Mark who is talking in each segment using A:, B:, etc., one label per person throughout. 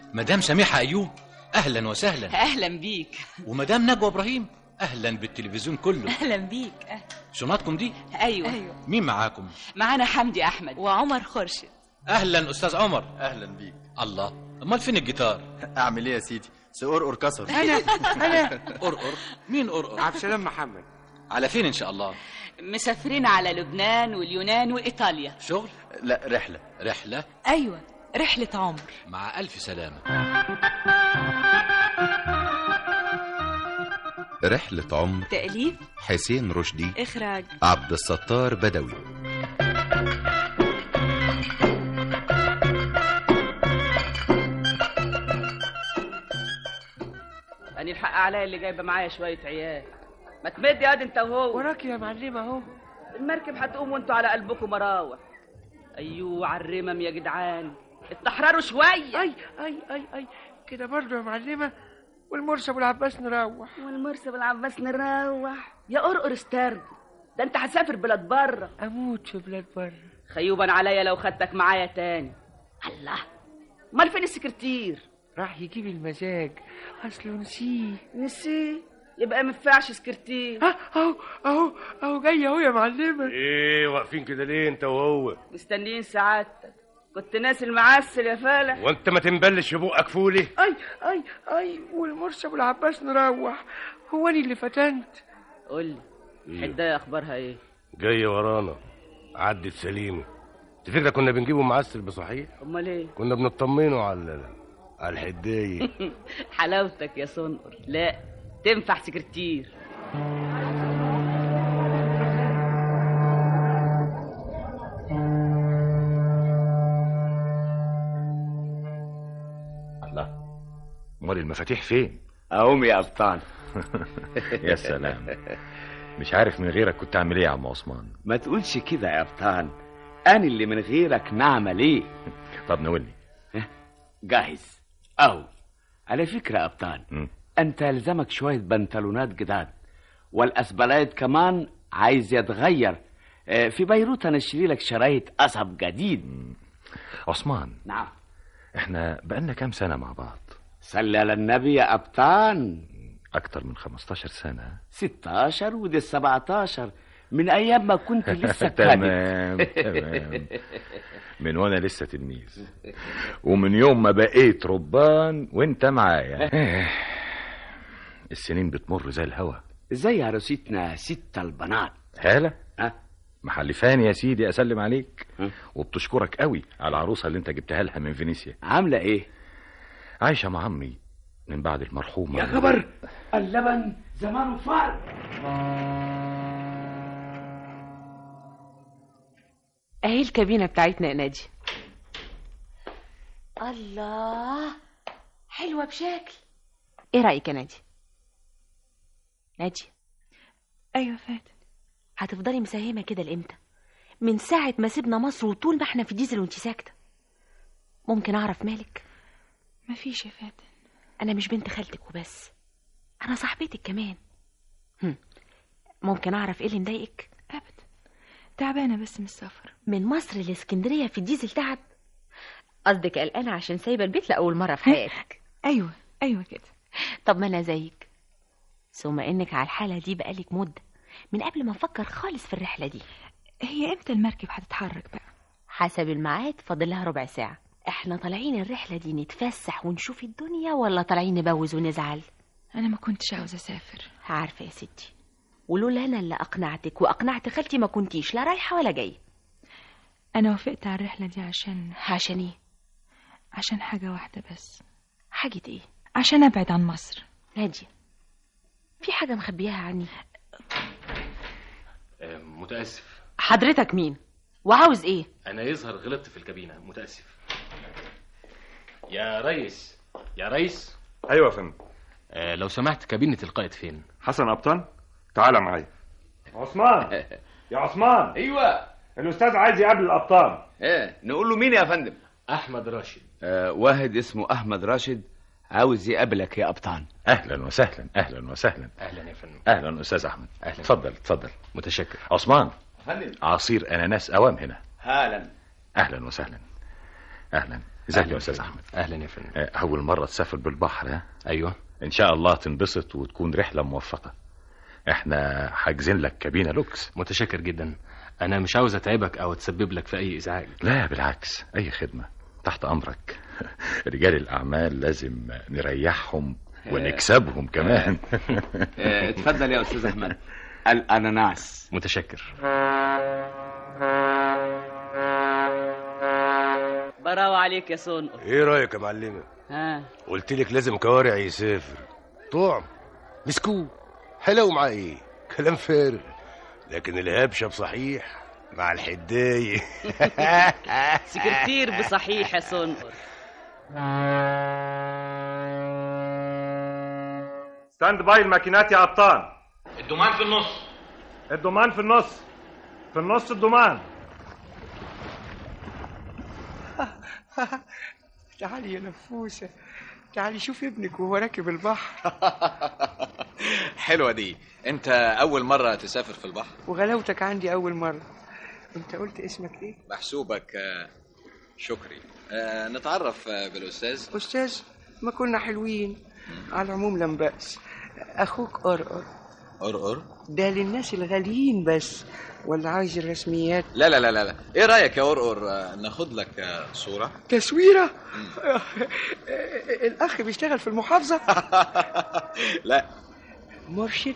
A: مدام سميحة أيوب أهلا وسهلا
B: اهلا بيك
A: ومدام نجوى إبراهيم أهلا بالتلفزيون كله
B: اهلا بيك
A: شنطكم دي
B: ايوه
C: ايوه
A: مين معاكم
B: معانا حمدي احمد
C: وعمر خورشيد
A: أهلا أستاذ عمر
D: اهلا بيك
A: الله أمال فين الجيتار
D: اعمل ايه يا سيدي سقرقر كسر
E: انا انا
A: قرقر مين قرقر
E: عبد السلام محمد
A: على فين إن شاء الله
B: مسافرين على لبنان واليونان وايطاليا
A: شغل
D: لا رحله
A: رحلة
C: ايوه رحله عمر
A: مع ألف سلامة
F: رحلة عمر
C: تاليف
F: حسين رشدي
C: اخراج
F: عبد الستار بدوي
G: أنا الحق عليا اللي جايبه معايا شويه عيال ما تمد يا واد انت وهو
E: وراك يا معلم اهو
G: المركب هتقوم وانتوا على قلبكم مراوح ايوه على الرمم يا جدعان اتحرروا شويه
E: اي اي اي اي كده برضه يا معلمه والمرسى والعباس نروح
G: والمرسى والعباس نروح يا قرقر استرد ده انت هسافر بلاد بره
E: اموت في بلاد بره
G: خيوبا عليا لو خدتك معايا تاني الله امال فين السكرتير
E: راح يجيب المزاج اصله نسيه
G: نسيه يبقى ما ينفعش سكرتير
E: ها اهو اهو اهو جاي اهو يا معلمه
H: ايه واقفين كده ليه انت وهو
G: مستنيين سعادتك كنت ناسي المعسل يا فالح
H: وانت ما تنبلش في بقك فولي
E: اي اي اي والمرسى والعباس نروح هو انا اللي فتنت
G: قول لي الحدايه اخبارها ايه
H: جاي ورانا عدت سليمه تفتكر كنا بنجيبه معسل بصحيح
G: امال ايه
H: كنا بنطمنه على على الحدايه
G: حلاوتك يا صنقر لا تنفع سكرتير
I: الله امال المفاتيح فين
J: اقوم يا ابطال
I: يا سلام مش عارف من غيرك كنت اعمل ايه يا عم عثمان
J: ما تقولش كده يا ابطال انا اللي من غيرك نعمل ايه
I: طب ناولني
J: جاهز اهو على فكره يا ابطال
I: مم.
J: انت يلزمك شويه بنطلونات جداد والاسبلايت كمان عايز يتغير آه، في بيروت انا اشتري لك شرايط قصب جديد
I: عثمان
J: نعم
I: احنا بقالنا كام سنه مع بعض
J: صلي على النبي يا ابطال
I: اكتر من 15 سنه
J: 16 ودي 17 من ايام ما كنت لسه كادت
I: تمام تمام من وانا لسه تلميذ ومن يوم ما بقيت ربان وانت معايا السنين بتمر زي الهوا
J: زي عروستنا ست البنات
I: هالة
J: ها
I: محلفاني يا سيدي اسلم عليك
J: ها؟
I: وبتشكرك قوي على العروسه اللي انت جبتها لها من فينيسيا
J: عامله ايه
I: عايشه مع عمي من بعد المرحومه
J: يا خبر اللبن زمانه فار
C: اهي الكابينه بتاعتنا يا ناجي
B: الله حلوه بشكل
C: ايه رايك يا ناجي ناجي
K: ايوه فاتن
C: هتفضلي مساهمه كده لامتى من ساعه ما سيبنا مصر وطول ما احنا في ديزل وانت ساكته ممكن اعرف مالك
K: مفيش يا فاتن
C: انا مش بنت خالتك وبس انا صاحبتك كمان هم. ممكن اعرف ايه اللي مضايقك
K: ابدا تعبانه بس من السفر
C: من مصر لاسكندريه في الديزل تعب قصدك قلقانه عشان سايبه البيت لاول مره في حياتك
K: ايوه ايوه كده
C: طب ما انا زيك ثم انك على الحاله دي بقالك مده من قبل ما افكر خالص في الرحله دي
K: هي امتى المركب هتتحرك بقى
C: حسب الميعاد فاضل لها ربع ساعه احنا طالعين الرحله دي نتفسح ونشوف الدنيا ولا طالعين نبوز ونزعل
K: انا ما كنتش عاوزه اسافر
C: عارفه يا ستي ولولا انا اللي اقنعتك واقنعت خالتي ما كنتيش لا رايحه ولا جايه
K: انا وافقت على الرحله دي عشان
C: عشان ايه
K: عشان حاجه واحده بس
C: حاجه ايه
K: عشان ابعد عن مصر
C: ناجي في حاجه مخبياها عني
A: متاسف
C: حضرتك مين وعاوز ايه
A: انا يظهر غلطت في الكابينه متاسف يا ريس يا ريس
L: ايوه يا فندم
A: آه لو سمحت كابينه القائد فين
L: حسن ابطال تعالى معايا عثمان يا عثمان
J: ايوه
L: الاستاذ عايز يقابل الابطال
J: ايه نقول له مين يا فندم
A: احمد راشد
J: آه واحد اسمه احمد راشد عاوز يقابلك يا ابطال
I: اهلا وسهلا اهلا وسهلا
A: اهلا يا فندم
I: اهلا استاذ احمد
A: أهلاً.
I: اتفضل اتفضل
A: متشكر
I: عثمان
J: فندم
I: عصير اناناس اوام هنا
J: هالا
I: اهلا وسهلا اهلا ازيك يا استاذ احمد
A: اهلا يا فندم
I: آه، اول مره تسافر بالبحر ها
A: ايوه
I: ان شاء الله تنبسط وتكون رحله موفقه احنا حاجزين لك كابينه لوكس
A: متشكر جدا انا مش عاوز اتعبك او اتسبب لك في اي ازعاج
I: لا بالعكس اي خدمه تحت امرك رجال الاعمال لازم نريحهم ونكسبهم كمان
J: آه، اتفضل يا استاذ احمد الاناناس
A: متشكر
G: براوة عليك يا صنقر
H: ايه رايك يا معلمه
G: ها
H: قلت لك لازم كوارع يسافر طعم مسكوه حلو مع ايه كلام فارغ لكن الهبشه بصحيح مع الحدايه
G: سكرتير بصحيح يا صنقر
L: ستاند باي الماكينات يا قبطان
A: الدمان في النص
L: الضمان في النص في النص الضمان
E: تعالي يا نفوسة تعالي شوفي ابنك وهو راكب البحر
D: حلوة دي انت اول مرة تسافر في البحر
E: وغلاوتك عندي أول مرة أنت قلت اسمك إيه؟
D: محسوبك آه، شكري آه، نتعرف آه، بالاستاذ
E: أستاذ ما كنا حلوين على العموم لم بأس أخوك قرقر
D: قرقر
E: ده للناس الغاليين بس ولا عايز الرسميات
D: لا لا لا لا لا. ايه رايك يا قرقر آه، ناخد لك آه، صورة
E: تصويرة الأخ بيشتغل في المحافظة
D: لا
E: مرشد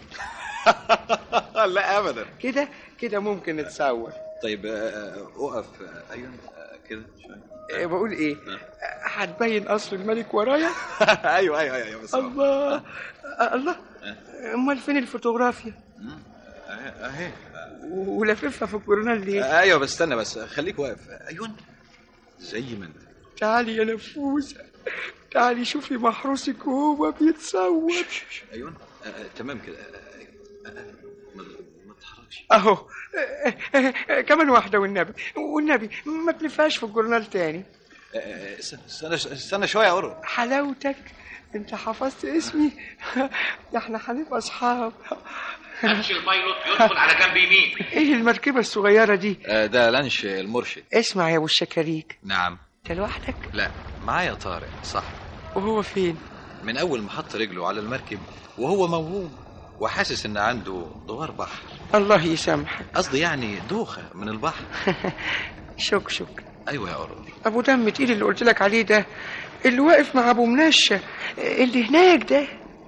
D: لا ابدا
E: كده كده ممكن نتصور
D: طيب آه، آه، اقف آه، ايوه آه، كده شوية
E: إيه بقول ايه هتبين قصر الملك ورايا
D: ايوه ايوه ايوه بس
E: الله آه، الله امال فين الفوتوغرافيا
D: اهي اهي
E: ولففها في الجورنال ليه
D: ايوه بس استنى بس خليك واقف ايوه زي ما انت
E: تعالي يا نفوسة تعالي شوفي محروسك وهو بيتصور
D: ايوه آه، آه، تمام كده آه، أيوة. آه، آه، ما ما تتحركش
E: اهو آه، آه، آه، كمان واحدة والنبي والنبي ما تلفهاش في الجورنال تاني
D: آه، آه، استنى استنى استنى شويه يا قرقر
E: حلاوتك انت حفظت اسمي ده احنا هنبقى اصحاب
A: امشي البايلوت يدخل على جنب يمين
E: ايه المركبة الصغيرة دي
D: آه، ده لانش المرشد
E: اسمع يا ابو الشكاريك
D: نعم
E: انت لوحدك
D: لا معايا طارق صح
E: وهو فين
D: من اول ما حط رجله على المركب وهو موهوم وحاسس ان عنده دوار بحر
E: الله يسامحك
D: قصدي يعني دوخه من البحر
E: شك شك
D: ايوه يا قرقر
E: ابو دم تقيل اللي قلت لك عليه ده اللي واقف مع ابو منشة اللي هناك ده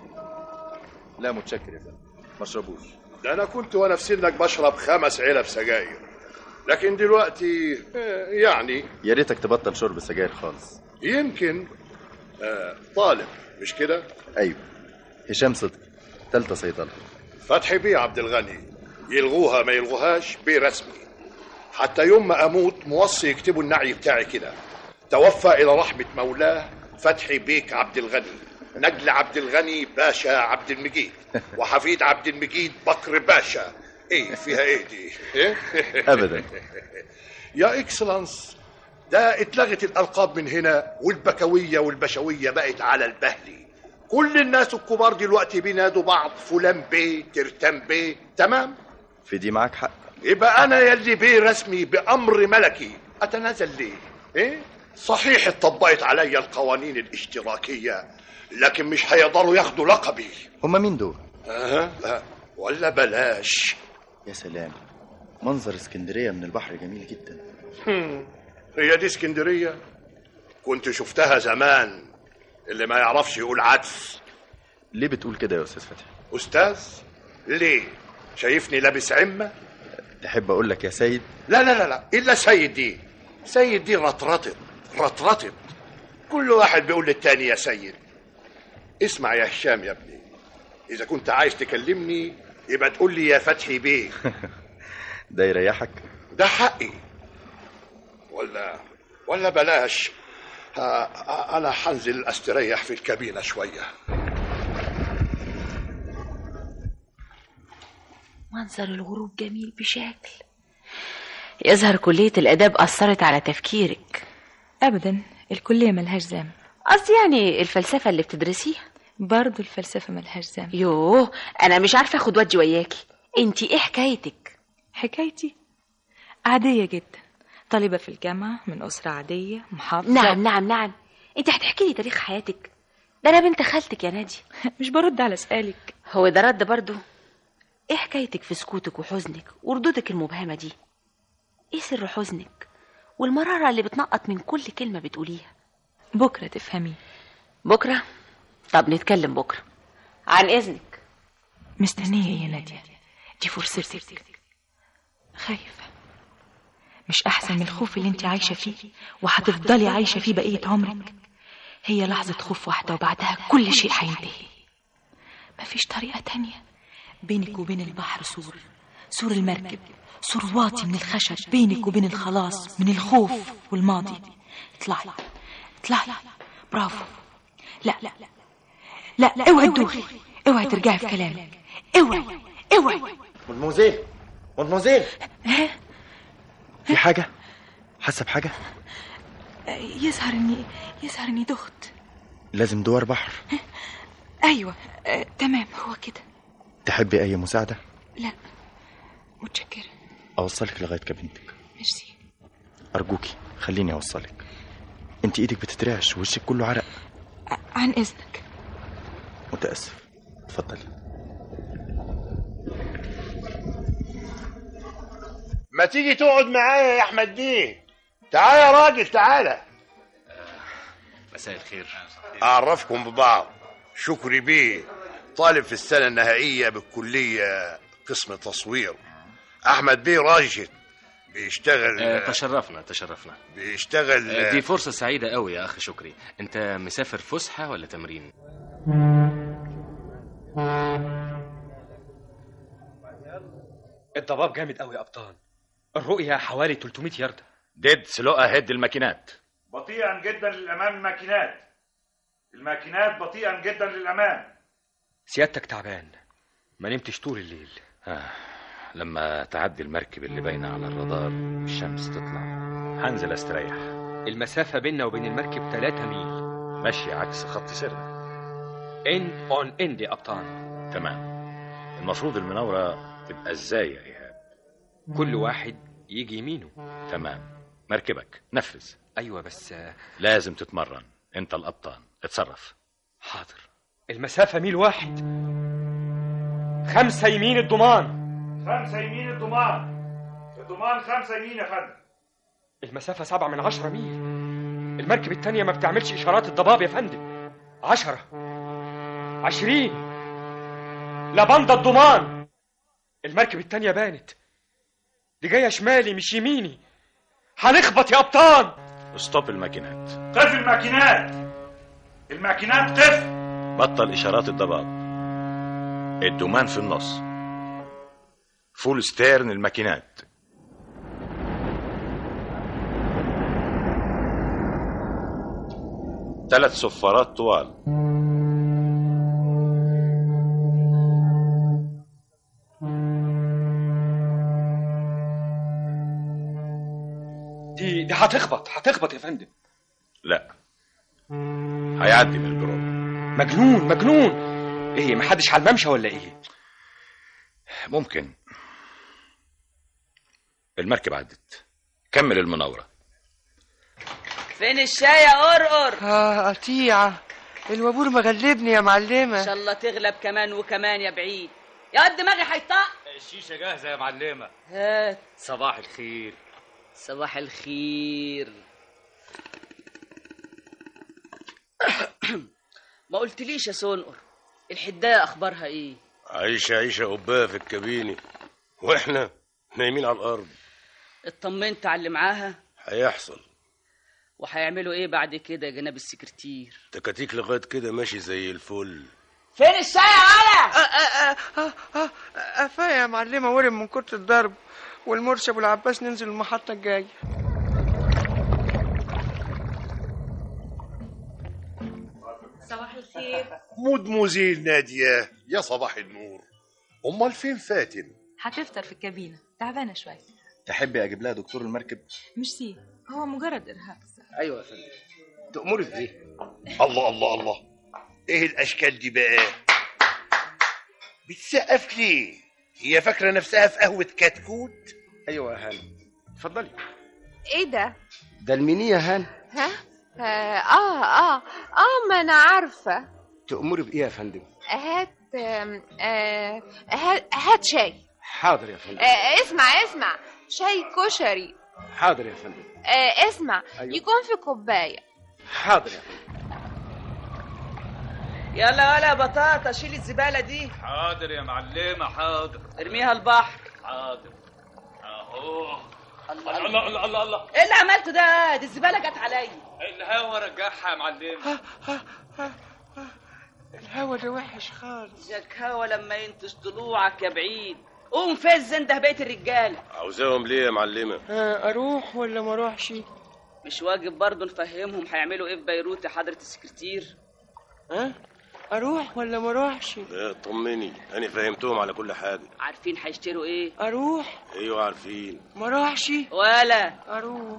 M: لا متشكر يا فندم ما اشربوش ده انا كنت وانا في سنك بشرب خمس علب سجاير لكن دلوقتي آه، يعني
D: يا ريتك تبطل شرب السجاير خالص
M: يمكن آه، طالب مش كده
D: ايوه هشام صدقي تالتة صيدلة
M: فتحي بيه عبد الغني يلغوها ما يلغوهاش بيه رسمي حتى يوم ما اموت موصي يكتبوا النعي بتاعي كده توفى الى رحمه مولاه فتحي بيك عبد الغني نجل عبد الغني باشا عبد المجيد وحفيد عبد المجيد بكر باشا ايه فيها ايه دي إيه؟
D: أبداً.
M: يا اكسلانس ده اتلغت الالقاب من هنا والبكويه والبشويه بقت على البهلي كل الناس الكبار دلوقتي بينادوا بعض فلان بيه ترتان بيه تمام
D: في دي معاك حق
M: يبقى انا يلي بيه رسمي بامر ملكي اتنازل ليه ايه صحيح اتطبقت عليا القوانين الاشتراكيه لكن مش هيقدروا ياخدوا لقبي
D: هما مين دول
M: أه. أه. ولا بلاش
D: يا سلام منظر اسكندرية من البحر جميل جدا
M: هم. هي دي اسكندريه كنت شفتها زمان اللي ما يعرفش يقول عدس
D: ليه بتقول كده يا استاذ فتحي
M: استاذ ليه شايفني لابس عمه
D: تحب اقول لك يا سيد
M: لا لا لا لا الا سيد دي سيد دي رطرطت رطرطت كل واحد بيقول للتاني يا سيد اسمع يا هشام يا ابني اذا كنت عايز تكلمني يبقى تقول لي يا فتحي بيه
D: ده يريحك
M: ده حقي ولا ولا بلاش ها انا هنزل استريح في الكابينه شويه
C: منظر الغروب جميل بشكل يظهر كلية الآداب أثرت على تفكيرك
K: أبدا الكلية ملهاش ذنب
C: قصدي يعني الفلسفة اللي بتدرسيها
K: برضو الفلسفة ملهاش ذنب
C: يوه أنا مش عارفة أخد ودي وياكي انتي إيه حكايتك
K: حكايتي عادية جدا طالبة في الجامعة من أسرة عادية محافظة
C: نعم نعم نعم انت هتحكي لي تاريخ حياتك ده انا بنت خالتك يا نادي
K: مش برد على سؤالك
C: هو ده رد برضه ايه حكايتك في سكوتك وحزنك وردودك المبهمة دي ايه سر حزنك والمرارة اللي بتنقط من كل كلمة بتقوليها
K: بكرة تفهمي
C: بكرة طب نتكلم بكرة عن إذنك
K: مستنية يا نادية دي فرصتك خايفة مش أحسن من الخوف اللي انت عايشة فيه وهتفضلي عايشة فيه بقية عمرك هي لحظة خوف واحدة وبعدها كل شيء هينتهي مفيش طريقة تانية بينك وبين البحر سور سور المركب سور واطي من الخشب بينك وبين الخلاص من الخوف والماضي اطلعي اطلعي برافو لا لا لا اوعي تدوخي اوعي ترجعي في كلامك اوعي اوعي
N: مدموزيل مدموزيل في حاجة حاسة بحاجة
K: يظهر اني يظهر اني دخت
N: لازم دوار بحر
K: ايوه آه، تمام هو كده
N: تحبي أي مساعدة
K: لا متشكرة
N: أوصلك لغاية كابينتك
K: ميرسي
N: أرجوكي خليني أوصلك أنت إيدك بتترعش ووشك كله عرق
K: عن اذنك
N: متأسف اتفضلي
H: ما تيجي تقعد معايا يا احمد بيه تعالى يا راجل تعالى
A: مساء الخير
M: أعرفكم ببعض شكري بيه طالب في السنة النهائية بالكلية قسم تصوير أحمد بيه راجل بيشتغل
A: آه، تشرفنا تشرفنا
M: بيشتغل
A: آه، دي فرصة سعيدة قوي يا أخ شكري أنت مسافر فسحة ولا تمرين؟
O: الضباب جامد قوي يا ابطال الرؤية حوالي 300 ياردة
I: ديد سلوقة هد الماكينات
L: بطيئا جدا للامام الماكينات الماكينات بطيئا جدا للامام
O: سيادتك تعبان ما نمتش طول الليل
I: آه. لما تعدي المركب اللي باينة على الرادار الشمس تطلع هنزل استريح
O: المسافة بيننا وبين المركب 3 ميل
I: ماشي عكس خط سيرنا
O: اند اون اند يا ابطال
I: تمام المفروض المناورة تبقى ازاي يا ايهاب
O: كل واحد يجي يمينه
I: تمام مركبك نفذ
O: ايوه بس آه،
I: لازم تتمرن انت القبطان اتصرف
O: حاضر المسافة ميل واحد خمسة يمين الضمان
L: خمسة يمين الضمان الضمان خمسة يمين يا فندم
O: المسافة سبعة من عشرة ميل المركب التانية ما بتعملش إشارات الضباب يا فندم عشرة عشرين لبندا الضمان المركب التانية بانت دي جاية شمالي مش يميني هنخبط يا أبطال
I: ستوب الماكينات
L: قف الماكينات الماكينات قف
I: بطل اشارات الضباب الدومان في النص فول ستيرن الماكينات ثلاث صفارات طوال
O: دي دي هتخبط هتخبط يا فندم
I: لا هيعدي من الجروب
O: مجنون مجنون ايه محدش على الممشى ولا ايه
I: ممكن المركب عدت كمل المناورة
B: فين الشاي يا قرقر
E: اه قطيعة الوابور مغلبني يا معلمة
B: ان شاء الله تغلب كمان وكمان يا بعيد يا قد دماغي هيطق
A: الشيشة جاهزة يا معلمة
B: هات
A: صباح الخير
B: صباح الخير ما قلتليش يا سونقر الحدايه اخبارها ايه
H: عيشة عيشة قباها في الكابينة واحنا نايمين على الأرض
B: اطمنت على اللي معاها
H: هيحصل
B: وهيعملوا ايه بعد كده يا جناب السكرتير
H: تكاتيك لغاية كده ماشي زي الفل
B: فين الشاي يا ولا
E: قفايا يا معلمة ورم من كتر الضرب والمرشد ابو العباس ننزل المحطة الجاية
C: صباح الخير
M: مدموزيل نادية يا صباح النور أمال فين فاتن
K: هتفطر في الكابينة تعبانة شوية
N: تحبي أجيب لها دكتور المركب
K: ميرسي هو مجرد إرهاق
H: أيوة يا فندم تأمري بإيه؟
M: الله الله الله ايه الاشكال دي بقى بتسقف ليه هي فاكره نفسها في قهوه كتكوت
H: أيوة يا هانم اتفضلي
P: ايه ده
Q: ده المنية يا هان
P: ها اه اه اه, آه ما انا عارفه
Q: تأمري بإيه يا فندم
P: هات آم، آه هات هات شاي
Q: حاضر يا فندم
P: آه اسمع اسمع شاي كشري
Q: حاضر يا فندم
P: آه اسمع
Q: أيوة.
P: يكون في كوبايه
Q: حاضر يا فندم
G: يلا ولا بطاطا شيل الزباله دي
R: حاضر يا معلمة حاضر
G: ارميها البحر
R: حاضر اهو الله الله الله الله, الله.
G: ايه اللي عملته ده دي الزباله جت عليا
R: الهوا رجعها يا معلمة
E: الهوا ده وحش خالص
G: جاك هوا لما ينتش طلوعك يا بعيد قوم فز انده بقيه الرجاله
H: عاوزاهم ليه يا معلمة
E: آه، اروح ولا ما اروحش
G: مش واجب برضه نفهمهم هيعملوا ايه في بيروت يا حضره السكرتير
E: ها اروح ولا ما اروحش
H: لا طمني انا فهمتهم على كل حاجة
G: عارفين هيشتروا ايه
E: اروح
H: ايوه عارفين
E: ما اروحش
G: ولا
E: اروح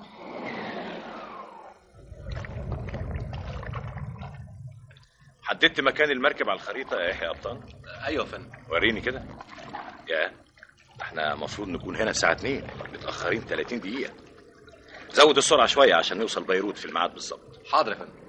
I: حددت مكان المركب على الخريطة يا يحيى أبطال
D: ايوه يا فندم
I: وريني كده يا احنا المفروض نكون هنا الساعة 2 متأخرين 30 دقيقة زود السرعة شوية عشان نوصل بيروت في الميعاد بالظبط
D: حاضر يا فندم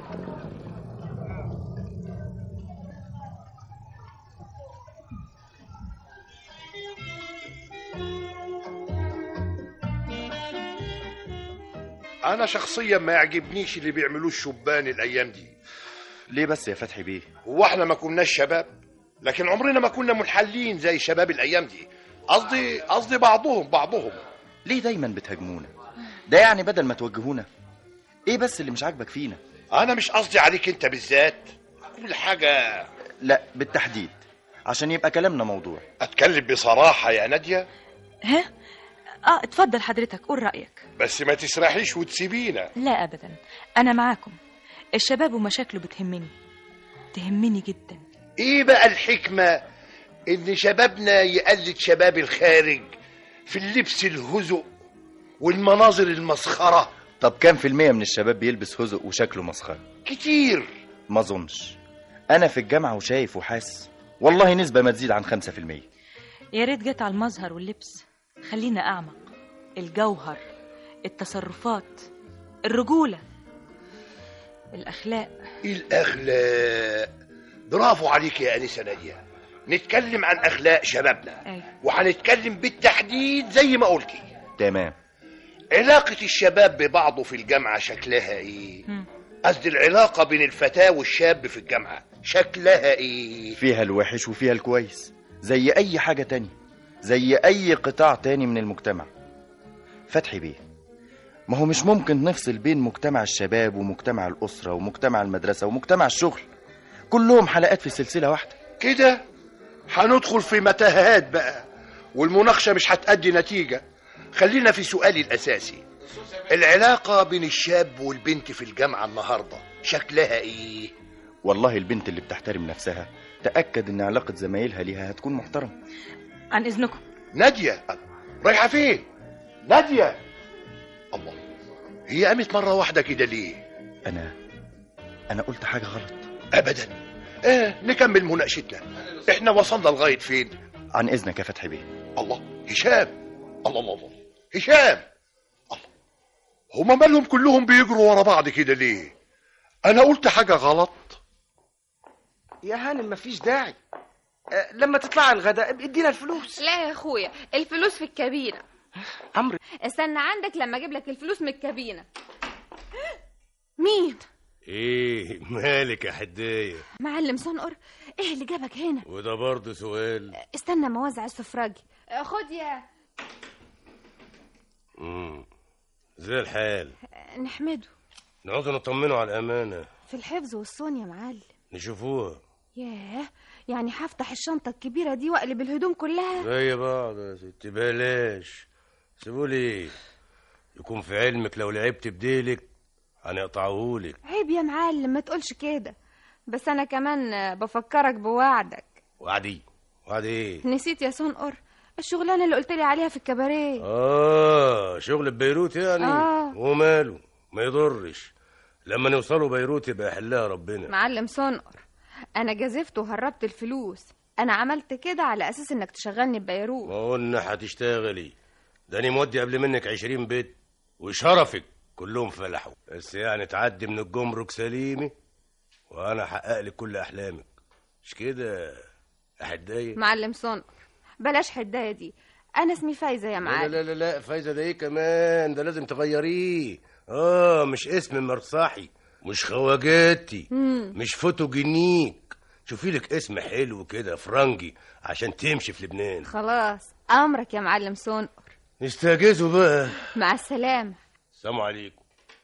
M: انا شخصيا ما يعجبنيش اللي بيعملوه الشبان الايام دي
N: ليه بس يا فتحي بيه
M: هو احنا ما كناش شباب لكن عمرنا ما كنا منحلين زي شباب الايام دي قصدي قصدي بعضهم بعضهم
N: ليه دايما بتهاجمونا ده يعني بدل ما توجهونا ايه بس اللي مش عاجبك فينا
M: انا مش قصدي عليك انت بالذات كل حاجه
N: لا بالتحديد عشان يبقى كلامنا موضوع
M: اتكلم بصراحه يا ناديه
K: ها اه اتفضل حضرتك قول رأيك
M: بس ما تسرحيش وتسيبينا
K: لا ابدا انا معاكم الشباب ومشاكله بتهمني تهمني جدا
M: ايه بقى الحكمه ان شبابنا يقلد شباب الخارج في اللبس الهزؤ والمناظر المسخره
N: طب كام في المية من الشباب بيلبس هزق وشكله مسخرة
M: كتير
N: ما اظنش انا في الجامعة وشايف وحاسس والله نسبة ما تزيد عن خمسة في المية
K: يا ريت جت على المظهر واللبس خلينا اعمق الجوهر التصرفات الرجولة الأخلاق
M: الاخلاق برافو عليك يا انسه ناديه نتكلم عن اخلاق شبابنا
K: أيوة.
M: وهنتكلم بالتحديد زي ما قلتي
N: تمام
M: علاقة الشباب ببعضه في الجامعة شكلها ايه؟
K: مم.
M: قصدي العلاقة بين الفتاة والشاب في الجامعة شكلها ايه؟
N: فيها الوحش وفيها الكويس زي اي حاجة تانية زي اي قطاع تاني من المجتمع فتحي بيه ما هو مش ممكن نفصل بين مجتمع الشباب ومجتمع الأسرة ومجتمع المدرسة ومجتمع الشغل كلهم حلقات في سلسلة واحدة
M: كده هندخل في متاهات بقى والمناقشة مش هتأدي نتيجة خلينا في سؤالي الأساسي العلاقة بين الشاب والبنت في الجامعة النهاردة شكلها ايه؟
N: والله البنت اللي بتحترم نفسها تأكد ان علاقة زمايلها ليها هتكون محترمة
K: عن إذنكم
M: نادية رايحة فين؟ نادية الله هي قامت مرة واحدة كده ليه؟
N: انا انا قلت حاجة غلط
M: أبدا آه نكمل مناقشتنا احنا وصلنا لغاية فين؟
N: عن اذنك يا فتحي بيه
M: الله هشام الله الله الله هشام الله هما مالهم كلهم بيجروا ورا بعض كده ليه؟ أنا قلت حاجة غلط
Q: يا هانم مفيش داعي آه، لما تطلع الغداء ابقى ادينا الفلوس
P: لا يا اخويا الفلوس في الكابينه
Q: عمرو
P: استنى عندك لما اجيب لك الفلوس من الكابينه مين
H: ايه مالك يا حدايه
P: معلم صنقر ايه اللي جابك هنا
H: وده برضه سؤال
P: استنى ما اوزع السفراجي خد يا
H: امم زي الحال
P: نحمده
H: نقعد نطمنه على الامانه
P: في الحفظ والصون يا معلم
H: نشوفوها
P: ياه يعني هفتح الشنطه الكبيره دي واقلب الهدوم كلها
H: زي بعض يا ست بلاش سيبولي يكون في علمك لو لعبت بديلك هنقطعهولك
P: عيب يا معلم ما تقولش كده بس انا كمان بفكرك بوعدك
H: وعدي وعد ايه
P: نسيت يا صنقر الشغلانه اللي قلت لي عليها في الكباريه
H: اه شغل ببيروت يعني
P: آه.
H: وماله ما يضرش لما نوصلوا بيروت يبقى يحلها ربنا
P: معلم صنقر انا جازفت وهربت الفلوس انا عملت كده على اساس انك تشغلني ببيروت
H: ما قلنا هتشتغلي ده انا مودي قبل منك عشرين بيت وشرفك كلهم فلحوا بس يعني تعدي من الجمرك سليمة وانا احقق لك كل احلامك مش كده يا حدايه
P: معلم صنع بلاش حدايه دي انا اسمي فايزه يا
H: لا
P: معلم
H: لا لا لا فايزه ده ايه كمان ده لازم تغيريه اه مش اسم مرصحي مش خواجاتي
P: مم.
H: مش فوتوجينيك شوفي لك اسم حلو كده فرنجي عشان تمشي في لبنان
P: خلاص امرك يا معلم صنع
H: استاجزوا بقى
P: مع السلامه
H: السلام عليكم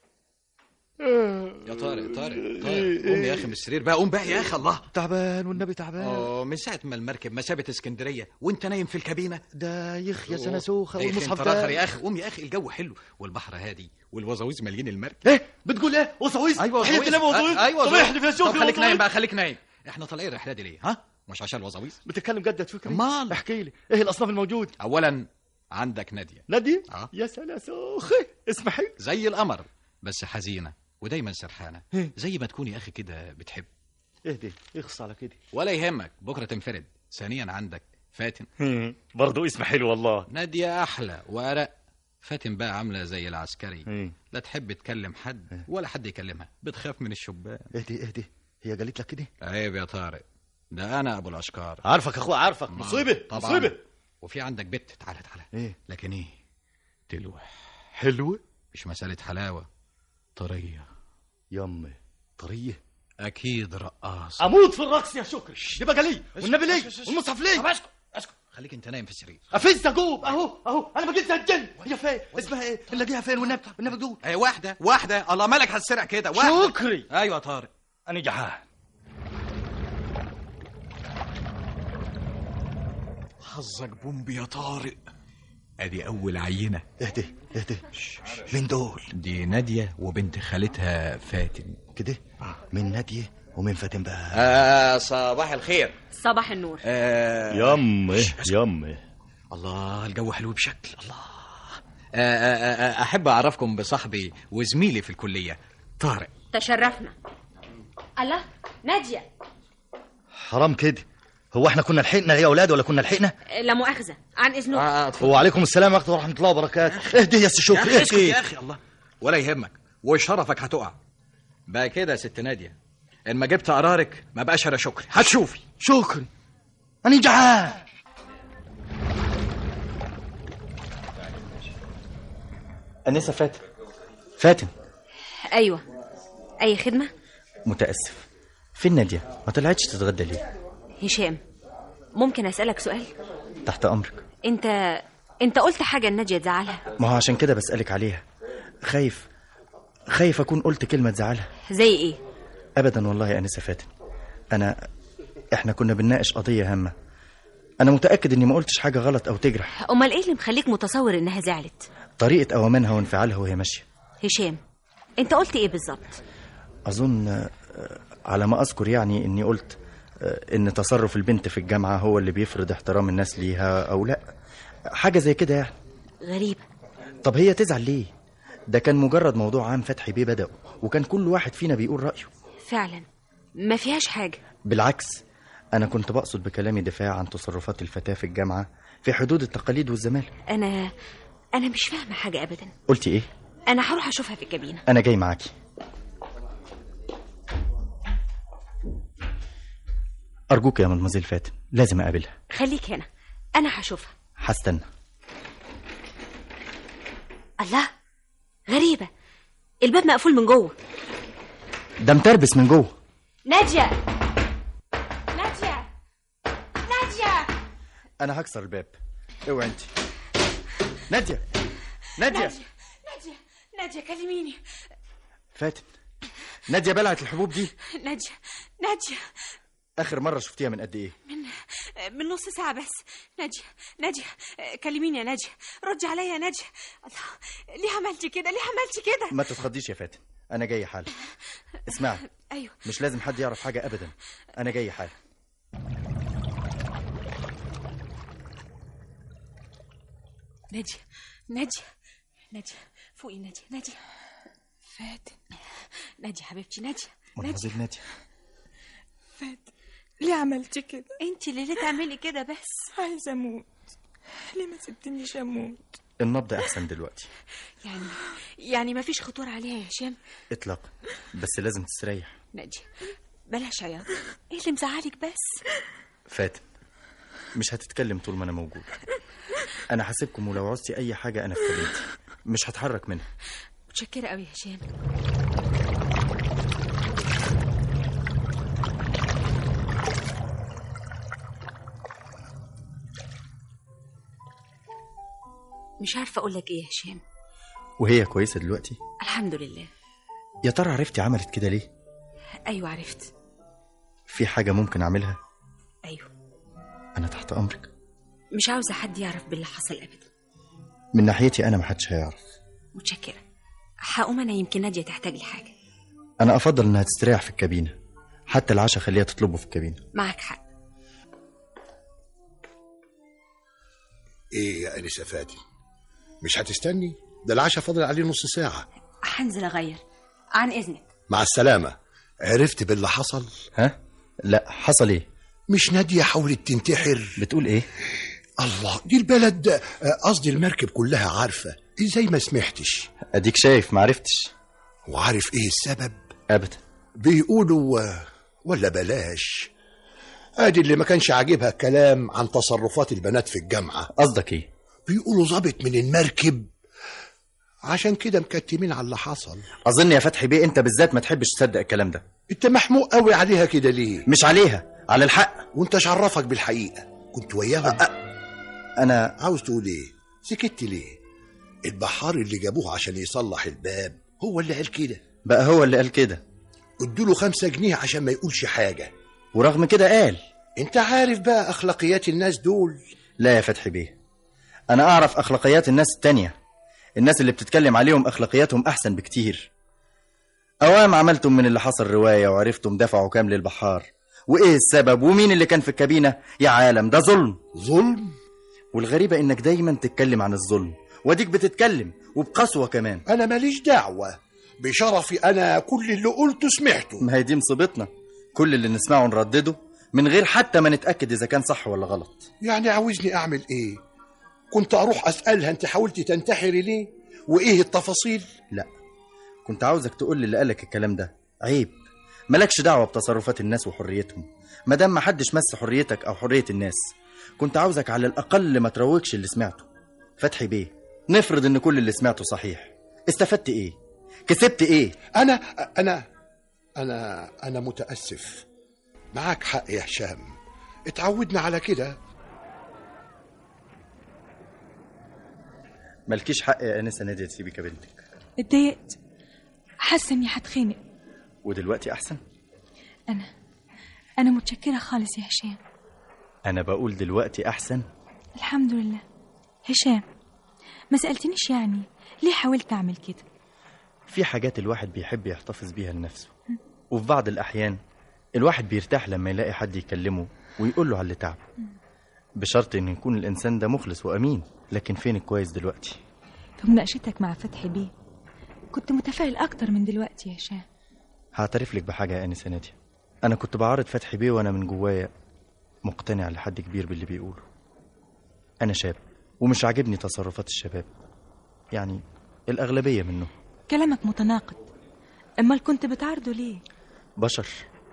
D: يا طارق طارق طارق قوم يا اخي من السرير بقى قوم بقى يا اخي الله
S: تعبان والنبي تعبان
D: اه من ساعه ما المركب ما سابت اسكندريه وانت نايم في الكابينه
S: ده يخ يا سنه
D: أوه.
S: سوخه
D: ده يخ
S: والمصحف
D: انت راخر
S: ده
D: يا اخي قوم يا اخي الجو حلو والبحر هادي والوزاويز مالين المركب
S: ايه بتقول ايه وصويس
D: ايوه
S: وحياة
D: وزاويز
S: الله وصويس
D: آه، ايوه
S: طب
D: وزاويز.
S: احلف يا شوخ
D: طب خليك نايم بقى خليك نايم احنا طالعين الرحله دي ليه ها مش عشان الوزاويز
S: بتتكلم جد يا فكري
D: امال
S: احكي لي ايه الاصناف الموجود
D: اولا عندك ناديه
S: ناديه
D: اه
S: يا سنه سوخ اسم حلو
D: زي القمر بس حزينه ودايما سرحانه
S: إيه؟
D: زي ما تكون يا اخي كده بتحب
S: اهدي اخص على كده
D: ولا يهمك بكره تنفرد ثانيا عندك فاتن
S: برضه اسم حلو والله
D: ناديه احلى وارق فاتن بقى عامله زي العسكري
S: إيه.
D: لا تحب تكلم حد ولا حد يكلمها بتخاف من الشبان
S: اهدي اهدي هي قالت لك كده
D: عيب يا طارق ده انا ابو الاشكار
S: عارفك اخويا عارفك
D: ما-
S: مصيبه
D: طبعا
S: مصيبه
D: وفي عندك بنت تعالى تعالى
S: ايه
D: لكن ايه تلوح
S: حلوه
D: مش مساله حلاوه طريه
S: يمي طريه
D: اكيد رقاص
S: اموت في الرقص يا شكري دي بقى لي والنبي لي والمصحف لي
D: طب اسكت اسكت خليك انت نايم في السرير
S: افز اجوب اهو اهو انا بقيت زي الجن هي فين اسمها ايه نلاقيها فين والنبي والنبي جوه
D: ايه واحده واحده الله مالك هتسرع كده واحده
S: شكري
D: ايوه يا طارق
S: انا جعان
D: حظك بومبي يا طارق ادي اول عينه
S: اهدي اهدي مين دول
D: دي ناديه وبنت خالتها فاتن
S: كده من ناديه ومن فاتن بقى
D: آه صباح الخير
C: صباح النور
D: آه
S: يمي يمي
D: الله الجو حلو بشكل الله آه آه آه احب اعرفكم بصاحبي وزميلي في الكليه طارق
C: تشرفنا الله نادية
S: حرام كده هو احنا كنا لحقنا يا اولاد ولا كنا لحقنا
C: لا مؤاخذة عن إذنك
S: وعليكم السلام ورحمه الله ورحمه الله وبركاته اهدي يا سي
D: يا أخي
S: شكري
D: اسكت
S: اهدي
D: يا اخي الله ولا يهمك وشرفك هتقع بقى كده يا ست ناديه ان ما جبت قرارك ما بقاش انا شكري هتشوفي
S: شكري انا جعان انسه فاتن فاتن
C: أيوة أي خدمة
N: متأسف فين نادية ما طلعتش تتغدى ليه
C: هشام ممكن أسألك سؤال
N: تحت أمرك
C: أنت أنت قلت حاجة النادية تزعلها
N: ما هو عشان كده بسألك عليها خايف خايف أكون قلت كلمة تزعلها
C: زي إيه
N: أبدا والله يا أنسة فاتن أنا إحنا كنا بنناقش قضية هامة أنا متأكد إني ما قلتش حاجة غلط أو تجرح
C: أمال إيه اللي مخليك متصور إنها زعلت
N: طريقة أوامرها وانفعالها وهي ماشية
C: هشام أنت قلت إيه بالظبط
N: أظن آه، على ما أذكر يعني إني قلت آه، إن تصرف البنت في الجامعة هو اللي بيفرض احترام الناس ليها أو لأ حاجة زي كده يعني
C: غريبة
N: طب هي تزعل ليه ده كان مجرد موضوع عام فتحي بيه بدأه وكان كل واحد فينا بيقول رأيه
C: فعلا ما فيهاش حاجة
N: بالعكس أنا كنت بقصد بكلامي دفاع عن تصرفات الفتاة في الجامعة في حدود التقاليد والزمالة
C: أنا أنا مش فاهمة حاجة أبدا
N: قلتي إيه؟
C: أنا هروح أشوفها في الكابينة
N: أنا جاي معاكي أرجوك يا مدمزيل فاتن لازم أقابلها
C: خليك هنا أنا هشوفها
N: هستنى
C: الله غريبة الباب مقفول من جوه
N: ده متربس من جوه
C: نادية نادية نادية
N: أنا هكسر الباب اوعي أنت نادية نادية
C: نادية نادية كلميني
N: فاتن نادية بلعت الحبوب دي
C: نادية نادية
N: آخر مرة شفتيها من قد إيه
C: من من نص ساعة بس نادية نادية كلميني يا نادية ردي عليا يا نادية الله ليه عملتي كده ليه عملتي كده
N: ما تتخضيش يا فاتن أنا جاي حالا اسمعي
C: أيوه
N: مش لازم حد يعرف حاجة أبدا أنا جاي حالا
C: نادية نادية نادية فوقي نادية نادية فاتن نادية حبيبتي نادية
N: مدمزيل نادية
K: فات ليه عملتي كده
C: انت اللي ليه تعملي كده بس
K: عايزه اموت ليه ما سبتنيش اموت
N: النبض احسن دلوقتي
C: يعني يعني ما فيش خطورة عليها يا هشام
N: اطلاقا بس لازم تستريح
C: نادية بلاش عياط ايه اللي مزعلك بس
N: فاتن مش هتتكلم طول ما انا موجود انا حاسبكم ولو عوزتي اي حاجه انا في كابينتي مش هتحرك منها
C: متشكرة قوي يا هشام مش عارفة أقول لك إيه يا هشام
N: وهي كويسه دلوقتي
C: الحمد لله
N: يا ترى عرفتي عملت كده ليه
C: أيوة عرفت
N: في حاجه ممكن اعملها
C: أيوة
N: انا تحت امرك
C: مش عاوزة حد يعرف باللي حصل أبدا
N: من ناحيتي انا محدش هيعرف
C: متشكرة هقوم أنا يمكن نادية تحتاج لحاجة
N: انا افضل انها تستريح في الكابينه حتى العشاء خليها تطلبه في الكابينه
C: معك حق
M: ايه يا انسه فاتن مش هتستني ده العشاء فاضل عليه نص ساعه
C: هنزل أغير عن إذنك
M: مع السلامه عرفت باللي حصل
N: ها لا حصل ايه
M: مش ناديه حاولت تنتحر
N: بتقول ايه
M: الله دي البلد آه، قصدي المركب كلها عارفه ازاي ما سمعتش
N: اديك شايف معرفتش
M: وعارف ايه السبب
N: ابدا
M: بيقولوا آه، ولا بلاش ادي اللي ما كانش عاجبها الكلام عن تصرفات البنات في الجامعه
N: قصدك ايه
M: بيقولوا ظابط من المركب عشان كده مكتمين على اللي حصل
N: اظن يا فتحي بيه انت بالذات ما تحبش تصدق الكلام ده
M: انت محموق قوي عليها كده ليه
N: مش عليها على الحق
M: وانت عرفك بالحقيقه كنت وياهم
N: انا
M: عاوز تقول ايه سكت ليه البحار اللي جابوه عشان يصلح الباب هو اللي قال كده
N: بقى هو اللي قال كده
M: ادوله خمسة جنيه عشان ما يقولش حاجة
N: ورغم كده قال
M: انت عارف بقى اخلاقيات الناس دول
N: لا يا فتحي بيه انا اعرف اخلاقيات الناس التانية الناس اللي بتتكلم عليهم اخلاقياتهم احسن بكتير اوام عملتم من اللي حصل رواية وعرفتم دفعوا كام للبحار وايه السبب ومين اللي كان في الكابينة يا عالم ده ظلم
M: ظلم
N: والغريبة انك دايما تتكلم عن الظلم واديك بتتكلم وبقسوة كمان
M: انا ماليش دعوة بشرفي انا كل اللي قلته سمعته
N: ما هي دي مصيبتنا كل اللي نسمعه نردده من غير حتى ما نتأكد إذا كان صح ولا غلط
M: يعني عاوزني اعمل ايه كنت اروح اسالها انت حاولتي تنتحري ليه وايه التفاصيل
N: لا كنت عاوزك تقول لي اللي قالك الكلام ده عيب مالكش دعوة بتصرفات الناس وحريتهم مادام ما حدش مس حريتك أو حرية الناس كنت عاوزك على الأقل ما تروجش اللي سمعته فتحي بيه نفرض إن كل اللي سمعته صحيح استفدت إيه كسبت إيه
M: انا انا انا انا متاسف معاك حق يا هشام اتعودنا على كده
N: مالكيش حق يا أنسة نادية تسيبي كابينتك
K: اتضايقت حاسه اني هتخنق
N: ودلوقتي أحسن
K: انا انا متشكره خالص يا هشام
N: أنا بقول دلوقتي أحسن
K: الحمد لله هشام ما سالتنيش يعني ليه حاولت اعمل كده
N: في حاجات الواحد بيحب يحتفظ بيها لنفسه وفي بعض الأحيان الواحد بيرتاح لما يلاقي حد يكلمه ويقول له على اللي تعبه بشرط إن يكون الإنسان ده مخلص وأمين لكن فين الكويس دلوقتي
K: في مناقشتك مع فتحي بيه كنت متفائل اكتر من دلوقتي يا هشام
N: هعترف لك بحاجة يا أنسة نادية أنا كنت بعارض فتحي بيه وأنا من جوايا مقتنع لحد كبير باللي بيقوله أنا شاب ومش عاجبني تصرفات الشباب يعني الأغلبية منه
K: كلامك متناقض امال كنت بتعارضه ليه
N: بشر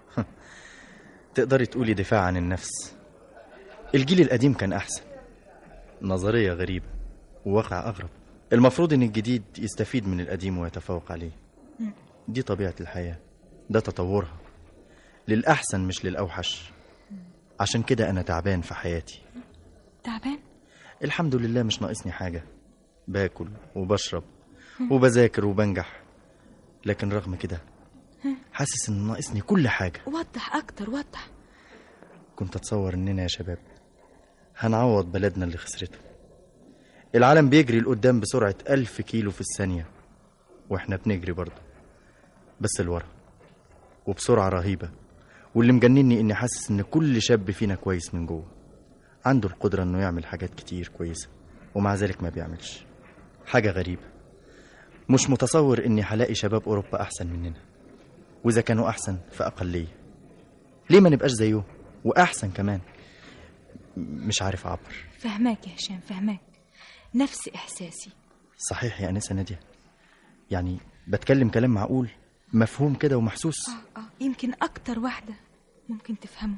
N: تقدري تقولي دفاع عن النفس الجيل القديم كان أحسن نظرية غريبة وواقع أغرب المفروض إن الجديد يستفيد من القديم ويتفوق عليه
K: مم.
N: دي طبيعة الحياة ده تطورها للأحسن مش للأوحش عشان كده أنا تعبان في حياتي
K: تعبان
N: الحمد لله مش ناقصني حاجة باكل وبشرب وبذاكر وبنجح لكن رغم كده حاسس ان ناقصني كل حاجة
K: وضح اكتر وضح
N: كنت اتصور اننا يا شباب هنعوض بلدنا اللي خسرته العالم بيجري لقدام بسرعة ألف كيلو في الثانية واحنا بنجري برضه بس لورا وبسرعة رهيبة واللي مجنني اني حاسس ان كل شاب فينا كويس من جوه عنده القدرة انه يعمل حاجات كتير كويسة ومع ذلك ما بيعملش حاجة غريبة مش متصور اني هلاقي شباب اوروبا احسن مننا واذا كانوا احسن فاقلية ليه ما نبقاش زيهم واحسن كمان م- مش عارف اعبر
K: فهماك يا هشام فهماك نفس إحساسي
N: صحيح يا أنسة نادية يعني بتكلم كلام معقول مفهوم كده ومحسوس
K: آه آه يمكن أكتر واحدة ممكن تفهمه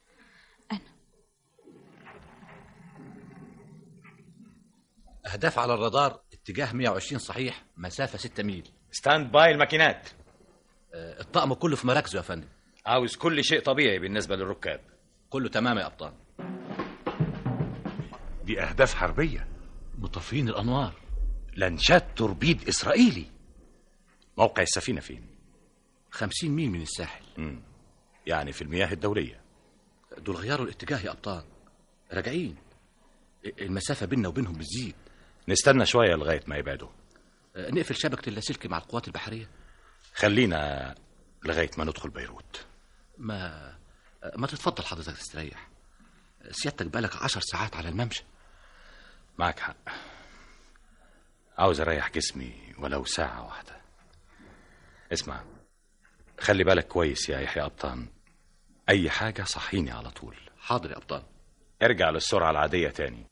T: أهداف على الرادار اتجاه 120 صحيح مسافة 6 ميل
I: ستاند باي الماكينات
T: آه، الطقم كله في مراكزه يا فندم
I: عاوز كل شيء طبيعي بالنسبة للركاب
T: كله تمام يا أبطال
L: دي أهداف حربية
T: مطفين الأنوار
I: لانشات توربيد إسرائيلي موقع السفينة فين؟
T: 50 ميل من الساحل
I: مم. يعني في المياه الدولية
T: دول غيروا الاتجاه يا أبطال راجعين المسافة بيننا وبينهم بتزيد
I: نستنى شوية لغاية ما يبعدوا
T: آه، نقفل شبكة اللاسلكي مع القوات البحرية
I: خلينا لغاية ما ندخل بيروت
T: ما آه، ما تتفضل حضرتك تستريح سيادتك بالك عشر ساعات على الممشى
I: معك حق عاوز اريح جسمي ولو ساعة واحدة اسمع خلي بالك كويس يا يحيى قبطان اي حاجة صحيني على طول
T: حاضر يا أبطال
I: ارجع للسرعة العادية تاني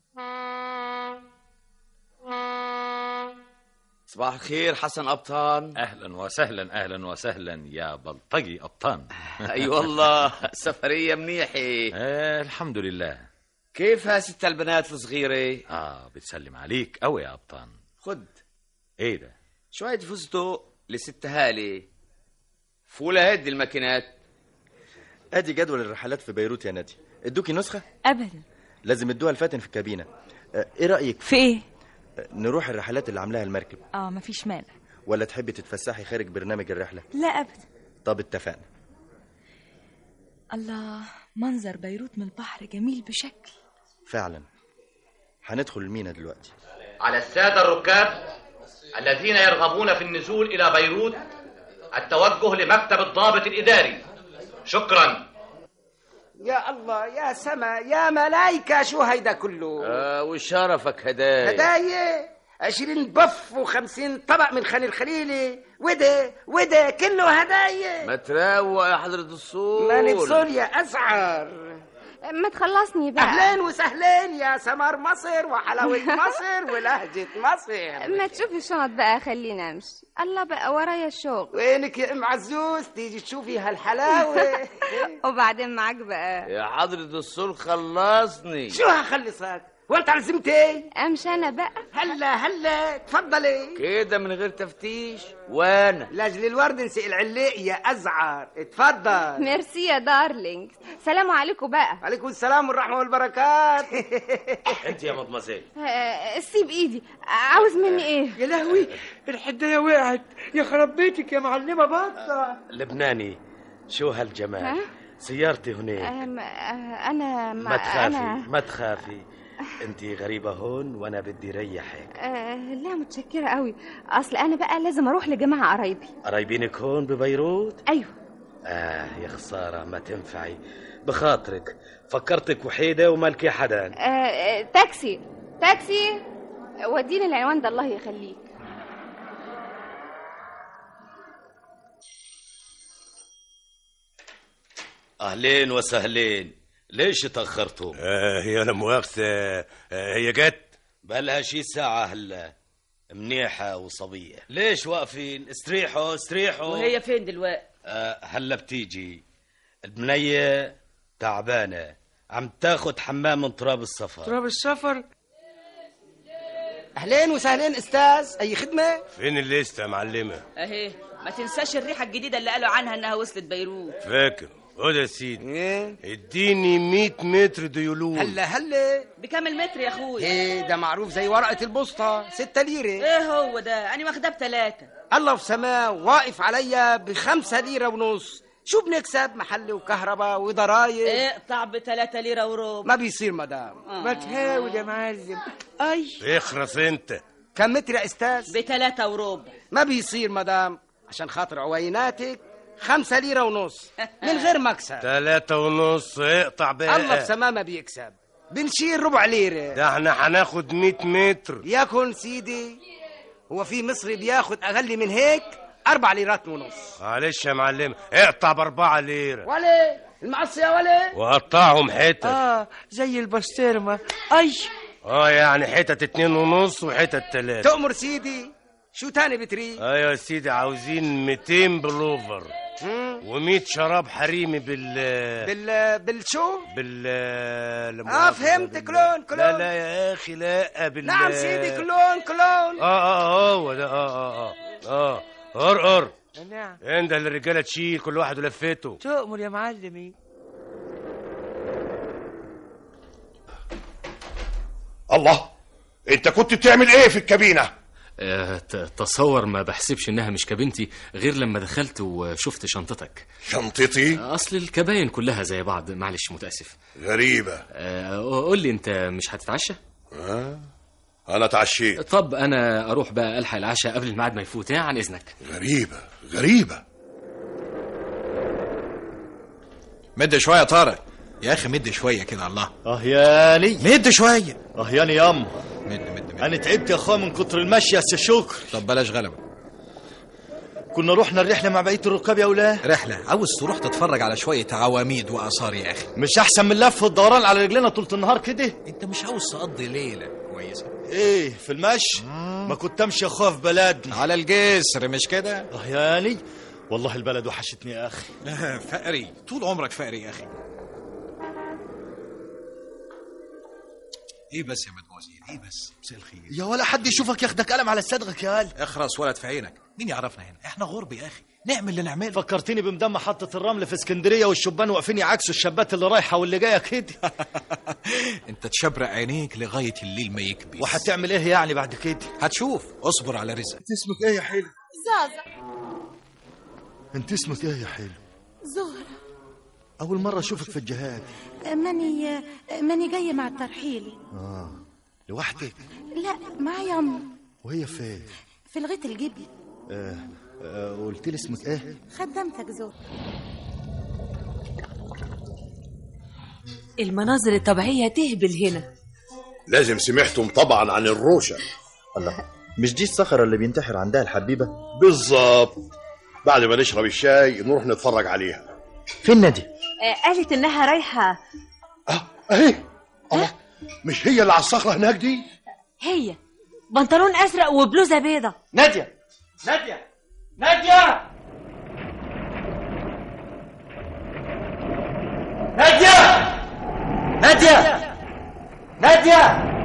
J: صباح الخير حسن أبطان
I: اهلا وسهلا اهلا وسهلا يا بلطجي قبطان
J: اي والله سفرية منيحة
I: آه الحمد لله
J: كيف ها ست البنات الصغيرة
I: اه بتسلم عليك قوي يا قبطان
J: خد
I: ايه ده
J: شوية فستق لست هالي فولة هدي الماكينات
N: ادي جدول الرحلات في بيروت يا نادي ادوكي نسخة
K: أبدا
N: لازم ادوها الفاتن في الكابينة آه، ايه رأيك
K: في إيه؟
N: آه، نروح الرحلات اللي عاملاها المركب
K: آه مفيش مانع
N: ولا تحبي تتفسحي خارج برنامج الرحلة
K: لا أبدا
N: طب اتفقنا
K: الله منظر بيروت من البحر جميل بشكل
N: فعلا هندخل المينا دلوقتي
R: على السادة الركاب الذين يرغبون في النزول إلى بيروت التوجه لمكتب الضابط الإداري شكرا
Q: يا الله يا سما يا ملايكة شو هيدا كله
J: آه وشرفك هدايا
Q: هدايا عشرين بف وخمسين طبق من خان الخليلي وده وده كله هدايا
J: ما تروق يا حضرة الصول
Q: ما نتصل يا أسعر
P: ما تخلصني بقى
Q: أهلين وسهلين يا سمر مصر وحلاوة مصر ولهجة مصر
P: ما تشوفي الشنط بقى خلينا امشي الله بقى ورايا الشغل
Q: وينك يا ام عزوز تيجي تشوفي هالحلاوة
P: وبعدين معاك بقى
J: يا حضرة الصول خلصني
Q: شو هخلصك وانت عزمت ايه
P: امشي انا بقى
Q: هلا هلا تفضلي
J: كده من غير تفتيش وانا
Q: لاجل الورد نسق العلاق يا ازعر اتفضل
P: ميرسي يا دارلينج سلام عليكم بقى
Q: عليكم السلام والرحمه والبركات
R: انت يا مدمزيل
P: آه، سيب ايدي عاوز مني ايه
E: يا لهوي الحدايه وقعت يا خرب بيتك يا معلمه بطه
R: لبناني شو هالجمال
P: ها؟
R: سيارتي هناك
P: آم، آه، انا
R: ما تخافي
P: انا
R: ما تخافي انت غريبة هون وانا بدي ريحك
P: آه، لا متشكرة قوي اصل انا بقى لازم اروح لجماعة قرايبي
R: قرايبينك هون ببيروت
P: ايوه
R: اه يا خسارة ما تنفعي بخاطرك فكرتك وحيدة ومالكي حدا
P: آه، آه، تاكسي تاكسي وديني العنوان ده الله يخليك
R: اهلين وسهلين ليش تاخرتوا
H: آه هي لا مؤاخذة آه هي جت
R: بقالها شي ساعة هلا منيحة وصبية ليش واقفين استريحوا استريحوا
G: وهي فين دلوقتي
R: آه هلا بتيجي البنية تعبانة عم تاخد حمام من تراب السفر
E: تراب السفر
Q: اهلين وسهلين استاذ اي خدمه
H: فين الليستة يا معلمة
G: اهي ما تنساش الريحة الجديدة اللي قالوا عنها انها وصلت بيروت
H: فاكر خد يا سيدي اديني 100 متر ديولول
Q: هلا هلا
G: بكام المتر يا اخويا
Q: ايه ده معروف زي ورقه البوسطه ستة ليره
G: ايه هو ده انا واخداه بتلاتة
Q: الله في سماه واقف عليا بخمسة ليره ونص شو بنكسب محل وكهرباء وضرايب
G: اقطع بتلاتة ليرة وربع
Q: ما بيصير مدام
E: ما تهاول يا معلم اي
H: اخرس انت
Q: كم متر يا استاذ
G: بتلاتة وربع
Q: ما بيصير مدام عشان خاطر عويناتك خمسة ليرة ونص من غير مكسب
H: تلاتة ونص اقطع بقى
Q: الله في سماه ما بيكسب بنشيل ربع ليرة
H: ده احنا هناخد 100 متر
Q: يكن سيدي هو في مصري بياخد أقل من هيك أربع ليرات ونص
H: معلش يا معلم اقطع باربعة ليرة
Q: ولا المعصية ولا
H: وقطعهم حتت
E: اه زي البسطرمه اي
H: اه يعني حتت اتنين ونص وحتت تلاتة
Q: تؤمر سيدي شو تاني بتريد
H: ايوه يا سيدي عاوزين 200 بلوفر و100 شراب حريمي بال
Q: بال بالشو
H: بال
Q: اه فهمت كلون كلون
H: لا لا يا اخي لا بال
Q: نعم سيدي كلون كلون
H: اه اه هو ده اه اه اه اه قرقر
E: نعم
H: انت الرجاله تشيل كل واحد ولفته
E: تؤمر يا معلمي
M: الله انت كنت بتعمل ايه في الكابينه
A: آه، ت- تصور ما بحسبش انها مش كابنتي غير لما دخلت وشفت شنطتك
M: شنطتي
A: اصل الكباين كلها زي بعض معلش متاسف
M: غريبه
A: آه، قول لي انت مش هتتعشى
M: آه. انا اتعشيت
A: طب انا اروح بقى الحق العشاء قبل الميعاد ما يفوت ها، عن اذنك
M: غريبه غريبه
D: مد شويه يا طارق يا اخي مد شويه كده الله
S: اهياني
D: مد شويه
S: اهياني ياما
D: مد مد
S: انا تعبت يا اخويا من كتر المشي يا سي شكر
D: طب بلاش غلبه
S: كنا رحنا الرحله مع بقيه الركاب يا ولاه
D: رحله عاوز تروح تتفرج على شويه عواميد واثار يا اخي
S: مش احسن من اللف والدوران على رجلنا طول النهار كده
D: انت مش عاوز تقضي ليله كويسه
S: ايه في المشي ما كنت امشي يا اخويا في بلدنا
D: على الجسر مش كده
S: اهياني والله البلد وحشتني يا اخي
D: فقري طول عمرك فقري يا اخي ايه بس يا مدموزيل ايه بس مساء الخير
S: يا ولا حد يشوفك ياخدك قلم على صدغك يا قال
D: اخرس ولد في عينك مين يعرفنا هنا احنا غرب يا اخي نعمل اللي نعمله
S: فكرتني بمدام محطة الرمل في اسكندرية والشبان واقفين يعكسوا الشابات اللي رايحة واللي جاية كده
D: انت تشبرق عينيك لغايه الليل ما يكبس
S: وهتعمل ايه يعني بعد كده
D: هتشوف اصبر على رزقك
S: اسمك ايه يا حلو
U: زازا
S: انت اسمك ايه يا حلو
U: زهرة
S: اول مرة اشوفك في الجهاد
U: ماني ماني جاية مع الترحيل
S: اه لوحدك
U: لا معايا أمي
S: وهي فين
U: في الغيط الجبل
S: آه آه قلت لي اسمك ايه
U: خدمتك زهرة
K: المناظر الطبيعية تهبل هنا
M: لازم سمعتم طبعا عن الروشه
N: الله مش دي الصخرة اللي بينتحر عندها الحبيبة
M: بالظبط بعد ما نشرب الشاي نروح نتفرج عليها
N: فين نادي
C: قالت انها رايحه
M: اهي الله مش هي اللي على الصخره هناك دي
C: هي بنطلون ازرق وبلوزه بيضه
S: نادية نادية نادية نادية نادية نادية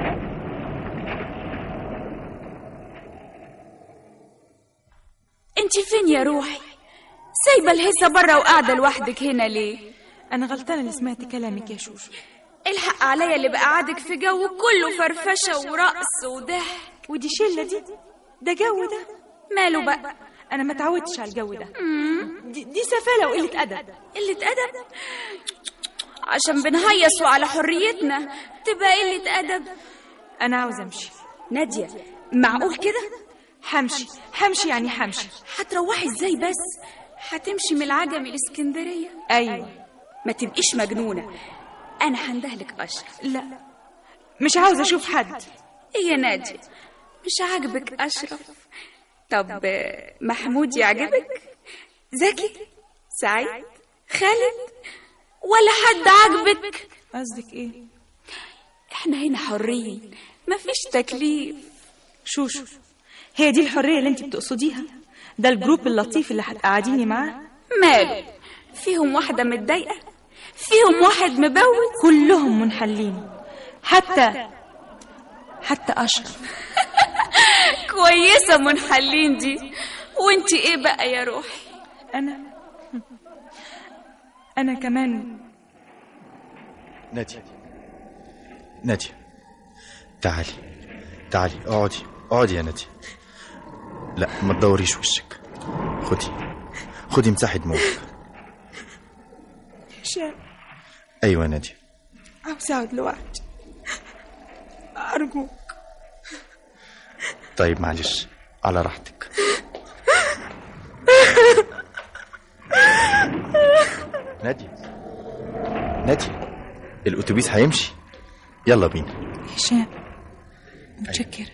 U: انت فين يا روحي سايبة الهسة برا وقاعدة لوحدك هنا ليه
K: أنا غلطانة اللي سمعت كلامك يا شوشو
U: الحق عليا اللي بقعدك في جو كله فرفشة ورقص وضحك
K: ودي شلة دي ده جو ده
U: ماله بقى
K: أنا ما تعودتش على الجو ده دي, دي سفالة وقلة أدب
U: قلة أدب عشان بنهيص على حريتنا تبقى قلة أدب
K: أنا عاوزة أمشي
U: نادية معقول كده
K: همشي همشي يعني همشي
U: هتروحي ازاي بس هتمشي من العجمي لاسكندرية
K: أيوة
U: ما تبقيش مجنونة أنا هندهلك أشرف
K: لا مش عاوزة أشوف حد
U: إيه يا نادية مش عاجبك أشرف طب آه، محمود يعجبك زكي سعيد خالد ولا حد عاجبك
K: قصدك إيه
U: احنا هنا حرين مفيش تكليف
K: شوشو هي دي الحرية اللي انت بتقصديها ده الجروب اللطيف اللي هتقعديني معاه
U: ماله فيهم واحدة متضايقة فيهم واحد مبوت
K: كلهم منحلين حتى حتى أشرف
U: كويسة منحلين دي وانت ايه بقى يا روحي
K: أنا أنا كمان
N: نادية نادية تعالي تعالي اقعدي اقعدي يا نادية لا ما تدوريش وشك خدي خدي مساحة دموعك
K: هشام
N: ايوه يا نادية
K: عاوزة أقعد لوحدي أرجوك
N: طيب معلش على راحتك نادية نادية الأتوبيس هيمشي يلا بينا
K: هشام متشكرة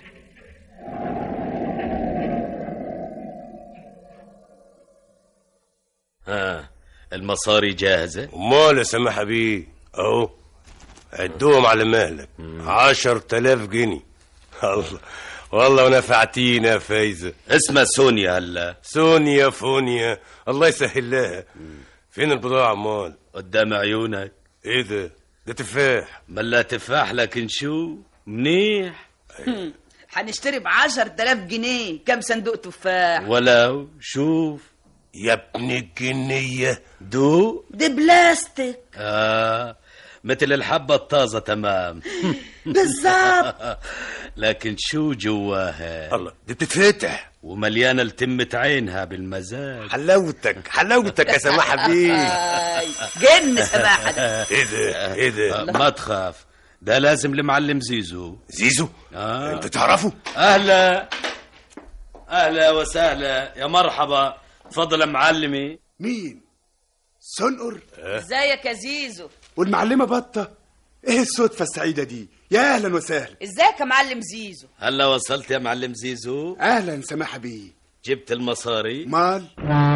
V: ها المصاري جاهزة
H: امال يا سامح بيه اهو عدهم على مهلك عشر تلاف جنيه الله والله ونفعتينا يا فايزة
F: اسمها سونيا هلا
H: سونيا فونيا الله يسهل لها فين البضاعة مال
F: قدام عيونك
H: ايه ده ده تفاح
F: ملا تفاح لكن شو منيح
G: هنشتري ب 10000 جنيه كم صندوق تفاح
F: ولو شوف
H: يا ابن الجنية
F: دو
G: دي بلاستيك
F: آه مثل الحبة الطازة تمام
G: بالظبط
F: لكن شو جواها
H: الله دي بتتفتح
F: ومليانة لتمة عينها بالمزاج
H: حلاوتك حلاوتك يا سماحة بيه
G: جن سماحة ده.
H: ايه ده ايه ده
F: ما تخاف ده لازم المعلم زيزو
H: زيزو
F: آه.
H: انت تعرفه
F: اهلا اهلا وسهلا يا مرحبا تفضل يا معلمي
V: مين سنقر
G: ازيك يا زيزو
V: والمعلمة بطة ايه الصدفة السعيدة دي يا اهلا وسهلا
G: ازيك يا معلم زيزو
F: هلا وصلت يا معلم زيزو
V: اهلا سماحة بيه
F: جبت المصاري
V: مال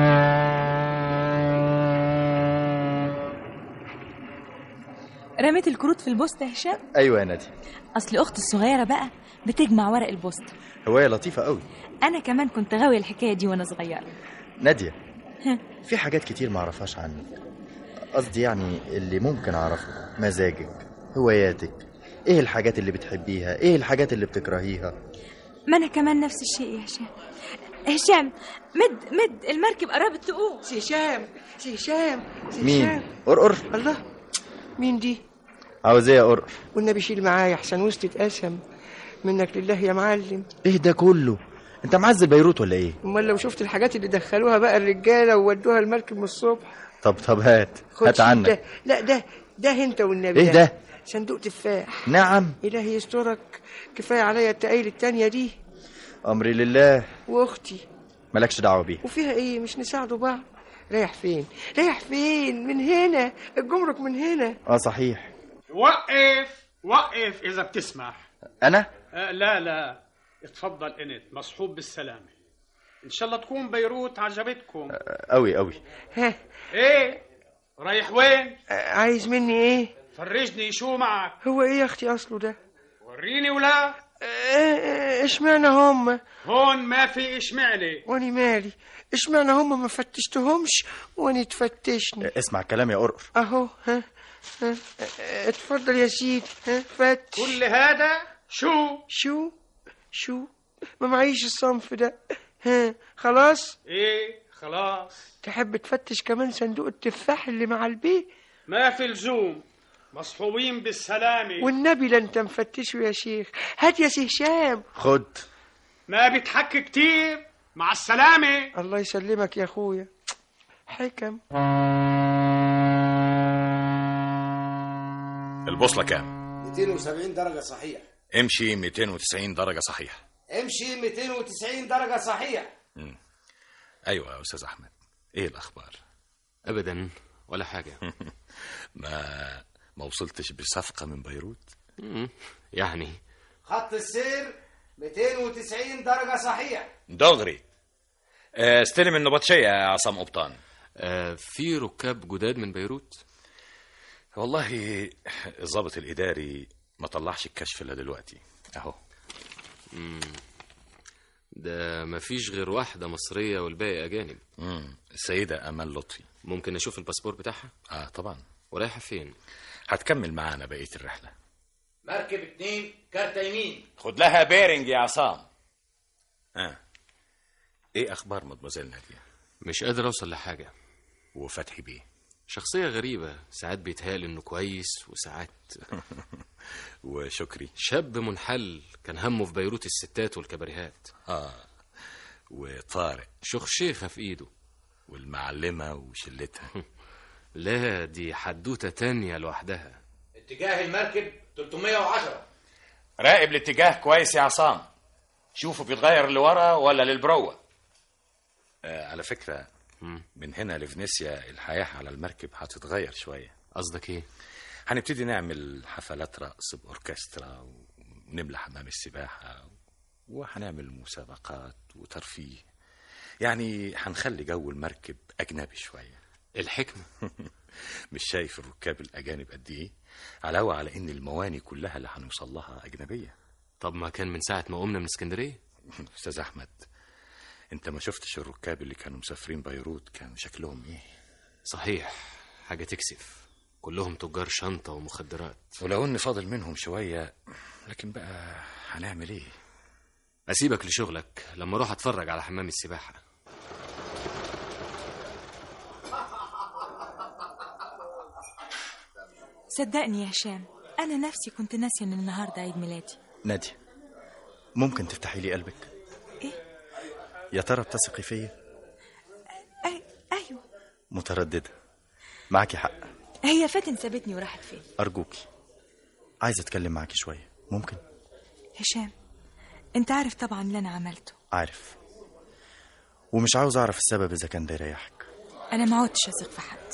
K: رميت الكروت في البوسطة يا هشام
N: ايوه يا نادي
K: اصل اختي الصغيرة بقى بتجمع ورق البوسطة
N: هوايه لطيفه قوي
K: انا كمان كنت غاوية الحكاية دي وانا صغيرة
N: ناديه
K: ها.
N: في حاجات كتير ما اعرفهاش عنك قصدي يعني اللي ممكن اعرفه مزاجك هواياتك ايه الحاجات اللي بتحبيها ايه الحاجات اللي بتكرهيها
K: ما انا كمان نفس الشيء يا هشام هشام مد مد المركب قربت تقوم
E: سي هشام سي هشام سي
N: مين
E: هشام.
N: قرقر
E: الله مين دي
N: عاوز ايه يا قرقر
E: والنبي شيل معايا احسن وسط اتقسم منك لله يا معلم
N: ايه ده كله انت معزل بيروت ولا ايه
E: امال لو شفت الحاجات اللي دخلوها بقى الرجاله وودوها المركب من الصبح
N: طب طب هات
E: خد
N: هات
E: شيل
N: عنك
E: ده لا ده ده انت والنبي
N: ايه ده
E: صندوق تفاح
N: نعم
E: الهي يسترك كفايه عليا التقايل التانية دي
N: امري لله
E: واختي
N: مالكش دعوه بيها
E: وفيها ايه مش نساعدوا بعض رايح فين رايح فين من هنا الجمرك من هنا
N: اه صحيح
W: وقف وقف إذا بتسمح
N: انا
W: آه لا لا اتفضل انت مصحوب بالسلامة إن شاء الله تكون بيروت عجبتكم
N: قوي قوي
E: ها
W: إيه رايح وين
E: عايز مني ايه
W: فرجني شو معك
E: هو ايه يا اختي اصله ده
W: وريني ولا
E: إيه- اشمعنى هم
W: هون ما في اشمعنى
E: واني مالي اشمعنى هم ما فتشتهمش واني تفتشني
N: اسمع الكلام يا قرقر
E: اهو ها ها اه، اتفضل يا سيدي ها فتش
W: كل هذا شو
E: شو شو ما معيش الصنف ده ها خلاص
W: ايه خلاص
E: تحب تفتش كمان صندوق التفاح اللي مع البيت
W: ما في لزوم مصحوبين بالسلامة
E: والنبي لا انت مفتشه يا شيخ هات يا سي هشام
N: خد
W: ما بتحكي كتير مع السلامة
E: الله يسلمك يا اخويا حكم
I: البوصلة كام
Q: 270 درجة صحيح
I: امشي 290 درجة صحيح
Q: امشي 290 درجة صحيح
I: ايوه يا استاذ احمد ايه الاخبار
A: ابدا ولا حاجه
I: ما ما وصلتش بصفقة من بيروت
A: مم. يعني
Q: خط السير 290 درجة صحيح
I: دغري آه، استلم النبطشية يا عصام قبطان
A: آه في ركاب جداد من بيروت
I: والله الضابط الإداري ما طلعش الكشف إلا دلوقتي أهو
A: مم. ده مفيش غير واحدة مصرية والباقي أجانب
I: مم. السيدة أمال لطفي
A: ممكن أشوف الباسبور بتاعها؟
I: آه طبعا
A: ورايحة فين؟
I: هتكمل معانا بقية الرحلة
R: مركب اتنين كارتة يمين
I: خد لها بيرنج يا عصام آه. إيه أخبار مدموزيل نادية
A: مش قادر أوصل لحاجة
I: وفتحي بيه
A: شخصية غريبة ساعات بيتهيألي إنه كويس وساعات
I: وشكري
A: شاب منحل كان همه في بيروت الستات والكباريهات
I: آه وطارق
A: شخشيخة في إيده
I: والمعلمة وشلتها
A: لا دي حدوتة تانية لوحدها
R: اتجاه المركب 310
I: راقب الاتجاه كويس يا عصام شوفوا بيتغير لورا ولا للبروة آه على فكرة من هنا لفينيسيا الحياة على المركب هتتغير شوية
A: قصدك ايه؟
I: هنبتدي نعمل حفلات رقص بأوركسترا ونملى حمام السباحة وهنعمل مسابقات وترفيه يعني هنخلي جو المركب أجنبي شوية
A: الحكمة
I: مش شايف الركاب الأجانب قد إيه علاوة على إن المواني كلها اللي هنوصل لها أجنبية
A: طب ما كان من ساعة ما قمنا من اسكندرية
I: أستاذ أحمد أنت ما شفتش الركاب اللي كانوا مسافرين بيروت كان شكلهم إيه
A: صحيح حاجة تكسف كلهم تجار شنطة ومخدرات
I: ولو إن فاضل منهم شوية لكن بقى هنعمل إيه
A: أسيبك لشغلك لما أروح أتفرج على حمام السباحة
K: صدقني يا هشام أنا نفسي كنت ناسية إن النهاردة عيد ميلادي
N: نادية ممكن تفتحي لي قلبك
K: إيه؟
N: يا ترى بتثقي فيا
K: أي... أيوة
N: مترددة معاكي حق
K: هي فاتن سابتني وراحت فين
N: أرجوكي عايز أتكلم معاكي شوية ممكن
K: هشام أنت عارف طبعا اللي أنا عملته
N: عارف ومش عاوز أعرف السبب إذا كان ده يريحك
K: أنا ما عدتش أثق في حد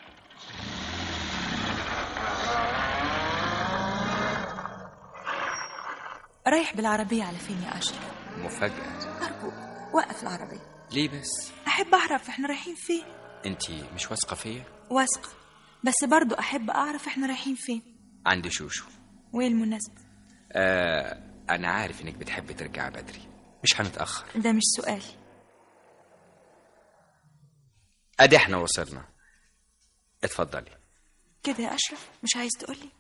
K: رايح بالعربية على فين يا أشرف
B: مفاجأة
K: أرجوك وقف العربية
B: ليه بس
K: أحب أعرف إحنا رايحين فين
B: انت مش واثقة فيا
K: واثقة بس برضو أحب أعرف إحنا رايحين فين
B: عندي شوشو
K: وإيه المناسبة
B: آه انا عارف انك بتحبي ترجعي بدري مش هنتأخر
K: ده مش سؤال
B: ادي احنا وصلنا اتفضلي
K: كده يا أشرف مش عايز تقولي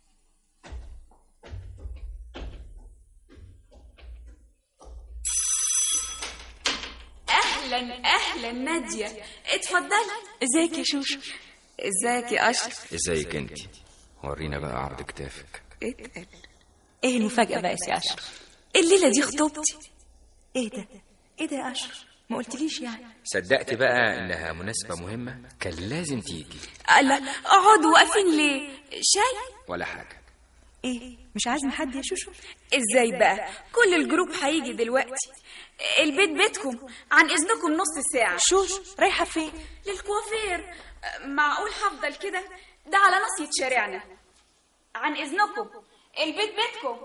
U: اهلا اهلا ناديه اتفضلي
K: ازيك يا شوشو
U: ازيك يا اشرف
B: ازيك انت ورينا بقى عرض كتافك
U: اتقل
K: إيه المفاجأة بقى يا أشرف
U: الليله دي خطوبتي
K: إيه ده إيه ده يا أشرف ما قلتليش يعني
B: صدقت بقى انها مناسبة مهمة كان لازم تيجي
U: لا اقعدوا واقفين ليه شاي
B: ولا حاجة
K: إيه مش عازم حد يا شوشو
U: ازاي بقى كل الجروب هيجي دلوقتي البيت بيتكم عن اذنكم نص ساعه
K: شوش رايحه فين
U: للكوافير معقول هفضل كده ده على ناصية شارعنا عن اذنكم البيت بيتكم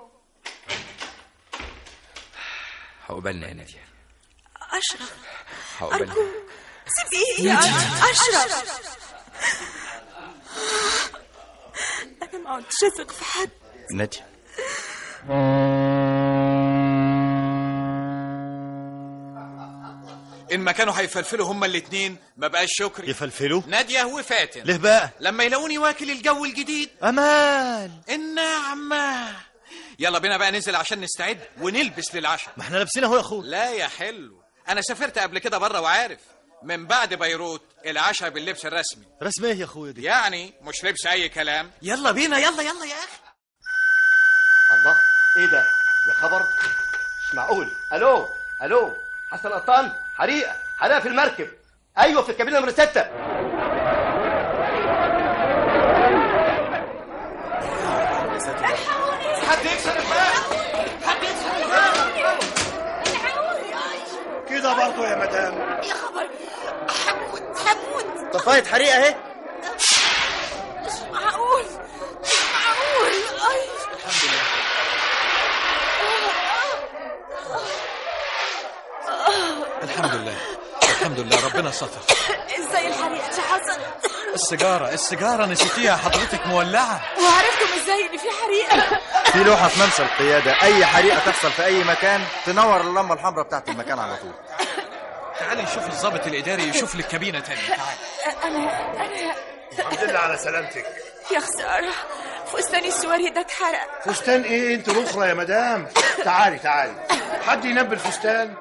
B: عقبالنا يا نادية
K: أشرف
B: عقبالنا
K: سيب إيه يا أشرف أنا ما عدتش أثق في حد
N: نادية
D: إن ما كانوا هيفلفلوا هما الاتنين ما بقاش شكري
V: يفلفلوا
D: نادية وفاتن
V: ليه بقى
D: لما يلاقوني واكل الجو الجديد
V: امان
D: النعمة يلا بينا بقى ننزل عشان نستعد ونلبس للعشاء
V: ما احنا لابسين اهو يا اخويا
D: لا يا حلو انا سافرت قبل كده بره وعارف من بعد بيروت العشاء باللبس الرسمي
V: رسمي ايه يا اخويا دي
D: يعني مش لبس اي كلام
V: يلا بينا يلا يلا يا اخي
S: الله ايه ده يا خبر مش معقول الو الو حسن قطان حريقه حريقه في المركب ايوه في الكابينه نمره ستة
D: حد يكسر الباب حد يكسر الباب
V: كده برضه يا مدام
U: يا خبر هموت هموت
N: طفاية حريقة اهي
U: مش معقول مش معقول أي.
D: الحمد لله الحمد لله ربنا ستر
U: ازاي الحريقه دي حصلت
D: السيجارة السيجارة نسيتيها حضرتك مولعة
U: وعرفتم ازاي ان في حريقه
N: في لوحة في منسى القيادة أي حريقة تحصل في أي مكان تنور اللمبة الحمراء بتاعت المكان على طول
D: تعالي نشوف الضابط الإداري يشوف لك كابينة تانية تعالي
U: انا انا
M: الحمد لله على سلامتك
U: يا خساره فستاني السواري ده اتحرق
M: فستان ايه انت الاخرى يا مدام تعالي تعالي حد ينبي الفستان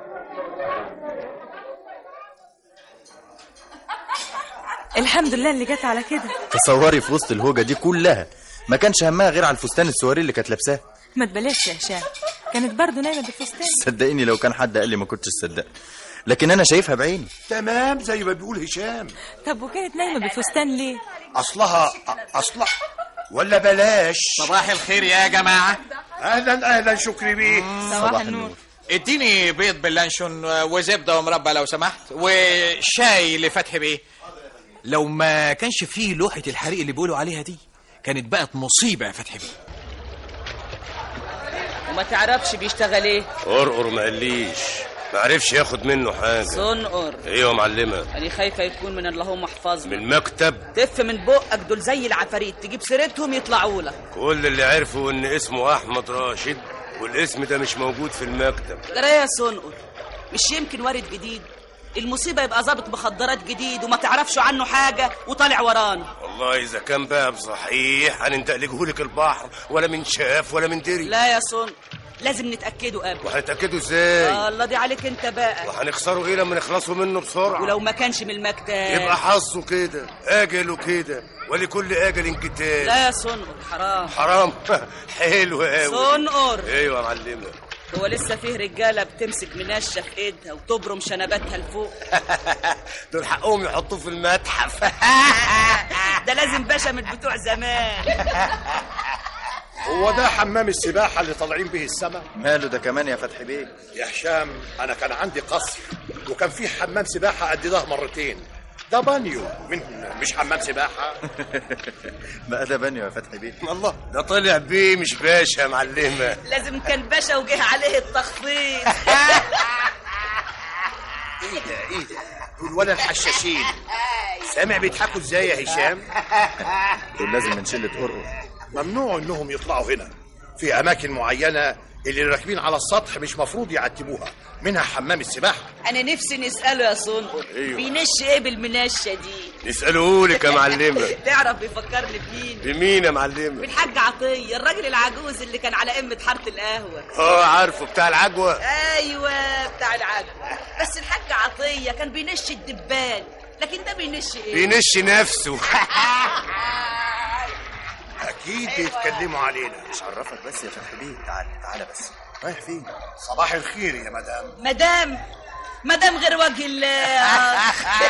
K: الحمد لله اللي جت على كده
N: تصوري في وسط الهوجة دي كلها ما كانش همها غير على الفستان السواري اللي كانت لابساه
K: ما تبلاش يا هشام كانت برضه نايمه بالفستان
N: صدقيني لو كان حد قال لي ما كنتش صدق لكن انا شايفها بعيني
M: تمام زي ما بيقول هشام
K: طب وكانت نايمه بالفستان ليه
M: اصلها اصلها ولا بلاش
D: صباح الخير يا جماعة
M: اهلا اهلا شكري بيه
K: صباح النور
D: اديني بيض باللانشون وزبدة ومربى لو سمحت وشاي لفتحي بيه لو ما كانش فيه لوحة الحريق اللي بيقولوا عليها دي كانت بقت مصيبة يا فتحي بيه
G: وما تعرفش بيشتغل ايه
H: قرقر ما قاليش ما عرفش ياخد منه حاجه
G: صنقر
H: ايوه يا معلمه
G: أنا خايفة يكون من اللهم احفظنا
H: من المكتب
G: تف من بقك دول زي العفاريت تجيب سيرتهم يطلعوا لك
H: كل اللي عرفوا ان اسمه احمد راشد والاسم ده مش موجود في المكتب
G: جرى يا صنقر مش يمكن وارد جديد المصيبة يبقى ظابط مخدرات جديد وما تعرفش عنه حاجة وطالع ورانا
H: والله اذا كان بقى بصحيح هننتقلهولك البحر ولا من شاف ولا من دري
G: لا يا صنقر لازم نتأكدوا قبل
H: وهنتاكدوا ازاي
G: آه الله دي عليك انت بقى
H: وهنخسروا ايه لما نخلصوا منه بسرعه
G: ولو ما كانش من المكتب
H: يبقى حظه كده اجله كده ولكل اجل كتاب
G: لا يا صنقر حرام
H: حرام حلو قوي
G: صنقر
H: ايوه يا معلمه
G: هو لسه فيه رجالة بتمسك منشة في ايدها وتبرم شنباتها لفوق
H: دول حقهم يحطوه في المتحف
G: ده لازم باشا من بتوع زمان
M: هو ده حمام السباحة اللي طالعين به السما
N: ماله ده كمان يا فتحي بيه
M: يا هشام أنا كان عندي قصر وكان فيه حمام سباحة قد ده مرتين ده بانيو من مش حمام سباحة
N: بقى ده بانيو يا فتحي بيه
H: الله ده طلع بيه مش باشا يا معلمه
G: لازم كان باشا وجه عليه التخفيض
M: ايه ده ايه ده دول ولا الحشاشين سامع بيضحكوا ازاي يا هشام
N: دول لازم من شلة قرقر
M: ممنوع انهم يطلعوا هنا في اماكن معينه اللي راكبين على السطح مش مفروض يعتبوها منها حمام السباحه
G: انا نفسي نسأله يا صنقر
H: أيوة.
G: بينش ايه بالمنشة دي
H: نسألهولك يا معلمه
G: تعرف بيفكرني بمين
H: بمين يا معلمه
G: بالحاج عطية الراجل العجوز اللي كان على قمة حارة القهوة
H: اه عارفه بتاع العجوه
G: ايوه بتاع العجوة بس الحاج عطية كان بينش الدبان لكن ده بينش ايه
H: بينش نفسه
M: اكيد بيتكلموا علينا
N: مش عرفك بس يا فتحي بيه تعال تعال بس رايح فين
M: صباح الخير يا مدام
G: مدام مدام غير وجه الله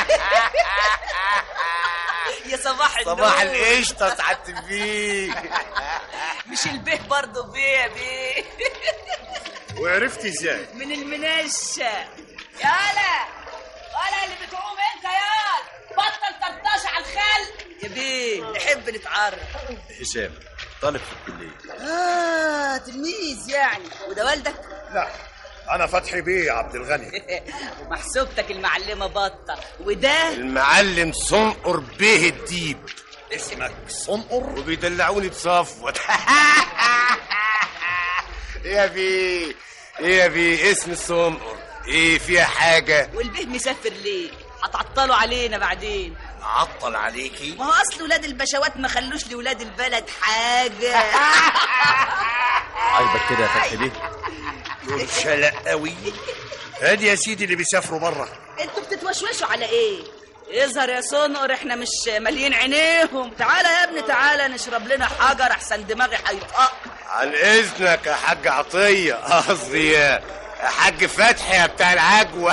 G: يا صباح النور
H: صباح القشطه سعدت بيه
G: مش البيه برضه بيه بيه
M: وعرفت ازاي
G: من المنشة يالا ولا اللي بتقوم انت يا بطل طرطاش على الخل يا بيه نحب نتعرف
N: هشام طالب في الكلية
G: اه تلميذ يعني وده والدك
M: لا انا فتحي بيه عبد الغني
G: ومحسوبتك المعلمة بطة وده
H: المعلم صنقر بيه الديب
M: اسمك صنقر
H: وبيدلعوني بصفوت ايه يا بيه ايه يا بيه اسم الصنقر ايه فيها حاجه
G: والبيه مسافر ليه هتعطلوا علينا بعدين
H: عطل عليكي
G: ما هو اصل ولاد البشوات ما خلوش لولاد البلد حاجة
N: عاجبك كده يا فتحي بيه
M: دول شلق قوي ادي يا سيدي اللي بيسافروا بره
G: انتوا بتتوشوشوا على ايه يظهر يا صنقر احنا مش مالين عينيهم تعالى يا ابني تعالى نشرب لنا حجر احسن دماغي هيطق
H: عن اذنك يا حاج عطيه قصدي يا حاج فتحي يا بتاع العجوه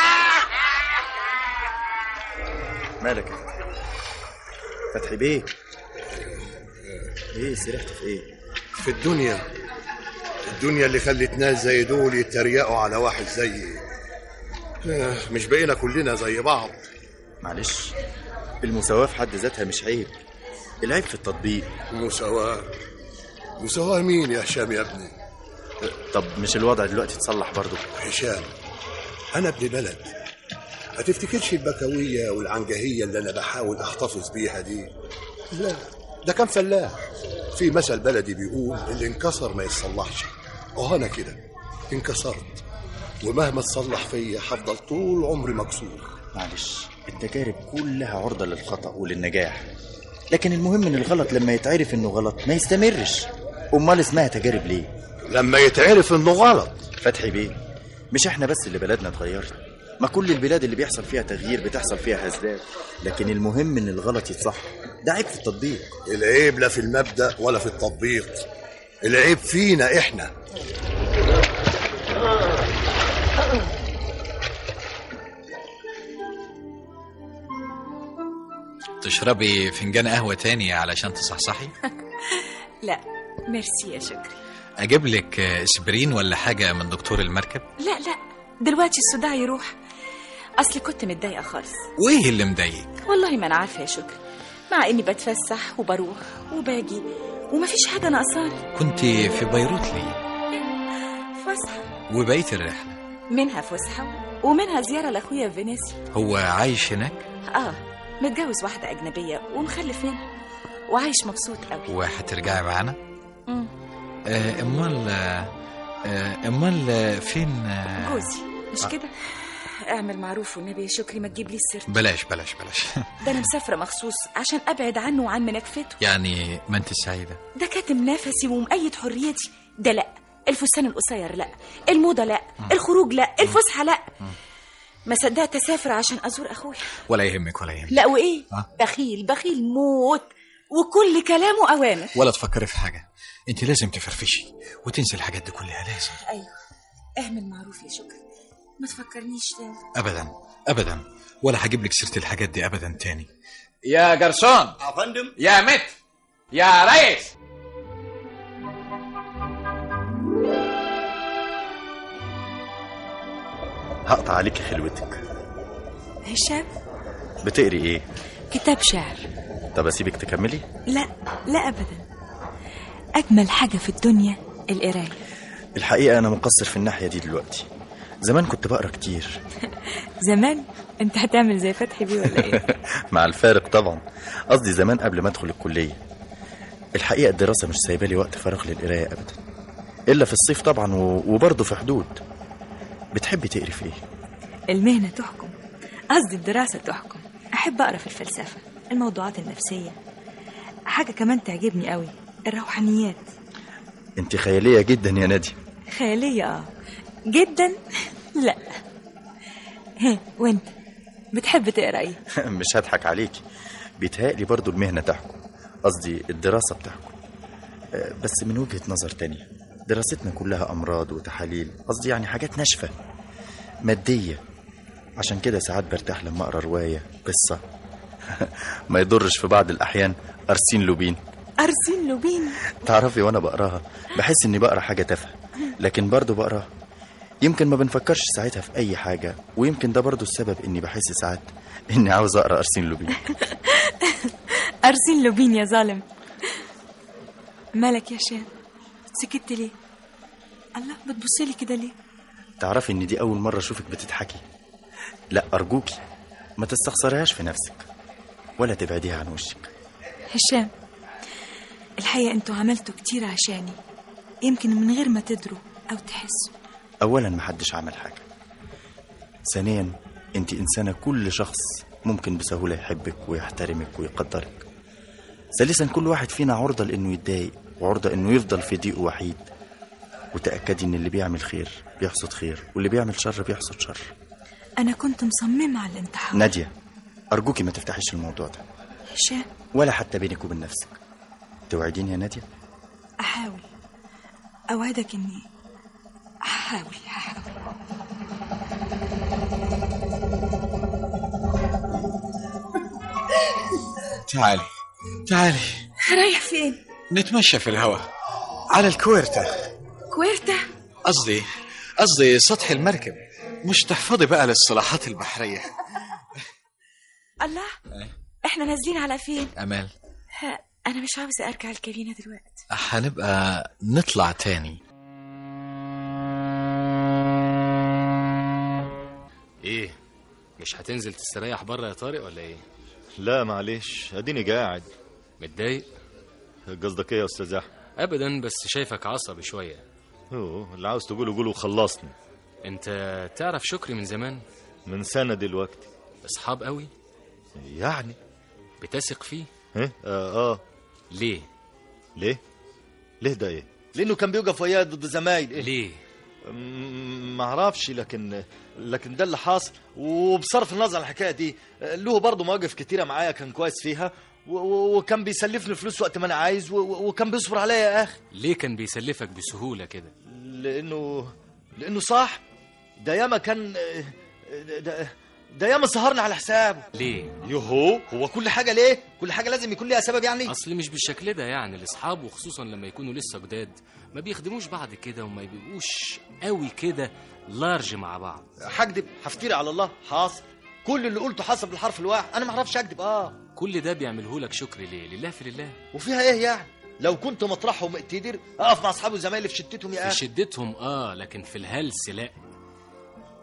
N: مالك يا فتحي فتحي بيه ايه سرحت في ايه
M: في الدنيا الدنيا اللي خلت ناس زي دول يتريقوا على واحد زيي آه، مش بقينا كلنا زي بعض
N: معلش المساواة في حد ذاتها مش عيب العيب في التطبيق
M: مساواة مساواة مين يا هشام يا ابني
N: طب مش الوضع دلوقتي اتصلح برضه
M: هشام أنا ابن بلد ما تفتكرش البكوية والعنجهية اللي أنا بحاول أحتفظ بيها دي لا ده كان فلاح في مثل بلدي بيقول اللي انكسر ما يتصلحش اه أنا كده انكسرت ومهما تصلح فيا هفضل طول عمري مكسور
N: معلش التجارب كلها عرضة للخطأ وللنجاح لكن المهم ان الغلط لما يتعرف انه غلط ما يستمرش امال اسمها تجارب ليه
M: لما يتعرف انه غلط
N: فتحي بيه مش احنا بس اللي بلدنا اتغيرت ما كل البلاد اللي بيحصل فيها تغيير بتحصل فيها هزات لكن المهم ان الغلط يتصح ده عيب في التطبيق
M: العيب لا في المبدأ ولا في التطبيق العيب فينا احنا
D: تشربي فنجان قهوة تاني علشان تصحصحي
K: لا ميرسي يا شكري
D: أجيب لك اسبرين ولا حاجة من دكتور المركب
K: لا لا دلوقتي الصداع يروح اصلي كنت متضايقه خالص
D: وإيه اللي مضايق
K: والله ما انا عارفه يا شكري مع اني بتفسح وبروح وباجي ومفيش حاجه ناقصاني
D: كنت في بيروت ليه
K: فسحه
D: وبقيت الرحلة
L: منها فسحة ومنها زيارة لأخويا في فينيسيا
D: هو عايش هناك
L: آه متجوز واحدة أجنبية ومخلف منها وعايش مبسوط قوي
D: وهترجعي معانا
L: مم.
D: آه، امال آه، آه، امال آه، فين آه،
L: جوزي مش
D: آه.
L: كده اعمل معروف والنبي يا شكري ما تجيب لي السيرة
D: بلاش بلاش بلاش
L: ده انا مسافرة مخصوص عشان ابعد عنه وعن مناكفته
D: يعني ما انت سعيده
L: ده كاتم نفسي ومقيد حريتي ده لا الفستان القصير لا الموضة لا الخروج لا الفسحة لا ما صدقت اسافر عشان ازور اخويا
D: ولا يهمك ولا يهمك
L: لا وايه
D: آه.
L: بخيل بخيل موت وكل كلامه اوامر
D: ولا تفكري في حاجه انت لازم تفرفشي وتنسي الحاجات دي كلها لازم
L: ايوه اعمل معروف يا شكري ما تفكرنيش تاني
D: ابدا ابدا ولا هجيب لك سيره الحاجات دي ابدا تاني يا جرسون
S: يا فندم
D: يا مت يا ريس
N: هقطع عليكي خلوتك
K: هشام
N: بتقري ايه
K: كتاب شعر
N: طب اسيبك تكملي
K: لا لا أبدا أجمل حاجة في الدنيا القراية
N: الحقيقه انا مقصر في الناحيه دي دلوقتي زمان كنت بقرا كتير
K: زمان أنت هتعمل زي فتحي بيه ولا إيه؟
N: مع الفارق طبعا قصدي زمان قبل ما ادخل الكليه الحقيقه الدراسه مش سايبه لي وقت فراغ للقرايه ابدا الا في الصيف طبعا و- وبرضه في حدود بتحبي تقري في ايه
K: المهنة تحكم قصدي الدراسة تحكم أحب أقرأ في الفلسفة الموضوعات النفسية حاجة كمان تعجبني قوي الروحانيات
N: انت خياليه جدا يا نادي
K: خيالية آه جدا لا ها وانت بتحب تقرا ايه
N: مش هضحك عليكي بيتهيألي برضو المهنة تحكم قصدي الدراسة بتحكم آه، بس من وجهة نظر تانية دراستنا كلها أمراض وتحاليل قصدي يعني حاجات ناشفة مادية عشان كده ساعات برتاح لما أقرأ رواية قصة ما يضرش في بعض الأحيان أرسين لوبين
K: أرسين لوبين
N: تعرفي وأنا بقراها بحس إني بقرا حاجة تافهة لكن برضو بقراها يمكن ما بنفكرش ساعتها في أي حاجة ويمكن ده برضو السبب إني بحس ساعات إني عاوز أقرأ أرسين لوبين
K: أرسين لوبين يا ظالم مالك يا شام سكت ليه الله بتبصلي كده ليه
N: تعرفي ان دي اول مره اشوفك بتضحكي لا ارجوكي ما تستخسريهاش في نفسك ولا تبعديها عن وشك
K: هشام الحقيقة انتوا عملتوا كتير عشاني يمكن من غير ما تدروا أو تحسوا
N: اولا محدش عمل حاجه ثانيا انت انسانه كل شخص ممكن بسهوله يحبك ويحترمك ويقدرك ثالثا كل واحد فينا عرضه لانه يتضايق وعرضه انه يفضل في ضيق وحيد وتاكدي ان اللي بيعمل خير بيحصد خير واللي بيعمل شر بيحصد شر
K: أنا كنت مصممة على الانتحار
N: ناديه ارجوكي ما تفتحيش الموضوع ده
K: هشام
N: ولا حتى بينك وبين نفسك توعديني يا ناديه
K: أحاول أوعدك إني هحاول هحاول
D: تعالي تعالي
L: رايح فين
D: نتمشى في الهواء على الكويرتا
L: كويرتا
D: قصدي قصدي سطح المركب مش تحفظي بقى للصلاحات البحرية
L: الله احنا نازلين على فين
D: أمال
L: ها، انا مش عاوزة ارجع الكابينة دلوقتي
D: هنبقى نطلع تاني
A: ايه مش هتنزل تستريح بره يا طارق ولا ايه
O: لا معلش اديني قاعد
A: متضايق
O: قصدك ايه يا استاذ احمد
A: ابدا بس شايفك عصبي شويه
O: اوه اللي عاوز تقوله قوله وخلصني
A: انت تعرف شكري من زمان
O: من سنه دلوقتي
A: اصحاب قوي
O: يعني
A: بتثق فيه
O: اه اه, آه.
A: ليه
O: ليه ليه ده ايه لانه كان بيوقف وياي ضد زمايل إيه؟
A: ليه
O: ما اعرفش لكن لكن ده اللي حاصل وبصرف النظر عن الحكايه دي له برضه مواقف كتيره معايا كان كويس فيها و- و- وكان بيسلفني فلوس وقت ما انا عايز و- و- وكان بيصبر عليا يا اخي
A: ليه كان بيسلفك بسهوله كده
O: لانه لانه صح ده ياما كان ده, ده ياما سهرنا على حسابه
A: ليه
O: يهو هو كل حاجه ليه كل حاجه لازم يكون ليها سبب يعني
A: اصل مش بالشكل ده يعني الاصحاب وخصوصا لما يكونوا لسه جداد ما بيخدموش بعض كده وما بيبقوش قوي كده لارج مع بعض
O: هكدب هفتري على الله حاصل كل اللي قلته حسب الحرف الواحد انا ما اعرفش اكدب اه
A: كل ده بيعمله لك شكر ليه لله في لله
O: وفيها ايه يعني لو كنت مطرحهم اقتدر اقف مع اصحابي وزمايلي في شتتهم يا
A: في
O: اخي
A: شدتهم اه لكن في الهلس لا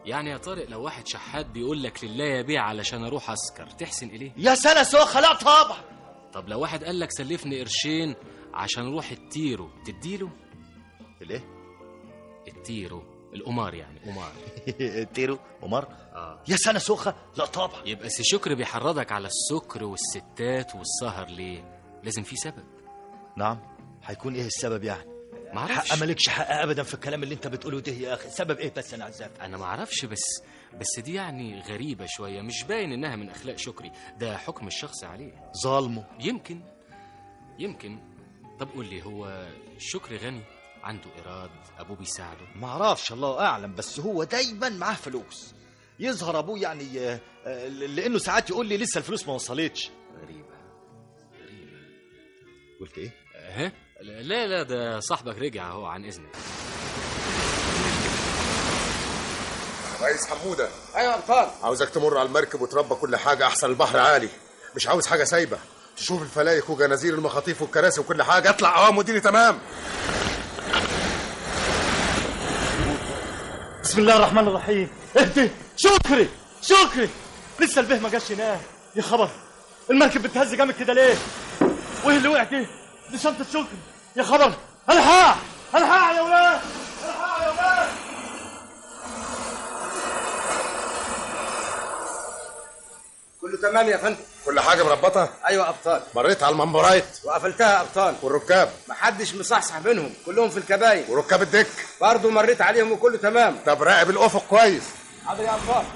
A: يعني يا طارق لو واحد شحات بيقول لك لله يا بيع علشان اروح اسكر تحسن اليه
O: يا سنة سوخة لا طبعا
A: طب لو واحد قال لك سلفني قرشين عشان اروح التيرو تديله
O: الايه
A: التيرو القمار يعني قمار
O: تيرو قمار يا سنة سوخة لا طبعا
A: يبقى سي شكر بيحرضك على السكر والستات والسهر ليه لازم في سبب
O: نعم هيكون ايه السبب يعني
A: معرفش.
O: حق مالكش حق ابدا في الكلام اللي انت بتقوله ده يا اخي السبب ايه بس انا عزاب
A: انا ما اعرفش بس بس دي يعني غريبه شويه مش باين انها من اخلاق شكري ده حكم الشخص عليه
O: ظالمه
A: يمكن يمكن طب قول لي هو شكري غني عنده ايراد ابوه بيساعده
O: ما اعرفش الله اعلم بس هو دايما معاه فلوس يظهر ابوه يعني آه، آه، لانه ساعات يقول لي لسه الفلوس ما وصلتش
A: غريبه
O: قلت ايه
A: ها لا لا ده صاحبك رجع اهو عن اذنك
H: رئيس حمودة
Q: ايوه يا ابطال
H: عاوزك تمر على المركب وتربى كل حاجة أحسن البحر عالي مش عاوز حاجة سايبة تشوف الفلايك وجنازير المخاطيف والكراسي وكل حاجة اطلع اه مديري تمام
O: بسم الله الرحمن الرحيم اهدي شكري شكري لسه البه ما جاش ينام يا خبر المركب بتهز جامد كده ليه وايه اللي وقع دي دي شنطه شكري يا خبر الحق الحق يا ولاد الحق يا ولاد
Q: كله تمام يا فندم
H: كل حاجة مربطة
Q: ايوه يا ابطال
H: مريت على المنبرايت
Q: وقفلتها يا ابطال
H: والركاب
Q: محدش مصحصح بينهم كلهم في الكباين
H: وركاب الدك
Q: برضه مريت عليهم وكله تمام
H: طب راقب الأفق كويس
Q: حاضر يا ابطال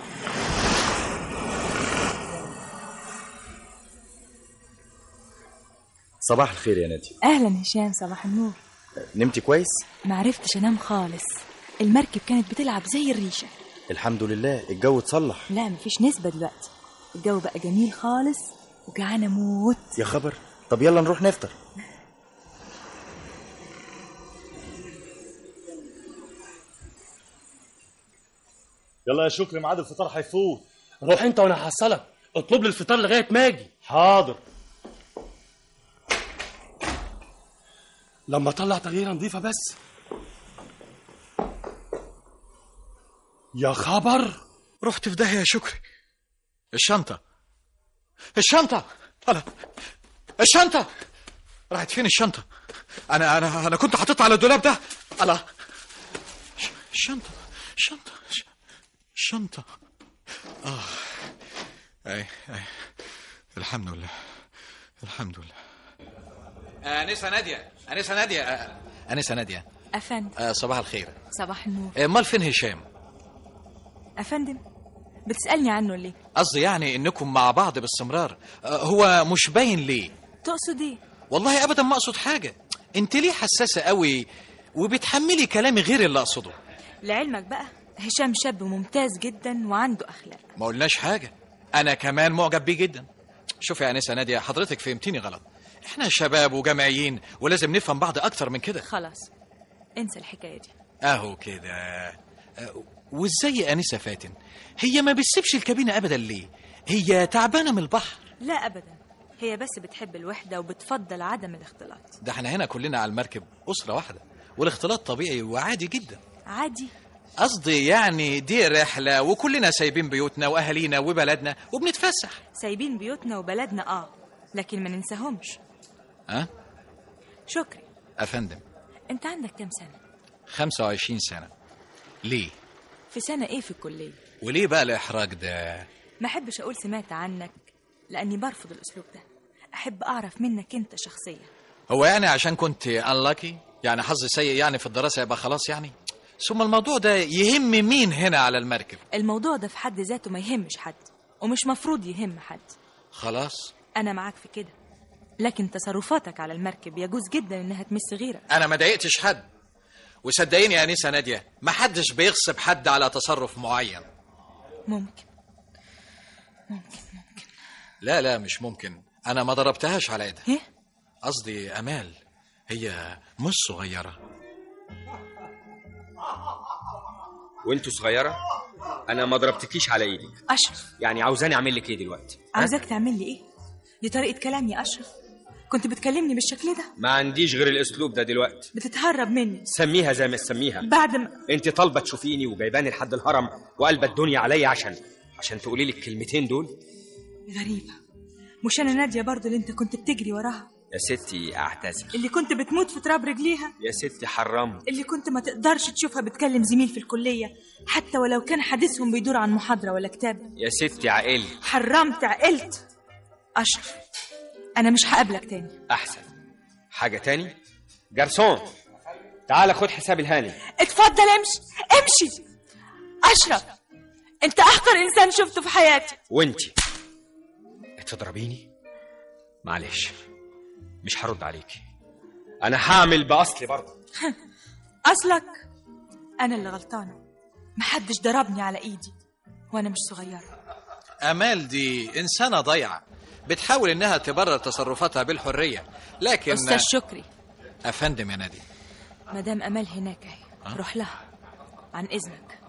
N: صباح الخير يا نادي
K: اهلا هشام صباح النور
N: نمتي كويس
K: ما عرفتش انام خالص المركب كانت بتلعب زي الريشه
N: الحمد لله الجو اتصلح
K: لا مفيش نسبه دلوقتي الجو بقى جميل خالص وجعانه موت
N: يا خبر طب يلا نروح نفطر
O: يلا يا شكري ميعاد الفطار هيفوت
J: روح انت وانا هحصلك اطلب لي الفطار لغايه ما اجي
O: حاضر
J: لما اطلع تغييره نظيفه بس يا خبر
D: رحت في داهية يا شكري الشنطة الشنطة أنا الشنطة راحت فين الشنطة أنا أنا أنا كنت حاططها على الدولاب ده ألا ش- الشنطة الشنطة ش- الشنطة آه أي أي الحمد لله الحمد لله أنسة نادية أنسة نادية آه، أنسة نادية
K: افندم
D: آه، صباح الخير
K: صباح النور
D: آه، أمال فين هشام
K: افندم بتسالني عنه ليه
D: قصدي يعني انكم مع بعض باستمرار آه، هو مش باين ليه
K: تقصد ايه
D: والله ابدا ما اقصد حاجه انت ليه حساسه قوي وبتحملي كلامي غير اللي اقصده
K: لعلمك بقى هشام شاب ممتاز جدا وعنده اخلاق
D: ما قلناش حاجه انا كمان معجب بيه جدا شوفي يا انسه ناديه حضرتك فهمتيني غلط احنا شباب وجامعيين ولازم نفهم بعض اكتر من كده
K: خلاص انسى الحكايه دي
D: اهو كده آه، وازاي يا انسه فاتن هي ما بتسيبش الكابينه ابدا ليه هي تعبانه من البحر
K: لا ابدا هي بس بتحب الوحده وبتفضل عدم الاختلاط
D: ده احنا هنا كلنا على المركب اسره واحده والاختلاط طبيعي وعادي جدا
K: عادي
D: قصدي يعني دي رحلة وكلنا سايبين بيوتنا وأهالينا وبلدنا وبنتفسح
K: سايبين بيوتنا وبلدنا اه لكن ما ننساهمش
D: ها
K: شكري
D: أفندم
K: انت عندك كام سنه
D: 25 سنة ليه
K: في سنه ايه في الكليه
D: وليه بقى الإحراج ده
K: ما احبش اقول سمعت عنك لاني برفض الاسلوب ده احب اعرف منك انت شخصيا
D: هو يعني عشان كنت unlucky يعني حظي سيء يعني في الدراسة يبقى خلاص يعني ثم الموضوع ده يهم مين هنا على المركب
K: الموضوع ده في حد ذاته ما يهمش حد ومش مفروض يهم حد
D: خلاص
K: انا معاك في كده لكن تصرفاتك على المركب يجوز جدا انها تمس غيرك
D: أنا ما ضايقتش حد وصدقيني يا أنسة نادية ما حدش بيغصب حد على تصرف معين
K: ممكن
D: لا لا مش ممكن أنا ما ضربتهاش على إيدها
K: ايه
D: قصدي أمال هي مش صغيرة
P: وانتوا صغيره انا ما ضربتكيش على ايدي
K: اشرف
P: يعني عاوزاني اعمل لك ايه دلوقتي
K: عاوزاك تعمل لي ايه دي طريقه كلام يا اشرف كنت بتكلمني بالشكل ده
P: ما عنديش غير الاسلوب ده دلوقتي
K: بتتهرب مني
P: سميها زي ما تسميها
K: بعد ما
P: انت طالبه تشوفيني وجايباني لحد الهرم وقلبة الدنيا عليا عشان عشان تقولي لي الكلمتين دول
K: غريبة مش أنا نادية برضو اللي أنت كنت بتجري وراها
P: يا ستي اعتذر
K: اللي كنت بتموت في تراب رجليها
P: يا ستي حرام
K: اللي كنت ما تقدرش تشوفها بتكلم زميل في الكلية حتى ولو كان حديثهم بيدور عن محاضرة ولا كتاب
P: يا ستي عقلي
K: حرمت عقلت أشرف أنا مش هقابلك تاني
P: احسن حاجه تاني جرسون تعال خد حساب الهاني
K: اتفضل امشي امشي أشرف أنت أحقر إنسان شفته في حياتي
P: وانتي تضربيني معلش مش هرد عليكي انا هعمل باصلي برضه
K: أصلك أنا اللي غلطانة محدش ضربني على إيدي وأنا مش صغيرة
D: امال دي انسانه ضايعه بتحاول انها تبرر تصرفاتها بالحريه لكن
K: أستاذ شكري
D: افندم يا نادي
K: مدام أمال هناك أهي روح لها عن إذنك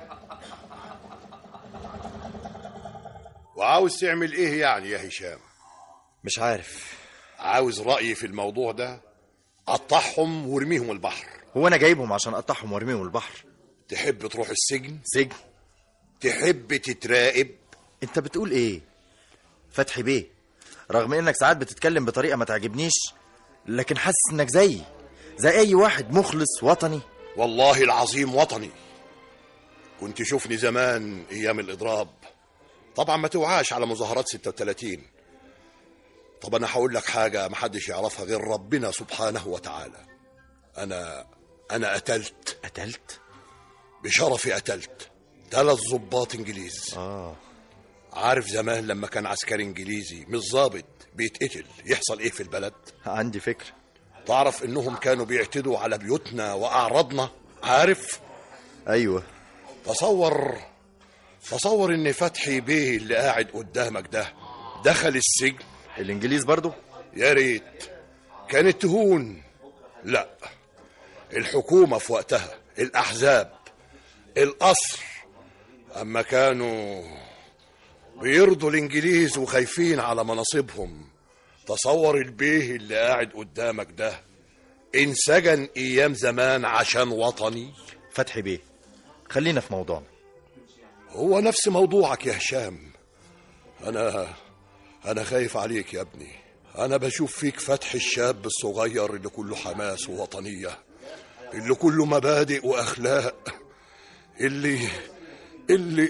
M: وعاوز تعمل ايه يعني يا هشام
N: مش عارف
M: عاوز رأيي في الموضوع ده قطعهم وارميهم البحر
N: هو انا جايبهم عشان اقطعهم وارميهم البحر
M: تحب تروح السجن
N: سجن
M: تحب تتراقب
N: انت بتقول ايه فتحي بيه رغم انك ساعات بتتكلم بطريقه ما تعجبنيش لكن حاسس انك زيي زي اي واحد مخلص وطني
M: والله العظيم وطني كنت شوفني زمان ايام الاضراب طبعا ما توعاش على مظاهرات 36 طب انا هقول لك حاجه محدش يعرفها غير ربنا سبحانه وتعالى انا انا قتلت
N: قتلت
M: بشرفي قتلت ثلاث ضباط انجليز
N: اه
M: عارف زمان لما كان عسكري انجليزي مش ظابط بيتقتل يحصل ايه في البلد
N: عندي فكره
M: تعرف انهم كانوا بيعتدوا على بيوتنا واعراضنا عارف
N: ايوه
M: تصور تصور ان فتحي بيه اللي قاعد قدامك ده دخل السجن
N: الانجليز برضو
M: يا ريت كانت تهون لا الحكومة في وقتها الأحزاب القصر أما كانوا بيرضوا الإنجليز وخايفين على مناصبهم تصور البيه اللي قاعد قدامك ده انسجن أيام زمان عشان وطني
N: فتحي بيه خلينا في موضوعنا
M: هو نفس موضوعك يا هشام أنا أنا خايف عليك يا ابني أنا بشوف فيك فتح الشاب الصغير اللي كله حماس ووطنية اللي كله مبادئ وأخلاق اللي اللي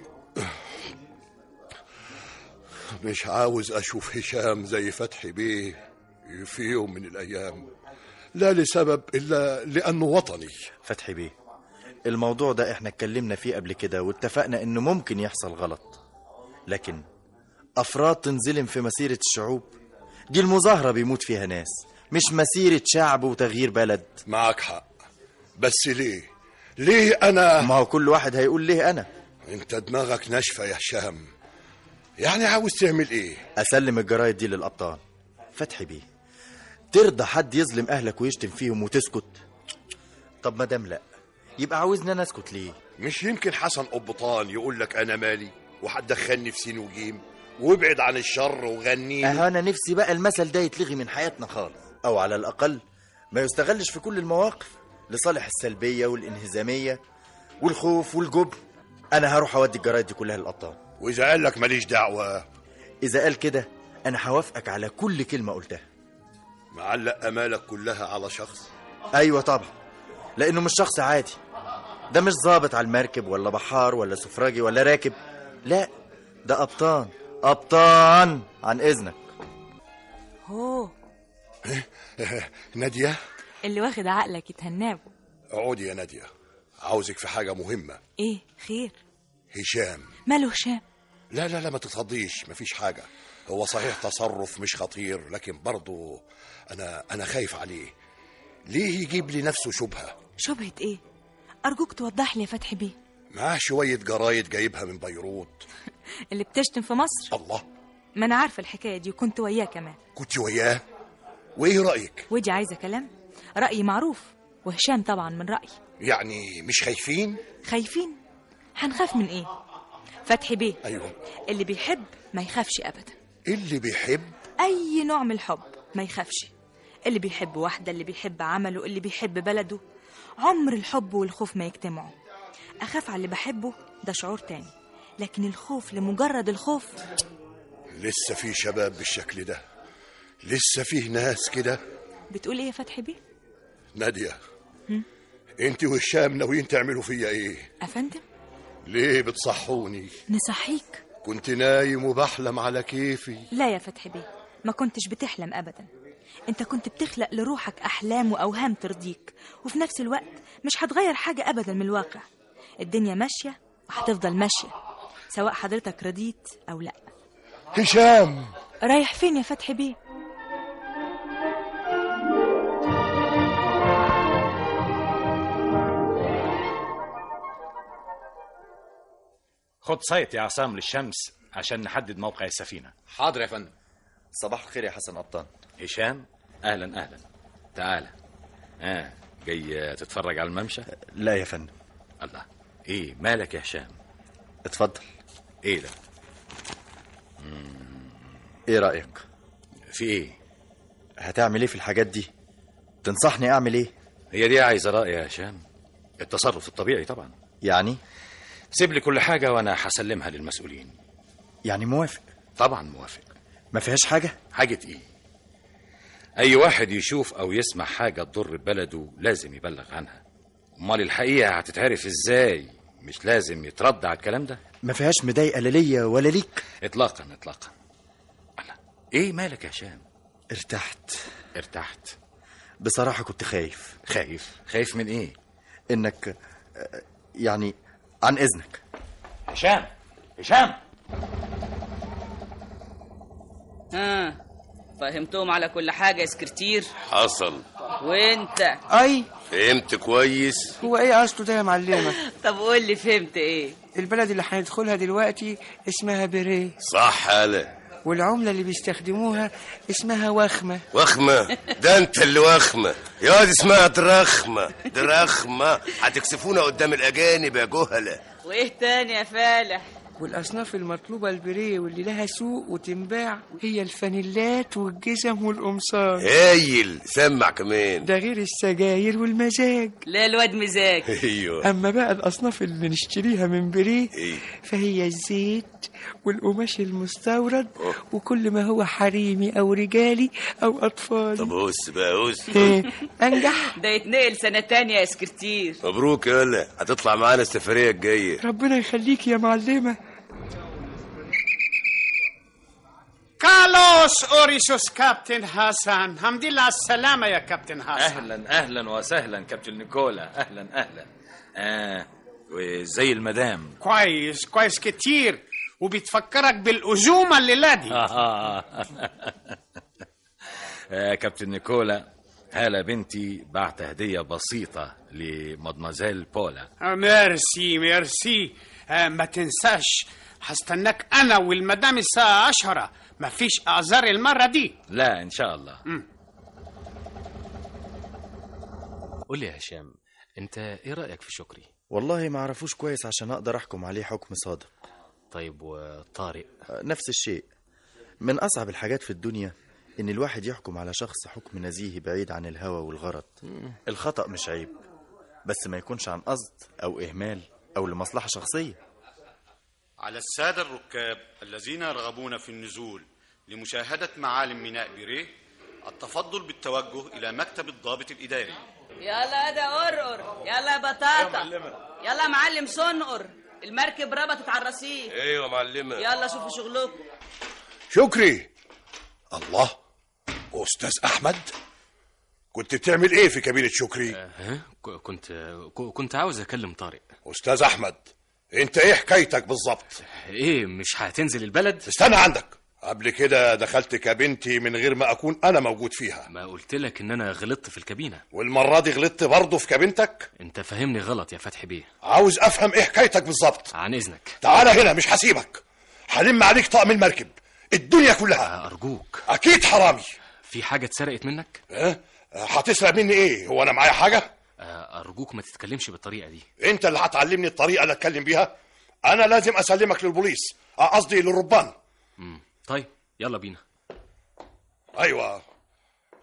M: مش عاوز أشوف هشام زي فتحي بيه في يوم من الأيام لا لسبب إلا لأنه وطني
N: فتحي بيه الموضوع ده احنا اتكلمنا فيه قبل كده واتفقنا انه ممكن يحصل غلط لكن افراد تنظلم في مسيرة الشعوب دي المظاهرة بيموت فيها ناس مش مسيرة شعب وتغيير بلد
M: معك حق بس ليه ليه انا
N: ما هو كل واحد هيقول ليه انا
M: انت دماغك ناشفة يا هشام يعني عاوز تعمل ايه
N: اسلم الجرايد دي للابطال فتحي بيه ترضى حد يظلم اهلك ويشتم فيهم وتسكت طب ما دام لا يبقى عاوزني انا اسكت ليه
M: مش يمكن حسن قبطان يقول لك انا مالي وهتدخلني في سين وجيم وابعد عن الشر وغني
N: اه انا نفسي بقى المثل ده يتلغي من حياتنا خالص او على الاقل ما يستغلش في كل المواقف لصالح السلبيه والانهزاميه والخوف والجبن انا هروح اودي الجرايد دي كلها للابطال
M: واذا قال لك ماليش دعوه
N: اذا قال كده انا هوافقك على كل كلمه قلتها
M: معلق امالك كلها على شخص
N: ايوه طبعا لانه مش شخص عادي ده مش ظابط على المركب ولا بحار ولا سفراجي ولا راكب لا ده ابطان ابطان عن اذنك
K: هو
M: ناديه
K: اللي واخد عقلك يتهنابه
M: اقعدي يا ناديه عاوزك في حاجه مهمه
K: ايه خير
M: هشام
K: ماله هشام
M: لا لا لا ما تتخضيش مفيش حاجه هو صحيح تصرف مش خطير لكن برضه انا انا خايف عليه ليه يجيب لي نفسه شبهه
K: شبهة ايه ارجوك توضح لي يا فتحي بيه
M: معاه شويه جرايد جايبها من بيروت
K: اللي بتشتم في مصر
M: الله
K: ما انا عارفه الحكايه دي وكنت وياه كمان
M: كنت وياه وايه رايك
K: ودي عايزه كلام رايي معروف وهشام طبعا من رايي
M: يعني مش خايفين
K: خايفين هنخاف من ايه فتحي بيه
M: ايوه
K: اللي بيحب ما يخافش ابدا
M: اللي بيحب
K: اي نوع من الحب ما يخافش اللي بيحب واحدة اللي بيحب عمله اللي بيحب بلده عمر الحب والخوف ما يجتمعوا أخاف على اللي بحبه ده شعور تاني لكن الخوف لمجرد الخوف
M: لسه في شباب بالشكل ده لسه فيه ناس كده
K: بتقول ايه يا فتحي بيه
M: نادية
K: هم؟
M: انت وهشام ناويين تعملوا فيا ايه
K: أفندم
M: ليه بتصحوني
K: نصحيك
M: كنت نايم وبحلم على كيفي
K: لا يا فتحي بيه ما كنتش بتحلم أبدا انت كنت بتخلق لروحك أحلام وأوهام ترضيك وفي نفس الوقت مش هتغير حاجة أبدا من الواقع الدنيا ماشية وهتفضل ماشية سواء حضرتك رضيت أو لا
M: هشام
K: رايح فين يا فتحي بيه
I: خد صيت يا عصام للشمس عشان نحدد موقع السفينة
B: حاضر يا فندم
N: صباح الخير يا حسن قبطان
I: هشام أهلا أهلا تعالى آه جاي تتفرج على الممشى
N: لا يا فندم
I: الله إيه مالك يا هشام
N: اتفضل
I: إيه ده
N: ايه رأيك
I: في إيه
N: هتعمل ايه في الحاجات دي تنصحني اعمل ايه
I: هي دي عايزة رأي يا هشام التصرف الطبيعي طبعا
N: يعني
I: سيب لي كل حاجة وأنا هسلمها للمسؤولين
N: يعني موافق
I: طبعا موافق
N: ما فيهاش حاجة
I: حاجة إيه أي واحد يشوف أو يسمع حاجة تضر بلده لازم يبلغ عنها أمال الحقيقة هتتعرف إزاي مش لازم يترد على الكلام ده
N: ما فيهاش مضايقة لا ليا ولا ليك
I: إطلاقا إطلاقا الله إيه مالك يا هشام
N: ارتحت
I: ارتحت
N: بصراحة كنت خايف
I: خايف خايف من إيه
N: انك آه، يعني عن اذنك
I: هشام هشام
G: ها فهمتهم على كل حاجة يا سكرتير
H: حصل
G: وانت
E: اي
H: فهمت كويس
E: هو ايه قصده ده يا معلمة
G: طب قول لي فهمت ايه
E: البلد اللي هندخلها دلوقتي اسمها بيريه
H: صح هلا
E: والعملة اللي بيستخدموها اسمها وخمة
H: وخمة ده انت اللي وخمة يا دي اسمها درخمة درخمة هتكسفونا قدام الأجانب يا جهلة
G: وايه تاني يا فالح
E: والأصناف المطلوبة البريه واللي لها سوق وتنباع هي الفانيلات والجزم والقمصان
H: هايل سمع كمان
E: ده غير السجاير والمزاج
G: لا الواد مزاج
H: ايوه
E: أما بقى الأصناف اللي نشتريها من بريه
H: إيه؟
E: فهي الزيت والقماش المستورد وكل ما هو حريمي أو رجالي أو أطفالي
H: طب بص بقى بص
E: إيه، أنجح
G: ده يتنقل سنة تانية يا سكرتير
H: مبروك يا ولا هتطلع معانا السفرية الجاية
E: ربنا يخليك يا معلمة
W: كالوس اوريسوس كابتن حسن الحمد لله على السلامة يا كابتن حسن
I: أهلا أهلا وسهلا كابتن نيكولا أهلا أهلا آه وزي المدام
W: كويس كويس كتير وبتفكرك بالأزومة الليلة دي
I: آه. آه كابتن نيكولا هالة بنتي بعت هدية بسيطة لمدمزيل بولا
W: آه، ميرسي ميرسي آه، ما تنساش هستناك أنا والمدام الساعة عشرة مفيش أعذار المرة دي
I: لا إن شاء الله
A: قول لي يا هشام انت ايه رايك في شكري
N: والله ما اعرفوش كويس عشان اقدر احكم عليه حكم صادق
A: طيب وطارق
N: آه، نفس الشيء من اصعب الحاجات في الدنيا ان الواحد يحكم على شخص حكم نزيه بعيد عن الهوى والغرض الخطأ مش عيب بس ما يكونش عن قصد او اهمال او لمصلحة شخصية
C: على السادة الركاب الذين يرغبون في النزول لمشاهدة معالم ميناء بيريه التفضل بالتوجه إلى مكتب الضابط الإداري
G: يلا ده قرقر يلا يا بطاطا يلا يا معلم صنقر المركب ربطت على الرصيف
H: ايوه يا معلمة
G: يلا شوفوا شغلكم
M: شكري الله أستاذ أحمد كنت بتعمل إيه في كابينة شكري
A: ها ك- كنت ك- كنت عاوز اكلم طارق
M: أستاذ أحمد أنت إيه حكايتك بالظبط
A: ايه مش هتنزل البلد
M: استنى عندك قبل كده دخلت كابينتي من غير ما أكون أنا موجود فيها
A: ما قلت لك ان انا غلطت في الكابينه
M: والمرة دي غلطت برضه في كابينتك
A: انت فاهمني غلط يا فتحي بيه
M: عاوز أفهم إيه حكايتك بالظبط
A: عن اذنك
M: تعالى هنا مش هسيبك هلم عليك طقم المركب الدنيا كلها
A: ارجوك
M: أكيد حرامي
A: في حاجه اتسرقت منك
M: اه هتسرق مني إيه هو أنا معايا حاجة
A: آه، ارجوك ما تتكلمش بالطريقه دي
M: انت اللي هتعلمني الطريقه اللي اتكلم بيها انا لازم اسلمك للبوليس اه، قصدي للربان
A: مم. طيب يلا بينا
M: ايوه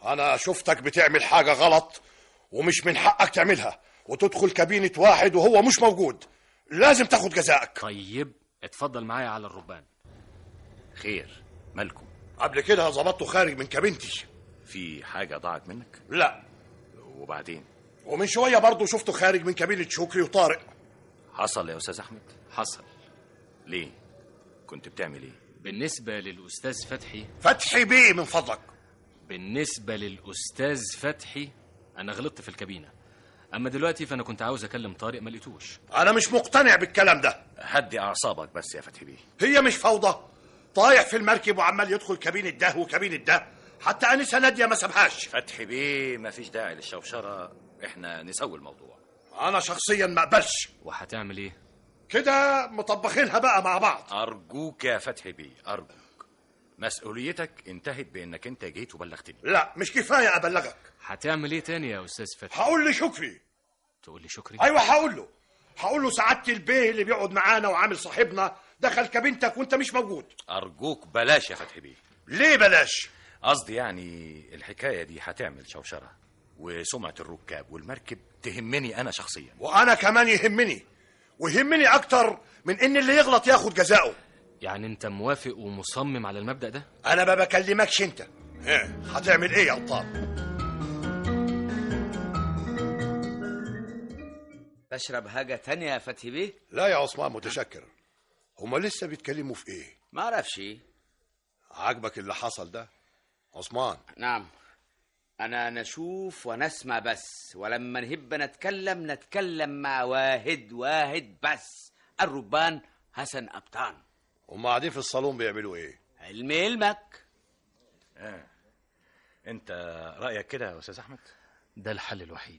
M: انا شفتك بتعمل حاجه غلط ومش من حقك تعملها وتدخل كابينه واحد وهو مش موجود لازم تاخد جزائك
A: طيب اتفضل معايا على الربان
I: خير مالكم
M: قبل كده ظبطته خارج من كابينتي
I: في حاجة ضاعت منك
M: لا
I: وبعدين
M: ومن شويه برضه شفته خارج من كابينه شكري وطارق
I: حصل يا أستاذ أحمد
A: حصل
I: ليه كنت بتعمل ايه
A: بالنسبة للأستاذ فتحي
M: فتحي بيه من فضلك
A: بالنسبة للأستاذ فتحي أنا غلطت في الكابينة أما دلوقتي فأنا كنت عاوز أكلم طارق ما لقيتوش
M: انا مش مقتنع بالكلام ده
I: هدي أعصابك بس يا فتحي بيه
M: هي مش فوضى طايح في المركب وعمال يدخل كابينه ده وكابينه ده حتى انسه ناديه ما سابهاش
I: فتحي بيه مفيش داعي للشوشرة احنا نسوي الموضوع
M: انا شخصيا ما اقبلش
A: وهتعمل ايه
M: كده مطبخينها بقى مع بعض
I: أرجوك يا فتحي بيه أرجوك مسؤوليتك انتهت بأنك أنت جيت وبلغتني
M: لا مش كفايه ابلغك
A: هتعمل ايه تاني يا أستاذ فتحي
M: هقول لشكري
A: تقول لي شكري
M: ايوه هقول له هقول له سعاده البيه اللي بيقعد معانا وعامل صاحبنا دخل كابينتك وانت مش موجود
I: أرجوك بلاش يا فتحي بيه
M: ليه بلاش
I: قصدي يعني الحكاية دي هتعمل شوشرة وسمعة الركاب والمركب تهمني أنا شخصيا
M: وانا كمان يهمني ويهمني اكتر من ان اللي يغلط ياخد جزاؤه
A: يعني أنت موافق ومصمم على المبدأ ده
M: انا ما بكلمكش انت ها، هتعمل ايه يا قطان
F: تشرب حاجة تانية يا فتحي بيه؟
M: لا يا عثمان متشكر هما لسه بيتكلموا في ايه
F: ما اعرفش
M: عاجبك اللي حصل ده عثمان
F: نعم انا نشوف ونسمع بس ولما نهب نتكلم نتكلم مع واحد واحد بس الربان حسن ابطان
M: هما قاعدين في الصالون بيعملوا ايه
F: علم علمك
I: آه. أنت رأيك كده يا أستاذ أحمد
A: ده الحل الوحيد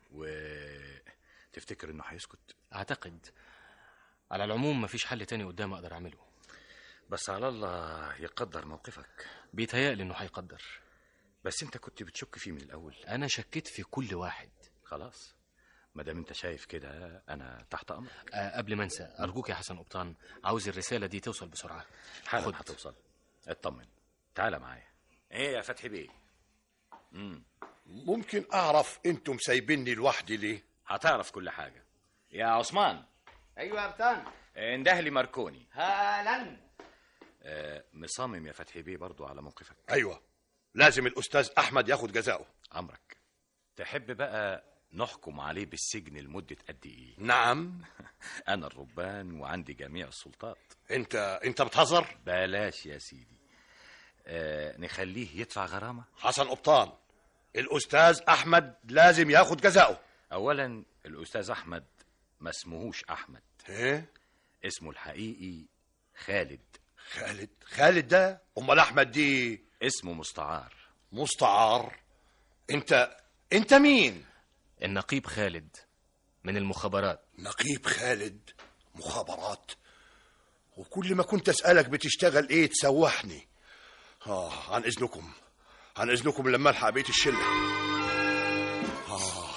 I: وتفتكر إنه هيسكت
A: أعتقد على العموم مفيش حل تاني قدام أقدر أعمله
I: بس على الله يقدر موقفك
A: بيتهيألي إنه هيقدر
I: بس أنت كنت بتشك فيه من الأول
A: أنا شكيت في كل واحد
I: خلاص ما دام أنت شايف كده أنا تحت أمرك
A: أه قبل ما أنسى أرجوك يا حسن قبطان عاوز الرسالة دي توصل بسرعة
I: حالا
A: خد.
I: هتوصل اطمن تعال معايا ايه يا فتحي بيه مم.
M: ممكن اعرف انتم سايبيني لوحدي ليه
I: هتعرف كل حاجة يا عثمان
F: ايوه يا ابطان
I: انده لي ماركوني
F: هلا
I: آه مصمم يا فتحي بيه برضو على موقفك
M: ايوه لازم الاستاذ احمد ياخد جزاؤه
I: امرك تحب بقى نحكم عليه بالسجن لمدة قد ايه
M: نعم
I: انا الربان وعندي جميع السلطات
M: انت انت بتهزر
I: بلاش يا سيدي آه نخليه يدفع غرامة
M: حسن قبطان الاستاذ احمد لازم ياخد جزاؤه
I: اولا الاستاذ احمد ما اسمهوش احمد
M: ايه
I: اسمه الحقيقي خالد
M: خالد خالد ده امال احمد دي
I: اسمه مستعار
M: مستعار انت انت مين
A: النقيب خالد من المخابرات
M: نقيب خالد مخابرات وكل ما كنت اسالك بتشتغل ايه تسوحني اه عن اذنكم عن اذنكم لما الحق بيت الشله آه.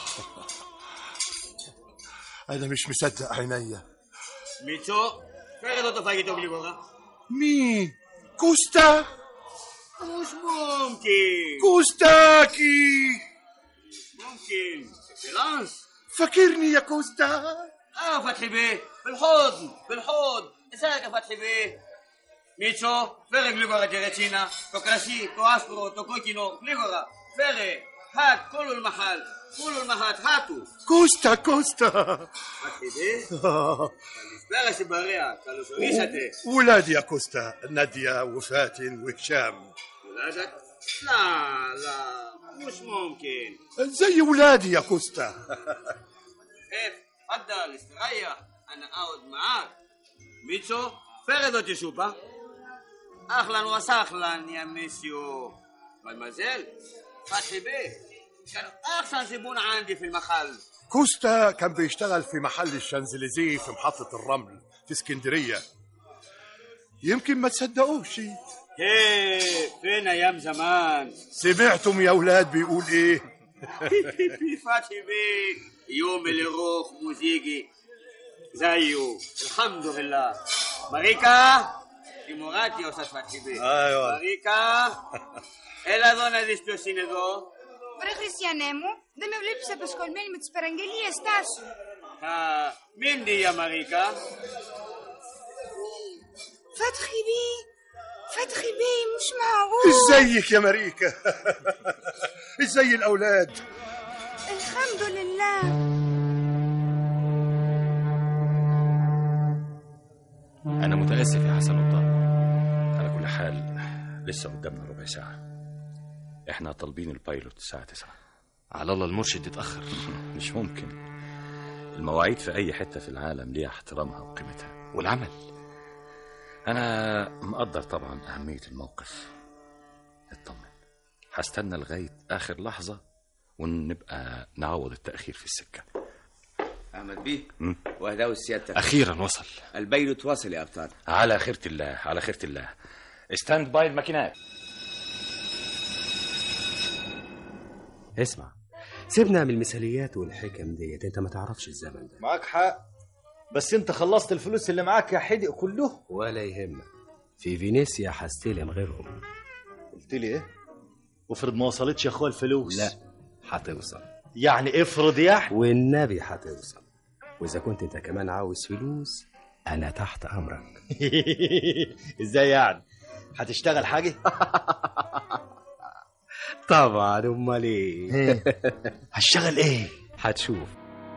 M: انا مش مصدق عينيا
F: ميتشو فين تو فايتو بليغورا
M: مين كوستا
F: مش ممكن
M: كوستاكي
F: ممكن فرانس
M: فاكرني يا كوستا
F: اه فتحي بيه بالحضن بالحضن ازيك يا فتحي بيه ميتشو فيري بليغورا جيرتينا تو كراسي تو اسبرو تو كوكينو بليغورا فيري هات كل المحل كل المحل هاتوا
M: كوستا كوستا
F: فتحي بيه Spera si barea, كانوا شريشتي
M: ولادي يا كوستا نادية وفاتن وهشام
F: ولادك؟ لا لا مش ممكن
M: زي ولادي يا كوستا
F: كيف؟ تفضل استريح انا اقعد معاك ميتشو فرد تشوبا اهلا وسهلا يا ميسيو مدمزيل فتحي بيه كان احسن زبون عندي في المحل
M: كوستا كان بيشتغل في محل الشانزليزيه في محطة الرمل في اسكندرية يمكن ما تصدقوش
F: هي فين ايام زمان
M: سمعتم يا ولاد بيقول ايه
F: فتحي بيه يوم اللي يروح موسيقي زيه الحمد لله ماريكا تيموراتي يا استاذ فتحي بيه
S: أيوة.
F: ماريكا έλα εδώ να δεις ποιος είναι εδώ
R: Βρε Χριστιανέ μου, δεν με βλέπεις απασχολμένη με τις παραγγελίες, στάσου.
F: Α, Μίντι για Μαρίκα
R: فتحي بيه فتحي بيه مش معقول
M: ازيك يا مريكا ازاي الاولاد
R: الحمد لله
A: أنا متأسف يا حسن الطاهر
I: على كل حال لسه قدامنا ربع ساعة احنا طالبين البايلوت الساعة 9
A: على الله المرشد يتأخر
I: مش ممكن المواعيد في أي حتة في العالم ليها احترامها وقيمتها
A: والعمل
I: أنا مقدر طبعا أهمية الموقف اطمن هستنى لغاية آخر لحظة ونبقى نعوض التأخير في السكة
F: احمد بيه
I: مم.
F: وهداوي سيادتك
I: أخيراً وصل.
F: البيلوت واصل يا ابطال
I: على خيرة الله على خيرة الله ستاند باي الماكينات
J: اسمع سيبنا من المثاليات والحكم ديت انت ما تعرفش الزمن ده
O: معاك حق بس انت خلصت الفلوس اللي معاك يا حدق كله
J: ولا يهمك في فينيسيا هستلم غيرهم
O: قلت لي ايه وافرض ما وصلتش يا اخويا الفلوس
J: لا هتوصل
O: يعني افرض يا احمد
J: والنبي هتوصل واذا كنت انت كمان عاوز فلوس انا تحت امرك
O: ازاي يعني هتشتغل حاجه
J: طبعا امال ايه
O: هشتغل ايه
J: هتشوف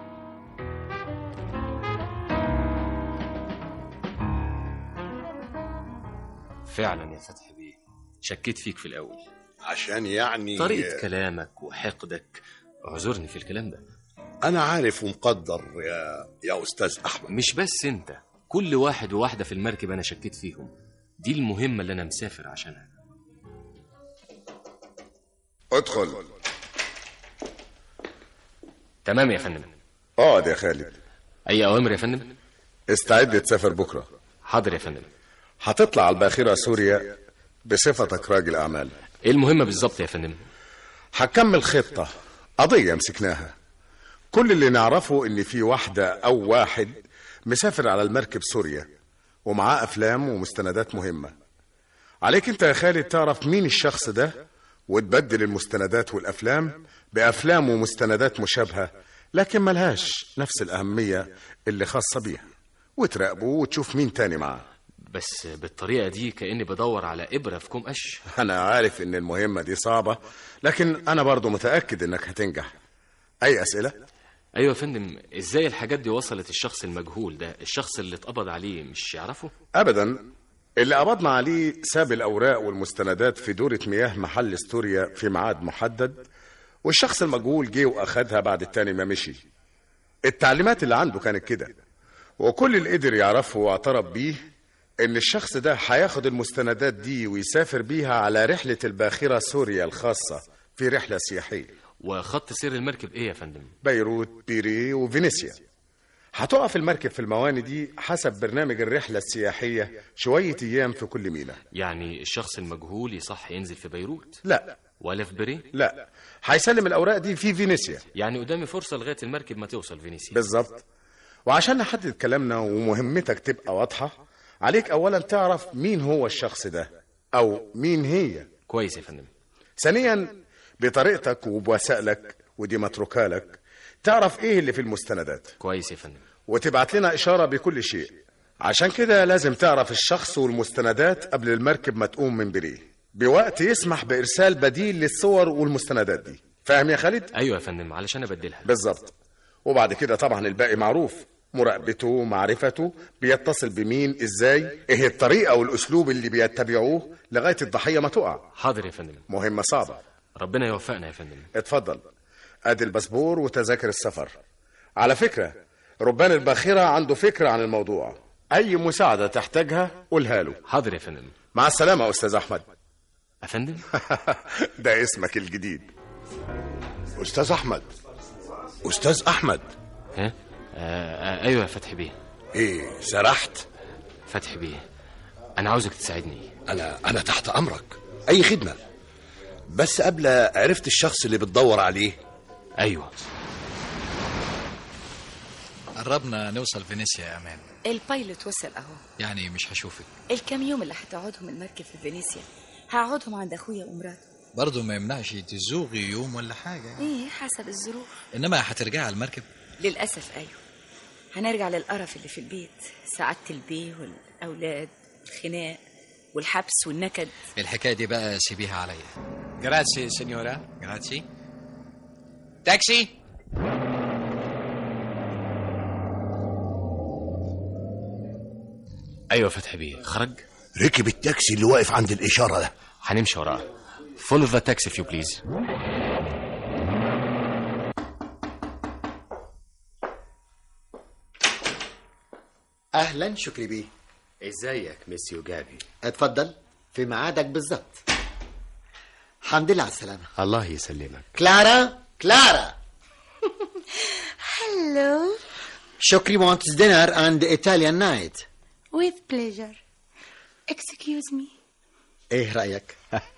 A: فعلا يا فتحي بيه شكيت فيك في الأول
M: عشان يعني
A: طريقة كلامك وحقدك اعذرني في الكلام ده
M: انا عارف ومقدر يا يا استاذ احمد
A: مش بس انت كل واحد وواحدة في المركب أنا شكيت فيهم دي المهمة اللي أنا مسافر عشانها
T: ادخل
A: تمام يا فندم
T: اقعد يا خالد
A: أي أوامر يا فندم
T: استعد تسافر بكره
A: حاضر يا فندم
T: هتطلع على الباخره سوريا بصفتك راجل اعمال
A: إيه المهمة بالظبط يا فندم
T: هكمل خطه قضيه مسكناها كل اللي نعرفه ان في واحده او واحد مسافر على المركب سوريا ومعاه افلام ومستندات مهمه عليك انت يا خالد تعرف مين الشخص ده وتبدل المستندات والافلام بافلام ومستندات مشابهه لكن ملهاش نفس الاهميه اللي خاصه بيها وتراقبه وتشوف مين تاني معاه
A: بس بالطريقة دي كأني بدور على إبرة في كوم قش
T: انا عارف ان المهمه دي صعبه لكن انا برضو متاكد انك هتنجح اي اسئله
A: أيوة يا فندم إزاي الحاجات دي وصلت الشخص المجهول ده الشخص اللي اتقبض عليه مش يعرفه
T: ابدا اللي قبضنا عليه ساب الاوراق والمستندات في دورة مياه محل استوريا في ميعاد محدد والشخص المجهول جه واخدها بعد التاني ما مشي التعليمات اللي عنده كانت كده وكل اللي قدر يعرفه واعترف بيه ان الشخص ده هياخد المستندات دي ويسافر بيها على رحلة الباخرة سوريا الخاصة في رحلة سياحية
A: وخط سير المركب إيه يا فندم
T: بيروت بيري وفينيسيا هتقف المركب في المواني دي حسب برنامج الرحلة السياحية شوية أيام في كل ميناء
A: يعني الشخص المجهول يصح ينزل في بيروت
T: لا
A: ولا في بري
T: لا هيسلم الأوراق دي في فينيسيا
A: يعني قدامي فرصة لغاية المركب ما توصل فينيسيا
T: بالظبط وعشان نحدد كلامنا ومهمتك تبقى واضحة عليك أولا تعرف مين هو الشخص ده أو مين هي
A: كويس يا فندم
T: ثانيا بطريقتك وبوسائلك ودي متروكة لك تعرف ايه اللي في المستندات
A: كويس يا فندم
T: وتبعت لنا إشارة بكل شيء عشان كده لازم تعرف الشخص والمستندات قبل المركب ما تقوم من بريه بوقت يسمح بإرسال بديل للصور والمستندات دي فاهم يا خالد؟
A: أيوة يا فندم علشان أبدلها
T: بالظبط وبعد كده طبعا الباقي معروف مراقبته معرفته بيتصل بمين ازاي ايه الطريقة والاسلوب اللي بيتبعوه لغاية الضحية ما تقع
A: حاضر يا فندم
T: مهمة صعبة
A: ربنا يوفقنا يا فندم
T: اتفضل ادي الباسبور وتذاكر السفر على فكرة ربان الباخرة عنده فكرة عن الموضوع اي مساعدة تحتاجها قولها له
A: حاضر يا فندم
T: مع السلامة يا استاذ احمد
A: يا فندم
T: ده اسمك الجديد
M: استاذ احمد استاذ احمد
A: ها آه آه ايوه يا فتحي بيه
M: ايه سرحت
A: فتحي بيه انا عاوزك تساعدني
M: انا انا تحت امرك اي خدمه بس قبل عرفت الشخص اللي بتدور عليه
A: ايوه
D: قربنا نوصل فينيسيا يا امان
L: البايلوت وصل اهو
D: يعني مش هشوفك
L: الكام يوم اللي هتقعدهم المركب في فينيسيا هقعدهم عند اخويا ومراته
D: برضه ما يمنعش تزوغي يوم ولا حاجه
L: ايه حسب الظروف
D: انما هترجعي على المركب
L: للاسف ايوه هنرجع للقرف اللي في البيت سعادة البيه والاولاد الخناق والحبس والنكد
D: الحكايه دي بقى سيبيها عليا جراتسي سينيورا جراتسي تاكسي
A: ايوه فتحي بيه خرج
H: ركب التاكسي اللي واقف عند الإشارة ده
A: هنمشي وراه فولو ذا تاكسي فيو بليز
U: اهلا شكري بيه
J: ازيك ميسيو جابي
U: اتفضل في ميعادك بالظبط الحمد لله على السلامه
J: الله يسلمك
U: كلارا كلارا
V: Hello,
U: شكري wants dinner and Italian night
V: with pleasure. Excuse me.
U: ايه رايك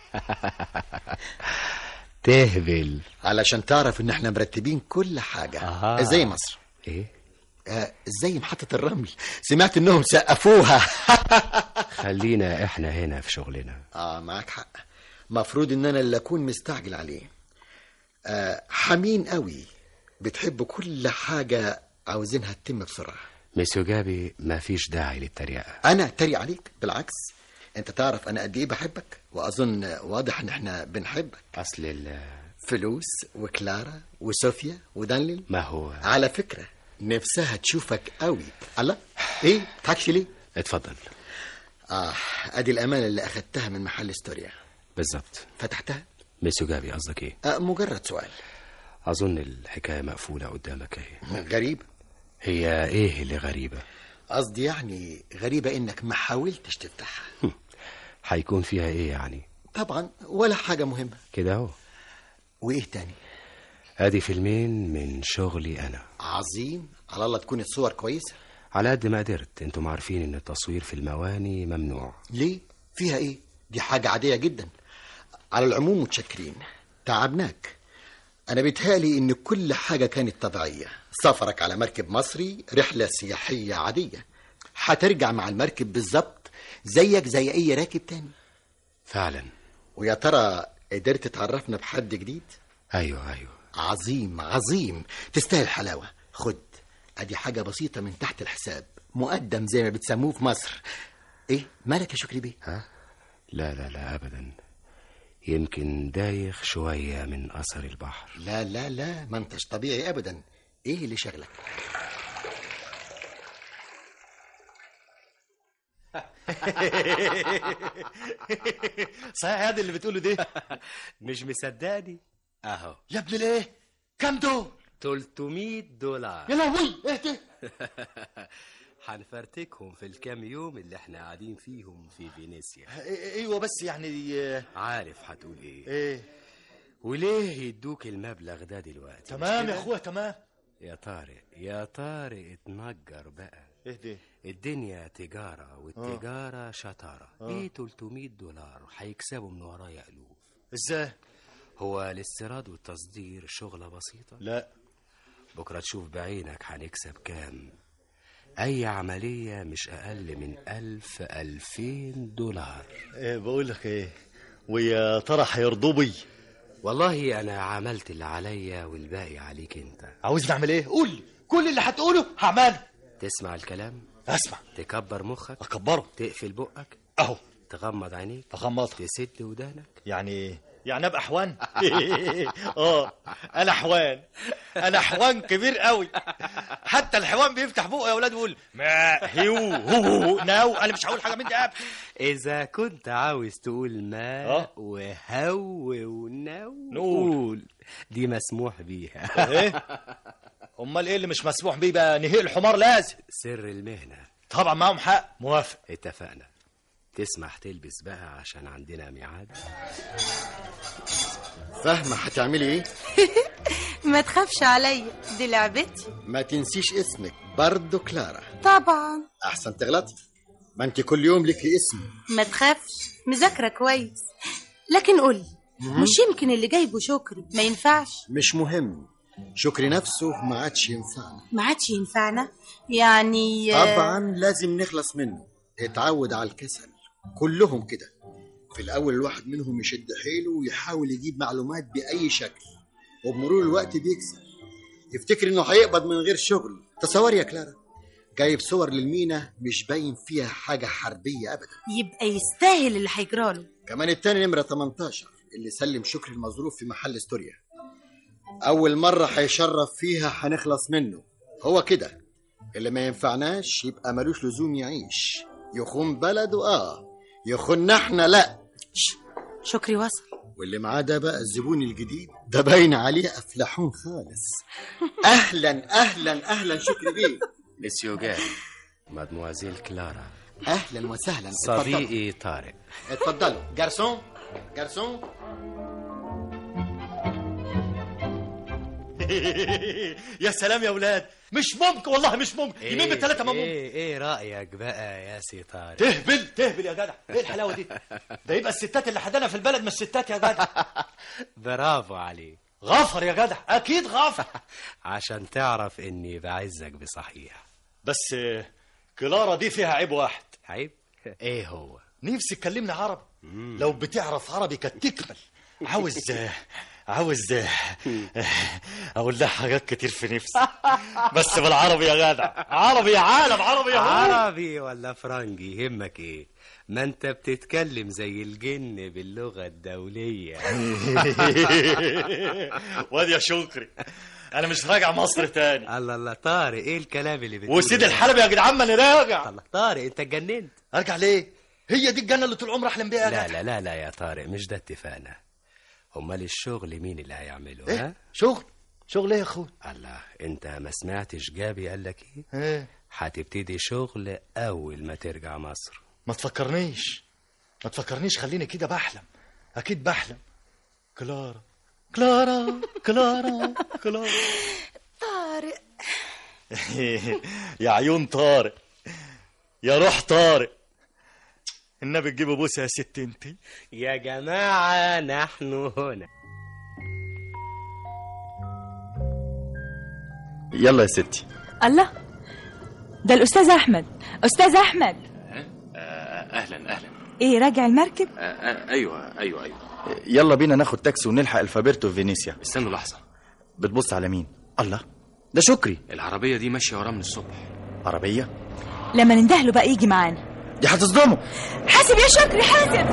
J: تهبل
U: علشان تعرف ان احنا مرتبين كل حاجه
J: أها.
U: زي مصر
J: ايه
U: آه زي محطه الرمل سمعت انهم سقفوها
J: خلينا احنا هنا في شغلنا
U: اه معاك حق مفروض ان انا اللي اكون مستعجل عليه آه حمين قوي بتحب كل حاجه عاوزينها تتم بسرعه
J: ميسيو جابي ما فيش داعي للتريقة
U: انا اتريق عليك بالعكس انت تعرف انا قد ايه بحبك واظن واضح ان احنا بنحبك
J: اصل ال
U: فلوس وكلارا وصوفيا ودانليل
J: ما هو
U: على فكره نفسها تشوفك قوي الله ايه تضحكش ليه
J: اتفضل
U: اه ادي الامانه اللي اخدتها من محل استوريا
J: بالظبط
U: فتحتها
J: ميسيو جابي قصدك ايه
U: آه مجرد سؤال
J: اظن الحكاية مقفولة قدامك اهي
U: غريب
J: هي ايه اللي غريبة
U: قصدي يعني غريبه انك ما حاولتش تفتحها
J: هيكون فيها ايه يعني
U: طبعا ولا حاجه مهمه
J: كده اهو
U: وايه تاني
J: ادي فيلمين من شغلي انا
U: عظيم على الله تكون الصور كويسه
J: على قد ما قدرت انتم عارفين ان التصوير في المواني ممنوع
U: ليه فيها ايه دي حاجه عاديه جدا على العموم متشكرين تعبناك انا بيتهيألي ان كل حاجه كانت طبيعيه سفرك على مركب مصري رحله سياحيه عاديه هترجع مع المركب بالظبط زيك زي اي راكب تاني
J: فعلا
U: ويا ترى قدرت تعرفنا بحد جديد
J: ايوه ايوه
U: عظيم عظيم تستاهل حلاوه خد ادي حاجه بسيطه من تحت الحساب مقدم زي ما بتسموه في مصر ايه مالك يا شكري بيه
J: ها لا لا لا ابدا يمكن دايخ شوية من اثر البحر
U: لا لا لا ما انتش طبيعي ابدا ايه اللي شغلك
O: صحيح هذا اللي بتقوله ده
J: مش مصدقني اهو
U: يا ابن الايه كام دول
J: 300 دولار
U: يا لهوي ايه ده
J: هنفرتكهم في الكام يوم اللي احنا قاعدين فيهم في فينيسيا
O: ايوه بس يعني آه،
J: عارف هتقول ايه
O: ايه
J: وليه يدوك المبلغ ده دلوقتي
O: تمام
J: مش
O: يا
J: كده؟
O: اخويا تمام
J: يا طارق يا طارق اتنجر بقى
O: ايه ده
J: الدنيا تجارة والتجارة شطارة
O: آه.
J: ايه 300 دولار هيكسبوا من ورايا ألوف
O: ازاي
J: هو الاستيراد والتصدير شغلة بسيطة
O: لا
J: بكرة تشوف بعينك هنكسب كام أي عملية مش أقل من ألف ألفين دولار
O: ايه بقول لك ايه ويا ترى هيرضوا بي
J: والله أنا عملت اللي عليا والباقي عليك أنت
O: عاوز نعمل ايه قول لي كل اللي هتقوله هعمله
J: تسمع الكلام
O: اسمع
J: تكبر مخك
O: اكبره
J: تقفل بقك
O: اهو
J: تغمض عينيك
O: اغمض
J: تسد ودانك
O: يعني ايه يعني ابقى حوان اه انا حوان انا حوان كبير قوي حتى الحيوان بيفتح بقه يا اولاد ويقول ما هيو هو هو ناو انا مش هقول حاجه من دي ابدا
J: إذا كنت عاوز تقول ما
O: آه.
J: وهو ونو
O: نقول.
J: قول دي مسموح بيها
O: ايه امال ايه اللي مش مسموح بيه بقى نهيق الحمار لازم
J: سر المهنة
O: طبعا معاهم حق موافق
J: اتفقنا تسمح تلبس بقى عشان عندنا ميعاد
U: فاهمه هتعملي ايه
V: ما تخافش عليا دي لعبتي
U: ما تنسيش اسمك برضو كلارا
V: طبعا
U: احسن تغلطي ما انت كل يوم ليكي اسم
V: ما تخافش مذاكرة كويس لكن قولي مش يمكن اللي جايبه شكري ما ينفعش
U: مش مهم شكري نفسه ما عادش ينفعنا
V: ما عادش ينفعنا يعني
U: طبعا لازم نخلص منه اتعود على الكسل كلهم كده في الأول الواحد منهم يشد حيله ويحاول يجيب معلومات بأي شكل وبمرور الوقت بيكسل يفتكر إنه هيقبض من غير شغل تصور يا كلارا جايب صور للمينا مش باين فيها حاجة حربية أبدا
V: يبقى يستاهل اللي هيجراله
U: كمان التاني نمرة 18 اللي سلم شكري المظروف في محل ستوريا أول مرة هيشرف فيها هنخلص منه هو كده اللي ما ينفعناش يبقى ملوش لزوم يعيش يخون بلده اه يخون احنا لا
V: شكري وصل
U: واللي معاه ده بقى الزبون الجديد ده باين عليه افلحون خالص اهلا اهلا اهلا شكري بيه
J: مسيو جاري مادموازيل كلارا
U: اهلا وسهلا
J: صديقي طارق
U: اتفضلوا جارسون جارسون
O: يا سلام يا ولاد مش ممكن والله مش ممكن يمين بالثلاثه ما ممكن
J: ايه ايه رايك بقى يا سي طارق
O: تهبل تهبل يا جدع ايه الحلاوه دي ده يبقى الستات اللي حدانا في البلد مش ستات يا جدع
J: برافو عليك
O: غفر يا جدع اكيد غفر
J: عشان تعرف اني بعزك بصحيح
O: بس آه، كلارا دي فيها عيب واحد
J: عيب ايه هو
O: نفسي تكلمني عربي لو بتعرف عربي كانت تكمل عاوز آه، عاوز آه، آه، اقول لها حاجات كتير في نفسي بس بالعربي يا جدع عربي يا عالم عربي يا هو.
J: عربي ولا فرنجي يهمك ايه ما انت بتتكلم زي الجن باللغة الدولية
O: واد يا شكري انا مش راجع مصر تاني
J: الله الله طارق ايه الكلام اللي بتقوله
O: وسيد
J: ده؟
O: الحلبي يا جدعان ما انا راجع
J: الله طارق انت اتجننت
O: ارجع ليه هي دي الجنه اللي طول عمري احلم بيها يا
J: لا
O: جدع
J: لا لا لا يا طارق مش ده اتفقنا امال الشغل مين اللي هيعمله
O: إيه؟
J: ها
O: شغل شغل ايه يا اخويا
J: الله انت ما سمعتش جابي قال لك ايه
O: ايه
J: هتبتدي شغل اول ما ترجع مصر
O: ما تفكرنيش ما تفكرنيش خليني كده بحلم اكيد بحلم كلارا كلارا كلارا كلارا
V: طارق
O: يا عيون طارق يا روح طارق النبي تجيب بوسه يا ست انت
J: يا جماعة نحن هنا
N: يلا يا ستي
K: الله ده الأستاذ أحمد أستاذ أحمد
A: اهلا اهلا
K: إيه راجع المركب
A: آه، آه، ايوه ايوه ايوه
N: يلا بينا ناخد تاكسي ونلحق الفابيرتو في فينيسيا
A: استنوا لحظه
N: بتبص على مين الله ده شكري
A: العربيه دي ماشيه وراه من الصبح
N: عربيه
K: لما نندهله بقى يجي معانا
N: دي هتصدمه
K: حاسب يا شكري حاسب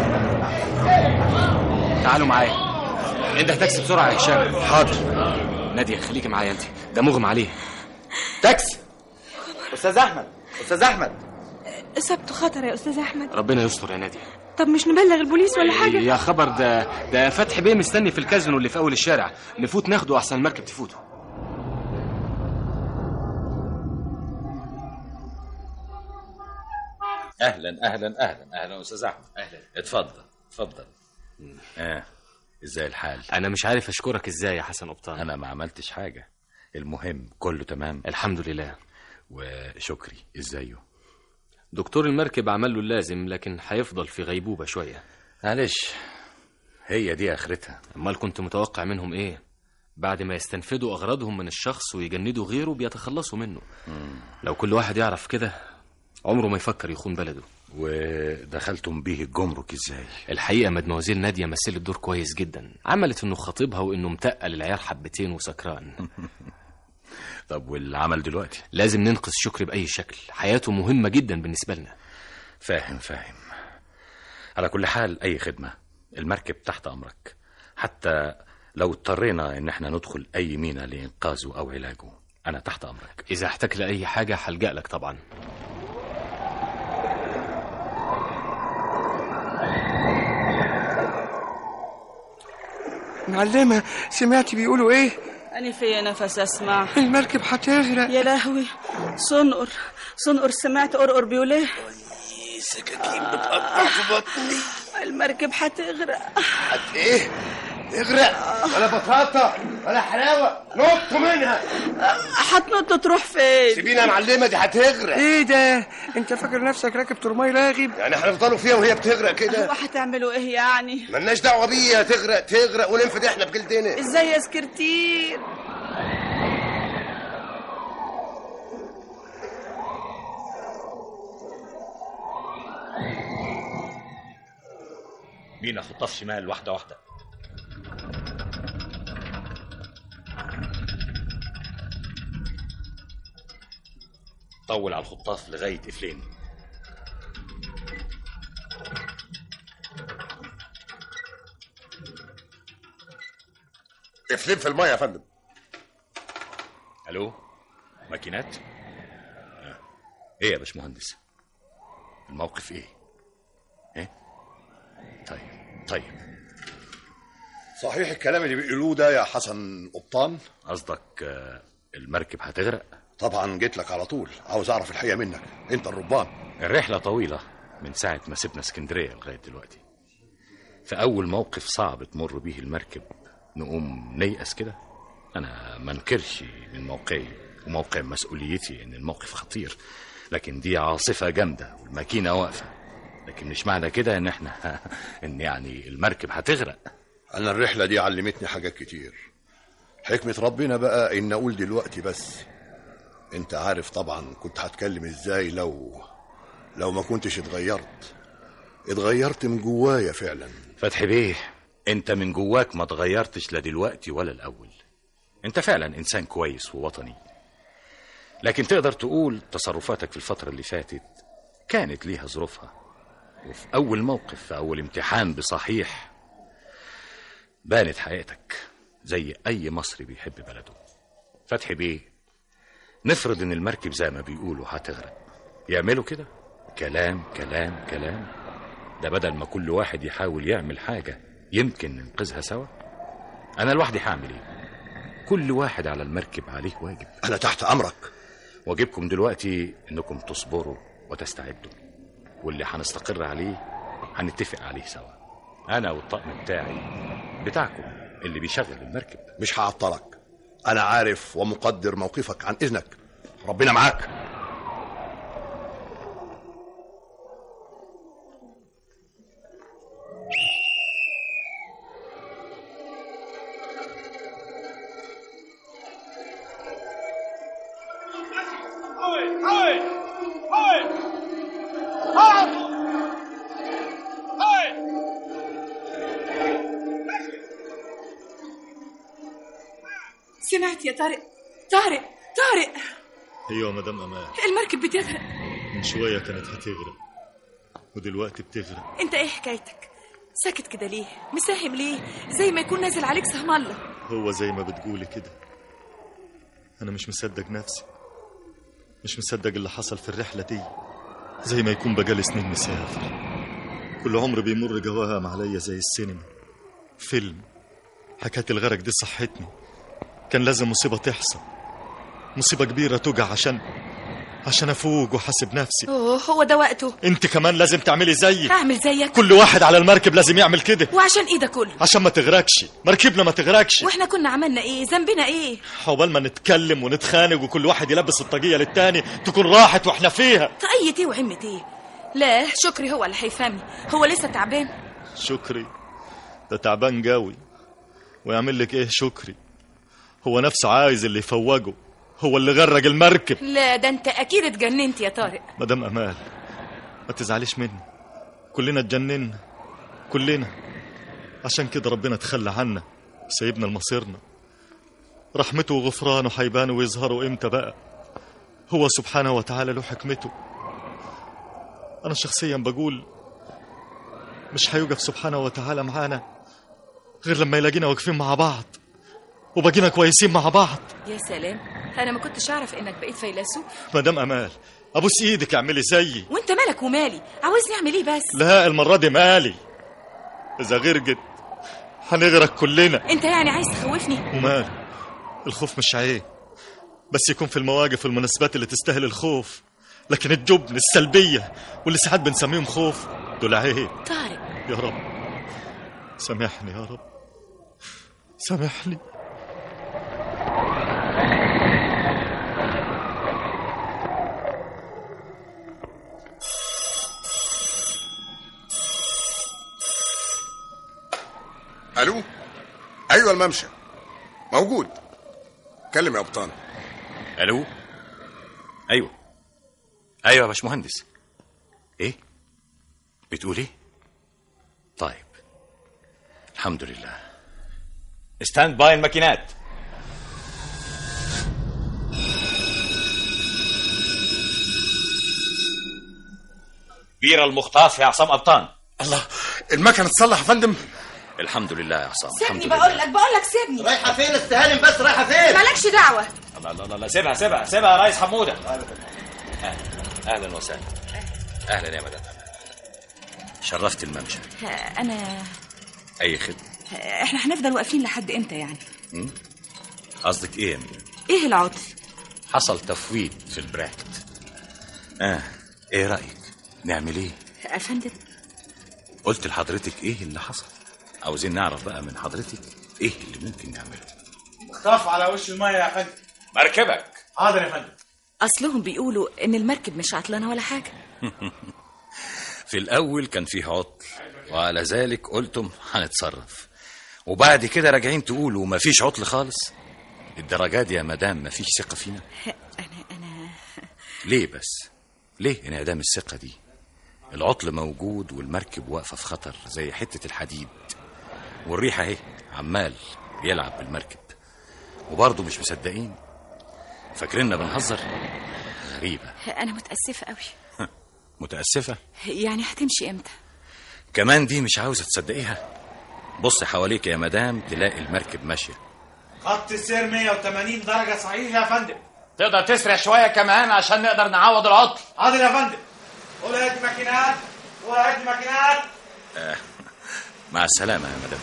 A: تعالوا معايا انده تاكسي بسرعه يا هشام
N: حاضر
A: ناديه خليكي معايا انت ده مغمى عليه
N: تاكسي استاذ احمد استاذ احمد
K: إصابته خطر يا أستاذ أحمد
A: ربنا يستر يا ناديه
K: طب مش نبلغ البوليس ولا حاجة
A: يا خبر ده ده فتحي بيه مستني في الكازينو اللي في اول الشارع نفوت ناخده احسن المركب تفوته
I: اهلا اهلا اهلا اهلا استاذ احمد اهلا اتفضل اتفضل اه ازاي الحال
A: انا مش عارف اشكرك ازاي يا حسن قبطان
I: انا ما عملتش حاجه المهم كله تمام
A: الحمد لله
I: وشكري ازايه
A: دكتور المركب عمل له اللازم لكن هيفضل في غيبوبه شويه
I: معلش هي دي اخرتها
A: امال كنت متوقع منهم ايه بعد ما يستنفدوا اغراضهم من الشخص ويجندوا غيره بيتخلصوا منه لو كل واحد يعرف كده عمره ما يفكر يخون بلده
I: ودخلتم بيه الجمرك ازاي
A: الحقيقه مدموزيل ناديه مثلت دور كويس جدا عملت انه خطيبها وانه متقل العيار حبتين وسكران
I: طب والعمل دلوقتي
A: لازم ننقذ شكري باي شكل حياته مهمه جدا بالنسبه لنا
I: فاهم فاهم على كل حال اي خدمه المركب تحت امرك حتى لو اضطرينا ان احنا ندخل اي مينا لانقاذه او علاجه انا تحت امرك
A: اذا احتاج لاي حاجه هلجا لك طبعا
E: معلمة سمعتي بيقولوا ايه
G: أنا في نفس أسمع
E: المركب هتغرق
G: يا لهوي صنقر صنقر سمعت قرقر بيقول ايه
H: سكاكين بتقطع في بطني
G: المركب هتغرق
H: حت ايه اغرق ولا بطاطا ولا حلاوه نط منها
G: هتنط تروح فين
H: سيبينا يا معلمه دي هتغرق
E: ايه ده انت فاكر نفسك راكب ترماي راغب
H: يعني هنفضلوا فيها وهي بتغرق كده
G: وهتعملوا ايه يعني
H: ملناش دعوه بيها تغرق تغرق وننفد احنا بجلدنا
G: ازاي يا سكرتير
I: يمين اخطها في شمال واحده واحده طول على الخطاف لغايه قفلين
T: قفلين في الميه يا فندم
I: الو ماكينات آه. ايه يا باشمهندس الموقف ايه ايه طيب طيب
M: صحيح الكلام اللي بيقولوه ده يا حسن قبطان
I: قصدك آه، المركب هتغرق
M: طبعا جيت لك على طول عاوز اعرف الحقيقه منك انت الربان
I: الرحله طويله من ساعه ما سيبنا اسكندريه لغايه دلوقتي في اول موقف صعب تمر بيه المركب نقوم نيأس كده انا ما انكرش من موقعي وموقع مسؤوليتي ان الموقف خطير لكن دي عاصفه جامده والماكينه واقفه لكن مش معنى كده ان احنا ان يعني المركب هتغرق
M: انا الرحله دي علمتني حاجات كتير حكمه ربنا بقى ان اقول دلوقتي بس انت عارف طبعا كنت هتكلم ازاي لو لو ما كنتش اتغيرت اتغيرت من جوايا فعلا
I: فتحي بيه انت من جواك ما اتغيرتش لا دلوقتي ولا الاول انت فعلا انسان كويس ووطني لكن تقدر تقول تصرفاتك في الفتره اللي فاتت كانت ليها ظروفها وفي اول موقف في اول امتحان بصحيح بانت حقيقتك زي اي مصري بيحب بلده فتحي بيه نفرض ان المركب زي ما بيقولوا هتغرق يعملوا كده كلام كلام كلام ده بدل ما كل واحد يحاول يعمل حاجة يمكن ننقذها سوا أنا لوحدي هعمل إيه كل واحد على المركب عليه واجب
M: أنا تحت أمرك
I: واجبكم دلوقتي إنكم تصبروا وتستعدوا واللي هنستقر عليه هنتفق عليه سوا أنا والطقم بتاعي بتاعكم اللي بيشغل المركب
M: مش هعطلك انا عارف ومقدر موقفك عن اذنك ربنا معاك
L: سمعت يا طارق طارق طارق
O: ايوه مدام امان
L: المركب بتغرق
O: من شويه كانت هتغرق ودلوقتي بتغرق
L: انت ايه حكايتك ساكت كده ليه مساهم ليه زي ما يكون نازل عليك سهم الله
O: هو زي ما بتقولي كده انا مش مصدق نفسي مش مصدق اللي حصل في الرحله دي زي ما يكون بقالي سنين مسافر كل عمر بيمر جواهم عليا زي السينما فيلم حكايه الغرق دي صحتني كان لازم مصيبه تحصل مصيبه كبيره توجع عشان عشان افوق واحاسب نفسي
L: اوه هو ده وقته
O: انت كمان لازم تعملي زيي
L: اعمل زيك
O: كل واحد على المركب لازم يعمل كده
L: وعشان ايه ده كله
O: عشان ما تغرقش مركبنا ما تغرقش
L: واحنا كنا عملنا ايه ذنبنا ايه
O: عقبال ما نتكلم ونتخانق وكل واحد يلبس الطاقية للتاني تكون راحت واحنا فيها
L: طاقية ايه وعمة ايه لا شكري هو اللي هيفهمني هو لسه تعبان
O: شكري ده تعبان قوي ويعمل لك ايه شكري هو نفسه عايز اللي يفوقه هو اللي غرق المركب
L: لا ده انت اكيد اتجننت يا طارق
O: مدام امال ما تزعليش مني كلنا اتجننا كلنا عشان كده ربنا تخلى عنا وسايبنا لمصيرنا رحمته وغفرانه هيبانوا ويظهروا امتى بقى هو سبحانه وتعالى له حكمته انا شخصيا بقول مش هيوقف سبحانه وتعالى معانا غير لما يلاقينا واقفين مع بعض وبقينا كويسين مع بعض
L: يا سلام انا ما كنتش اعرف انك بقيت فيلسوف
O: مدام امال ابوس ايدك اعملي زيي
L: وانت مالك ومالي عاوزني اعمل ايه بس
O: لا المره دي مالي اذا غرقت هنغرق كلنا
L: انت يعني عايز تخوفني
O: ومال الخوف مش عيب بس يكون في المواقف والمناسبات اللي تستاهل الخوف لكن الجبن السلبية واللي ساعات بنسميهم خوف دول عيب
L: طارق
O: يا رب سامحني يا رب سامحني
T: الو ايوه الممشى موجود كلم يا ابطال
I: الو ايوه ايوه يا باشمهندس ايه بتقول ايه طيب الحمد لله
B: ستاند باي الماكينات بيرة المخطاف يا عصام قبطان
T: الله المكنه تصلح يا فندم
I: الحمد لله يا عصام الحمد
V: سيبني
I: لله
V: بقول لك بقول لك سيبني
S: رايحه فين استهانم بس رايحه فين
V: مالكش دعوه
B: الله الله الله سيبها سيبها سيبها يا ريس حموده
I: اهلا وسهلا اهلا يا مدام شرفت الممشى
L: انا
I: اي خدمه
L: احنا هنفضل واقفين لحد امتى يعني
I: م? قصدك ايه يا مدام؟
L: ايه العطل
I: حصل تفويض في البراكت اه ايه رايك نعمل ايه
L: افندم
I: قلت لحضرتك ايه اللي حصل عاوزين نعرف بقى من حضرتك ايه اللي ممكن نعمله
B: اخطاف على وش الميه يا فندم مركبك حاضر يا فندم
L: اصلهم بيقولوا ان المركب مش عطلانه ولا حاجه
I: في الاول كان فيه عطل وعلى ذلك قلتم هنتصرف وبعد كده راجعين تقولوا مفيش عطل خالص الدرجات دي يا مدام مفيش ثقه فينا
L: انا انا
I: ليه بس ليه انعدام الثقه دي العطل موجود والمركب واقفه في خطر زي حته الحديد والريح اهي عمال بيلعب بالمركب وبرضه مش مصدقين فاكريننا بنهزر غريبه
L: انا متاسفه قوي
I: متاسفه
L: يعني هتمشي امتى
I: كمان دي مش عاوزه تصدقيها بص حواليك يا مدام تلاقي المركب ماشيه
B: خط السير 180 درجة صحيح يا فندم تقدر تسرع شوية كمان عشان نقدر نعوض العطل حاضر يا فندم قول هات ماكينات قول هات ماكينات
I: آه. مع السلامه يا مدام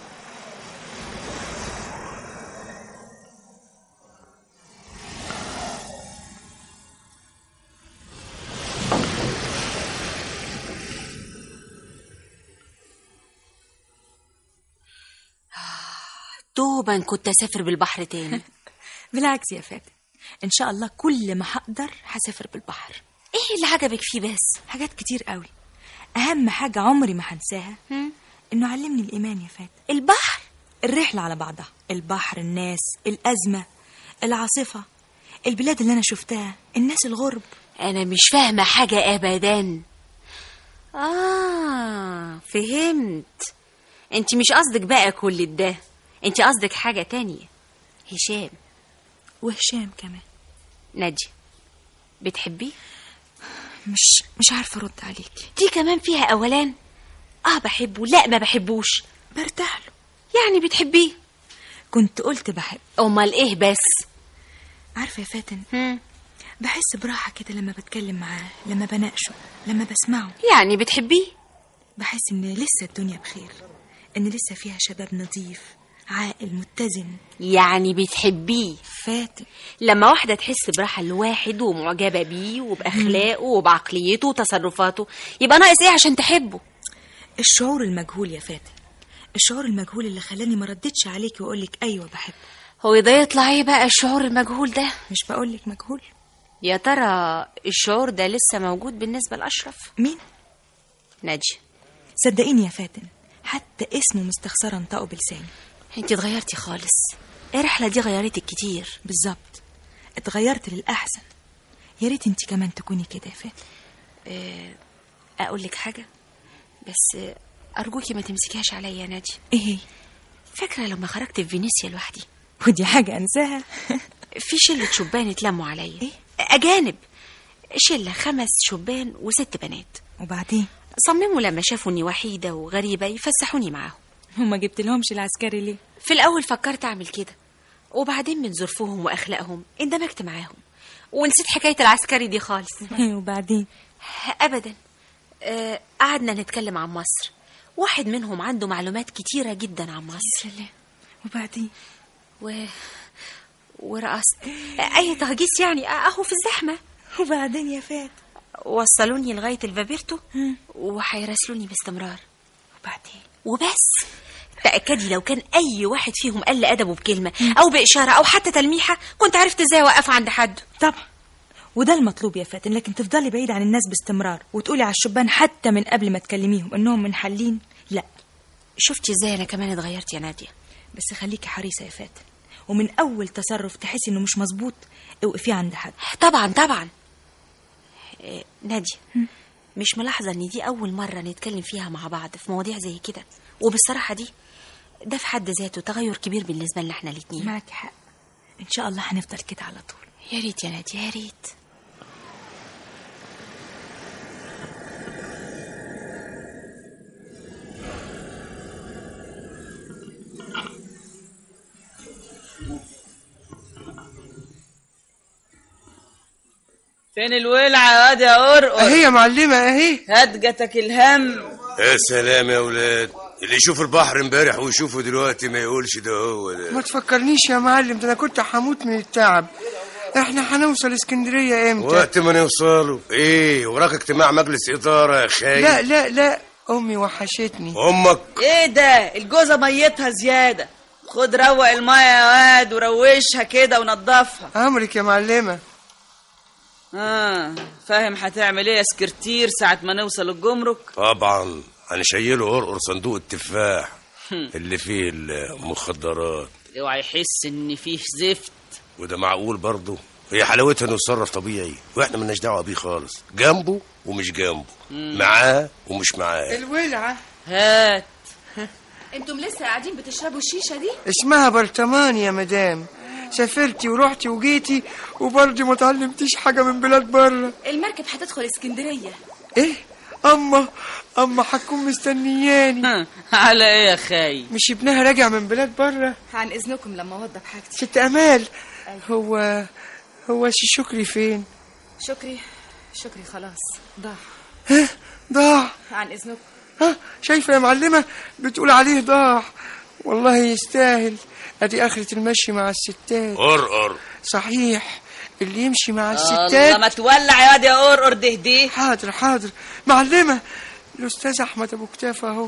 P: دوبا كنت اسافر بالبحر تاني
K: بالعكس يا فاتن ان شاء الله كل ما هقدر هسافر بالبحر
P: ايه اللي عجبك فيه بس
K: حاجات كتير قوي اهم حاجه عمري ما هنساها انه علمني الايمان يا فاتن
P: البحر
K: الرحله على بعضها البحر الناس الازمه العاصفه البلاد اللي انا شفتها الناس الغرب
P: انا مش فاهمه حاجه ابدا اه فهمت انت مش قصدك بقى كل ده انت قصدك حاجه تانية هشام
K: وهشام كمان
P: نادية بتحبيه
K: مش مش عارفه ارد عليك
P: دي كمان فيها اولان اه بحبه لا ما بحبوش
K: برتاح له
P: يعني بتحبيه
K: كنت قلت بحب
P: امال ايه بس
K: عارفه يا فاتن بحس براحه كده لما بتكلم معاه لما بناقشه لما بسمعه
P: يعني بتحبيه
K: بحس ان لسه الدنيا بخير ان لسه فيها شباب نظيف عاقل متزن
P: يعني بتحبيه
K: فاتن
P: لما واحدة تحس براحة لواحد ومعجبة بيه وبأخلاقه وبعقليته وتصرفاته يبقى ناقص ايه عشان تحبه
K: الشعور المجهول يا فاتن الشعور المجهول اللي خلاني ما ردتش عليكي واقول لك ايوه بحب
P: هو ده يطلع ايه بقى الشعور المجهول ده
K: مش بقول لك مجهول
P: يا ترى الشعور ده لسه موجود بالنسبة لأشرف
K: مين
P: ناجي
K: صدقيني يا فاتن حتى اسمه مستخسرة انطقه بلساني
P: انت اتغيرتي خالص الرحلة دي غيرتك كتير
K: بالظبط اتغيرت للأحسن يا ريت انت كمان تكوني كده يا فاتن
P: اه اقول لك حاجة بس اه ارجوكي ما تمسكيهاش عليا يا ناجي
K: ايه هي
P: فاكرة لما خرجت في فينيسيا لوحدي
K: ودي حاجة انساها
P: في شلة شبان اتلموا عليا ايه اجانب شلة خمس شبان وست بنات
K: وبعدين
P: صمموا لما شافوا اني وحيدة وغريبة يفسحوني معاهم
K: وما جبت لهمش العسكري ليه
P: في الاول فكرت اعمل كده وبعدين من ظروفهم واخلاقهم اندمجت معاهم ونسيت حكايه العسكري دي خالص
K: وبعدين
P: ابدا آه، قعدنا نتكلم عن مصر واحد منهم عنده معلومات كتيرة جدا عن مصر
K: سلام وبعدين
P: و... ورقصت أي تهجيس يعني أهو في الزحمة
K: وبعدين يا فات
P: وصلوني لغاية الفابيرتو وهيراسلوني باستمرار
K: وبعدين
P: وبس تأكدي لو كان أي واحد فيهم قل أدبه بكلمة أو بإشارة أو حتى تلميحة كنت عرفت إزاي أوقف عند حد
K: طبعا وده المطلوب يا فاتن لكن تفضلي بعيد عن الناس باستمرار وتقولي على الشبان حتى من قبل ما تكلميهم انهم منحلين لا
P: شفتي ازاي انا كمان اتغيرت يا ناديه
K: بس خليكي حريصه يا فاتن ومن اول تصرف تحسي انه مش مظبوط اوقفيه عند حد
P: طبعا طبعا إيه، ناديه مش ملاحظه ان دي اول مره نتكلم فيها مع بعض في مواضيع زي كده وبالصراحه دي ده في حد ذاته تغير كبير بالنسبة لنا احنا الاتنين
K: معك حق ان شاء الله هنفضل كده على طول
P: يا ريت يا نادية يا ريت
G: فين الولعة يا واد يا قرقر
E: اهي يا معلمة اهي
G: هات جتك الهم
H: يا سلام يا ولاد اللي يشوف البحر امبارح ويشوفه دلوقتي ما يقولش ده هو ده
E: ما تفكرنيش يا معلم ده انا كنت هموت من التعب احنا هنوصل اسكندرية امتى
H: وقت ما نوصلوا ايه وراك اجتماع مجلس اداره يا خايف
E: لا لا لا امي وحشتني
H: امك
G: ايه ده الجوزة ميتها زيادة خد روق المية يا واد وروشها كده ونضفها
E: امرك يا معلمة
G: اه فاهم هتعمل ايه يا سكرتير ساعة ما نوصل الجمرك
H: طبعا انا شايله قرقر صندوق التفاح اللي فيه المخدرات
G: اوعى يحس ان فيه زفت
H: وده معقول برضه هي حلاوتها انه يتصرف طبيعي واحنا ملناش دعوه بيه خالص جنبه ومش جنبه
G: مم.
H: معاه ومش معاه
E: الولعة
G: هات
L: انتم لسه قاعدين بتشربوا الشيشة دي
E: اسمها برطمان يا مدام سافرتي ورحتي وجيتي وبرضه ما اتعلمتيش حاجة من بلاد بره
L: المركب هتدخل اسكندرية
E: ايه اما اما هتكون مستنياني
G: على ايه يا خاي
E: مش ابنها راجع من بلاد بره
L: عن اذنكم لما اوضب حاجتي
E: ست امال هو هو سي شكري فين
L: شكري شكري خلاص ضاع
E: ها ضاع
L: عن اذنكم
E: ها شايفة يا معلمة بتقول عليه ضاع والله يستاهل ادي اخرة المشي مع الستات
H: قرقر
E: صحيح اللي يمشي مع
G: الله
E: الستات
G: ما تولع يا واد يا قرقر دهدي
E: حاضر حاضر معلمة الاستاذ احمد ابو كتاف اهو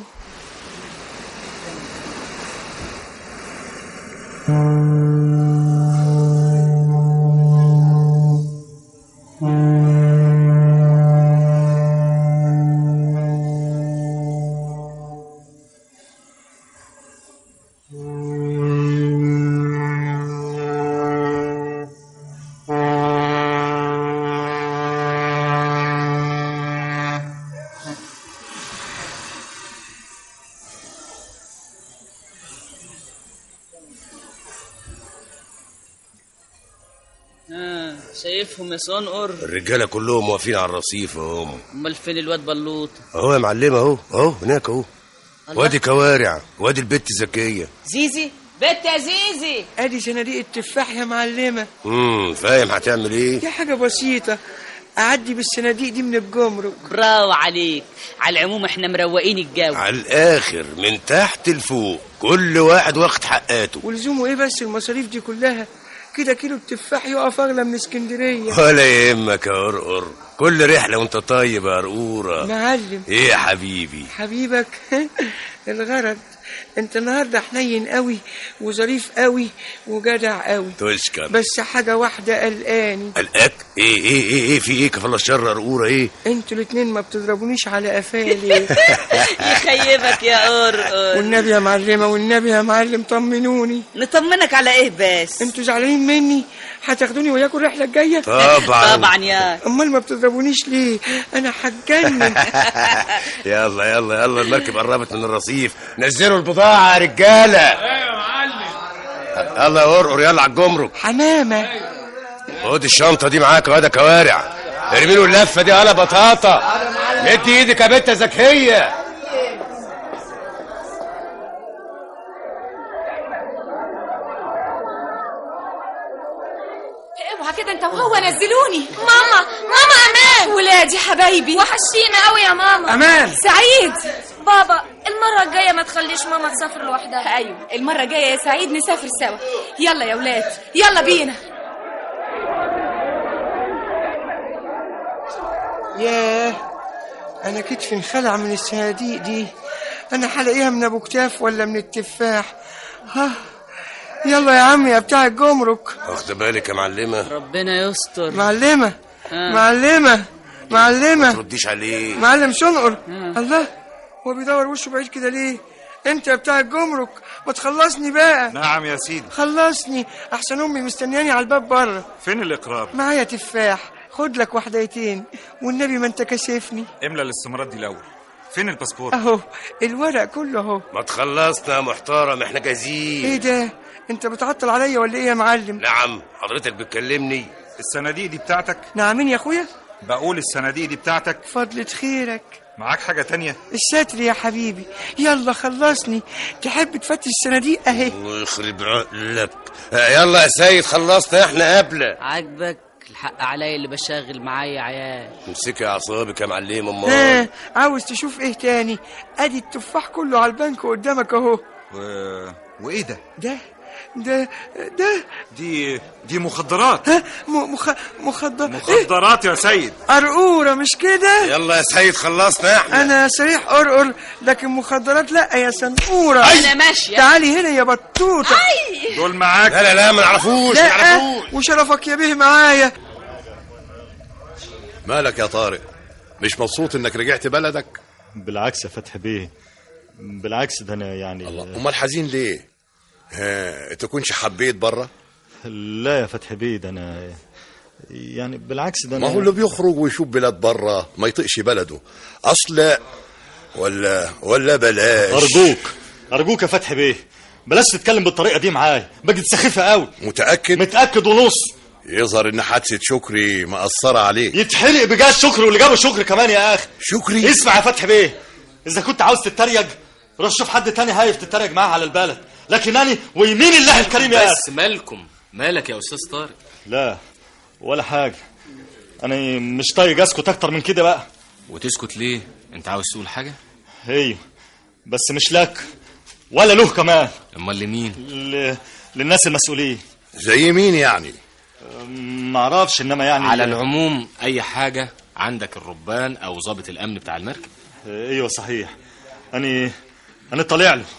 G: آه شايفهم يا صنقر
H: الرجاله كلهم واقفين على الرصيف اهو
G: امال فين الواد بلوط
H: اهو يا معلم اهو اهو هناك اهو
G: الله.
H: وادي كوارع وادي البت زكيه
G: زيزي بنت يا زيزي
E: ادي صناديق التفاح يا معلمة
H: امم فاهم هتعمل ايه
E: دي حاجة بسيطة اعدي بالصناديق دي من الجمرك
G: برافو عليك على العموم احنا مروقين الجو
H: على الاخر من تحت لفوق كل واحد واخد حقاته
E: ولزومه ايه بس المصاريف دي كلها كده كيلو التفاح يقف اغلى من اسكندرية
H: ولا يهمك يا قرقر كل رحله وانت طيب يا قرقوره
E: معلم
H: ايه يا حبيبي
E: حبيبك الغرض انت النهارده حنين قوي وظريف قوي وجدع قوي
H: تشكر
E: بس حاجة واحدة قلقاني
H: قلقك ايه ايه ايه ايه في ايه كفالة الشر يا قرقوره ايه
E: انتوا الاتنين ما بتضربونيش على قفايا ليه
G: يخيبك يا قرقر
E: والنبي يا معلمة والنبي يا معلم طمنوني
G: نطمنك على ايه بس
E: انتوا زعلانين مني هتاخدوني وياكم الرحلة الجاية
H: طبعا.
G: طبعا يا
E: امال ما بتضربونيش ليه انا هتجنن
H: يلا يلا يلا المركب قربت من الرصيف نزلوا البضاعه يا رجاله
B: ايوه يا معلم
H: يلا يا قرقر يلا على الجمرك
E: حمامة
H: خد الشنطه دي معاك يا واد كوارع ارمي له اللفه دي على بطاطا مد ايدك يا بنت زكيه
L: اوعى كده انت وهو نزلوني ماما ماما امان ولادي حبايبي وحشينا قوي يا ماما
E: أمان.
L: سعيد بابا المرة الجاية ما تخليش ماما تسافر لوحدها ايوه المرة الجاية يا سعيد نسافر سوا يلا يا ولاد يلا بينا
E: ياه انا كتفي انخلع من الصناديق دي انا هلاقيها من ابو كتاف ولا من التفاح ها يلا يا عم يا بتاع الجمرك
H: واخد بالك يا معلمه
G: ربنا يستر
E: معلمة
G: آه.
E: معلمة معلمة
H: ترديش عليه
E: معلم شنقر الله هو بيدور وشه بعيد كده ليه انت يا بتاع الجمرك ما تخلصني بقى
C: نعم يا سيدي
E: خلصني احسن امي مستنياني على الباب بره
C: فين الاقرار
E: معايا تفاح خد لك وحديتين والنبي ما انت كسفني
C: املى الاستمارات دي الاول فين الباسبور
E: اهو الورق كله اهو
H: ما تخلصنا يا محترم احنا جاهزين
E: ايه ده انت بتعطل عليا ولا ايه يا معلم
H: نعم حضرتك بتكلمني
C: الصناديق دي بتاعتك
E: نعمين يا اخويا
C: بقول الصناديق دي بتاعتك
E: فضلة خيرك
C: معاك حاجة تانية
E: الستر يا حبيبي يلا خلصني تحب تفتش الصناديق اهي
H: الله يخرب عقلك آه، يلا يا سيد خلصنا احنا قبله
G: عاجبك الحق عليا اللي بشغل معايا عيال
H: امسكي اعصابك يا معلم امال
E: ها عاوز تشوف ايه تاني ادي التفاح كله على البنك قدامك اهو
C: و... وايه ده
E: ده ده ده
C: دي دي مخدرات
E: ها م- مخ... مخدر
C: مخدرات يا سيد
E: قرقورة مش كده
H: يلا يا سيد خلصنا احنا
E: انا صريح قرقر لكن مخدرات لا يا سنقورة
G: أنا ماشية.
E: تعالي هنا يا بطوطة
C: دول معاك
H: لا لا لا ما نعرفوش ما
E: لا
H: نعرفوش
E: وشرفك يا بيه معايا
M: مالك يا طارق مش مبسوط انك رجعت بلدك
O: بالعكس يا فتحي بيه بالعكس ده انا يعني
M: امال حزين ليه ها تكونش حبيت بره
O: لا يا فتحي بيه ده انا يعني بالعكس ده
M: ما
O: انا
M: هو اللي بيخرج ويشوف بلاد بره ما يطيقش بلده اصل ولا ولا بلاش
O: ارجوك ارجوك يا فتحي بيه بلاش تتكلم بالطريقه دي معايا بقت سخيفه قوي
M: متاكد
O: متاكد ونص
M: يظهر ان حادثه شكري مأثره عليك
O: يتحرق بجاز شكري واللي جابه شكري كمان يا اخي
M: شكري
O: اسمع يا فتحي بيه اذا كنت عاوز تتريق روح شوف حد تاني هايف تتريق معاه على البلد لكن انا ويمين الله الكريم يا اخي
A: بس مالكم مالك يا استاذ طارق
O: لا ولا حاجه انا مش طايق اسكت اكتر من كده بقى
A: وتسكت ليه انت عاوز تقول حاجه
O: ايوه بس مش لك ولا له كمان
A: امال لمين
O: ل... للناس المسؤولين
M: زي مين يعني
O: ما اعرفش انما يعني
A: على العموم اي حاجه عندك الربان او ضابط الامن بتاع المركب
O: ايوه صحيح اني انا طالع له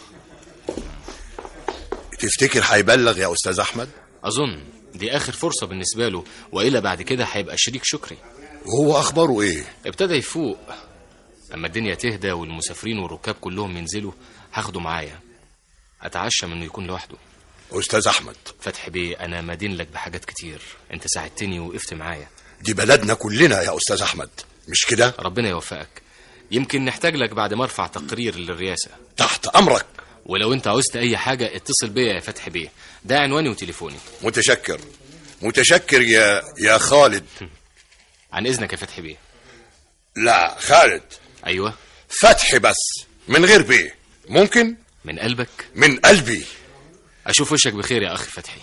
M: تفتكر هيبلغ يا استاذ احمد
A: اظن دي اخر فرصه بالنسبه له والا بعد كده هيبقى شريك شكري
M: وهو اخباره ايه
A: ابتدى يفوق اما الدنيا تهدى والمسافرين والركاب كلهم ينزلوا هاخده معايا اتعشى منه يكون لوحده
M: استاذ احمد
A: فتحي بيه انا مدين لك بحاجات كتير انت ساعدتني ووقفت معايا
M: دي بلدنا كلنا يا استاذ احمد مش كده
A: ربنا يوفقك يمكن نحتاج لك بعد ما ارفع تقرير للرئاسه
M: تحت امرك
A: ولو انت عوزت اي حاجه اتصل بيا يا فتحي بيه ده عنواني وتليفوني
M: متشكر متشكر يا يا خالد
A: عن اذنك يا فتحي بيه
M: لا خالد
A: ايوه
M: فتحي بس من غير بيه ممكن
A: من قلبك
M: من قلبي
A: اشوف وشك بخير يا اخ فتحي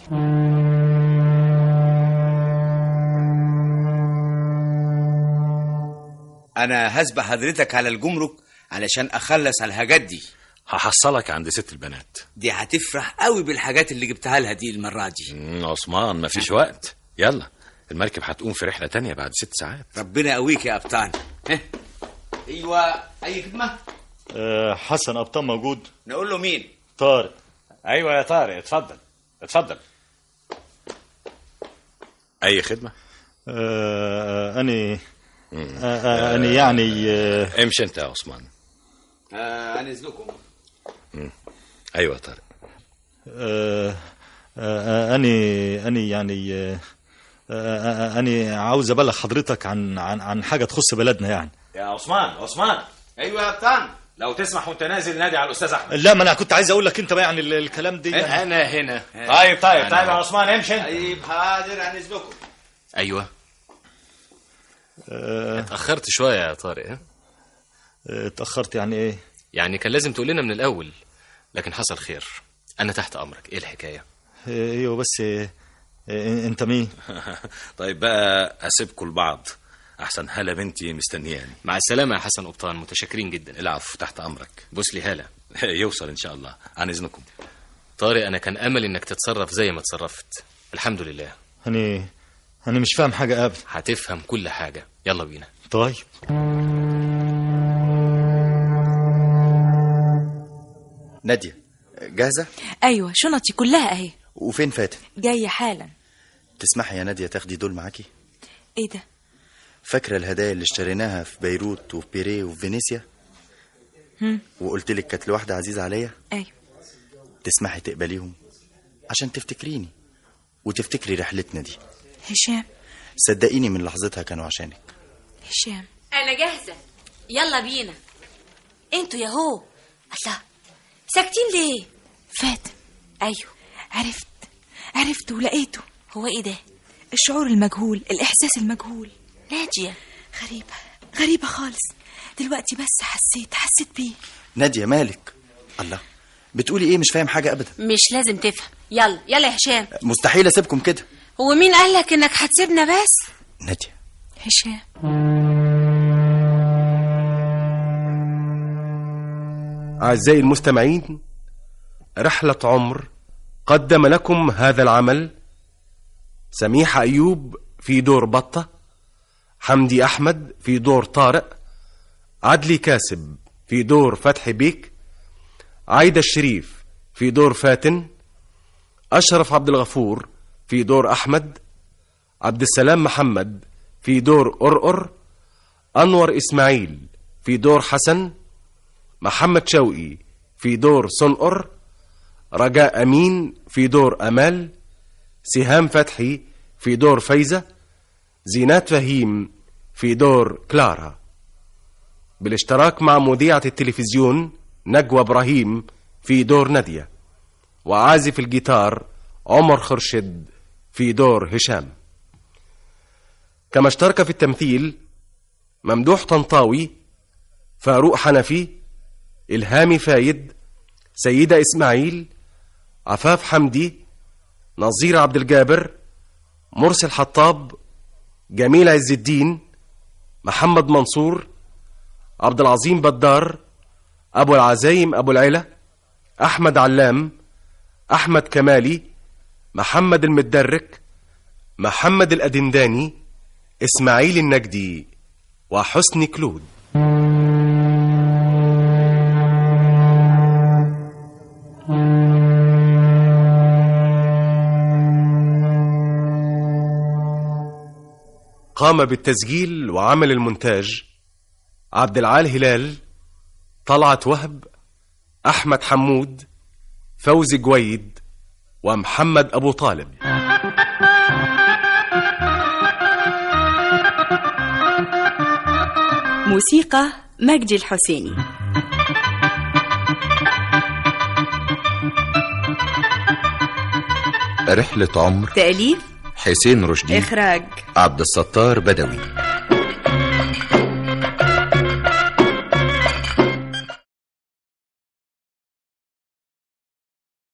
F: انا هسبق حضرتك على الجمرك علشان اخلص على الحاجات دي
I: هحصلك عند ست البنات
F: دي هتفرح قوي بالحاجات اللي جبتها لها دي المره دي
I: مم، عثمان مفيش وقت يلا المركب هتقوم في رحلة تانية بعد ست ساعات
F: ربنا يقويك يا ابطال ها؟ ايوه اي خدمه
O: أه حسن ابطال موجود
F: نقول له مين
O: طارق
I: ايوه يا طارق اتفضل اتفضل اي خدمة
O: أه اني أه اني يعني أه
I: امشي انت يا عثمان
F: آه انا اذنكم
I: ايوه يا طارق
O: أه أه اني اني يعني أه أه اني عاوز ابلغ حضرتك عن عن عن حاجه تخص بلدنا يعني
I: يا عثمان عثمان
F: ايوه يا ابطال
I: لو تسمح وانت نازل نادي على الاستاذ احمد
O: لا ما انا كنت عايز اقول لك انت بقى يعني ال- الكلام دي يعني
A: انا هنا
I: طيب طيب طيب يا عثمان امشي انت
F: طيب حاضر عن اذنكم
A: ايوه
O: أه
A: اتاخرت شويه يا طارق ها؟
O: اتاخرت يعني ايه
A: يعني كان لازم تقول لنا من الاول لكن حصل خير انا تحت امرك ايه الحكايه
O: ايوه بس أه انت مين
I: طيب بقى اسيبكم لبعض احسن هلا بنتي مستنياني
A: مع السلامه يا حسن قبطان متشكرين جدا
I: العفو تحت امرك
A: بوس لي هاله
I: يوصل ان شاء الله عن اذنكم
A: طارق انا كان امل انك تتصرف زي ما تصرفت الحمد لله
O: انا انا مش فاهم حاجه ابدا
A: هتفهم كل حاجه يلا بينا
O: طيب
N: نادية جاهزة
K: ايوه شنطي كلها اهي
N: وفين فاتن
K: جايه حالا
N: تسمحي يا نادية تاخدي دول معاكي
K: ايه ده
N: فاكرة الهدايا اللي اشتريناها في بيروت وفي بيريه وفي فينيسيا
K: هم
N: وقلت لك كانت لواحدة عزيزة عليا
K: ايوه
N: تسمحي تقبليهم عشان تفتكريني وتفتكري رحلتنا دي
K: هشام
N: صدقيني من لحظتها كانوا عشانك
K: هشام
P: انا جاهزه يلا بينا انتوا يا هو الله ساكتين ليه
K: فاتن
P: ايوه
K: عرفت عرفت ولقيته
P: هو ايه ده
K: الشعور المجهول الإحساس المجهول
P: ناجية
K: غريبة غريبة خالص دلوقتي بس حسيت حسيت بيه
N: نادية مالك الله بتقولي ايه مش فاهم حاجة ابدا
P: مش لازم تفهم يلا يلا يا هشام
N: مستحيل اسيبكم كده
P: هو مين قال لك انك هتسيبنا بس
N: نادية
K: هشام
Q: أعزائي المستمعين رحلة عمر قدم لكم هذا العمل سميح أيوب في دور بطة حمدي أحمد في دور طارق عدلي كاسب في دور فتح بيك عايدة الشريف في دور فاتن أشرف عبد الغفور في دور أحمد عبد السلام محمد في دور أرقر أنور إسماعيل في دور حسن محمد شوقي في دور صنقر رجاء أمين في دور أمال سهام فتحي في دور فايزة زينات فهيم في دور كلارا بالاشتراك مع مذيعة التلفزيون نجوى إبراهيم في دور نادية وعازف الجيتار عمر خرشد في دور هشام كما اشترك في التمثيل ممدوح طنطاوي فاروق حنفي إلهامي فايد سيدة إسماعيل عفاف حمدي نظير عبد الجابر مرسل حطاب جميل عز الدين محمد منصور عبد العظيم بدار أبو العزايم أبو العلا أحمد علام أحمد كمالي محمد المدرك محمد الأدنداني إسماعيل النجدي وحسني كلود قام بالتسجيل وعمل المونتاج عبد العال هلال طلعت وهب أحمد حمود فوزي جويد ومحمد أبو طالب
R: موسيقى مجدي الحسيني
W: رحلة عمر
R: تأليف
W: حسين رشدي
R: إخراج
W: عبد الستار بدوي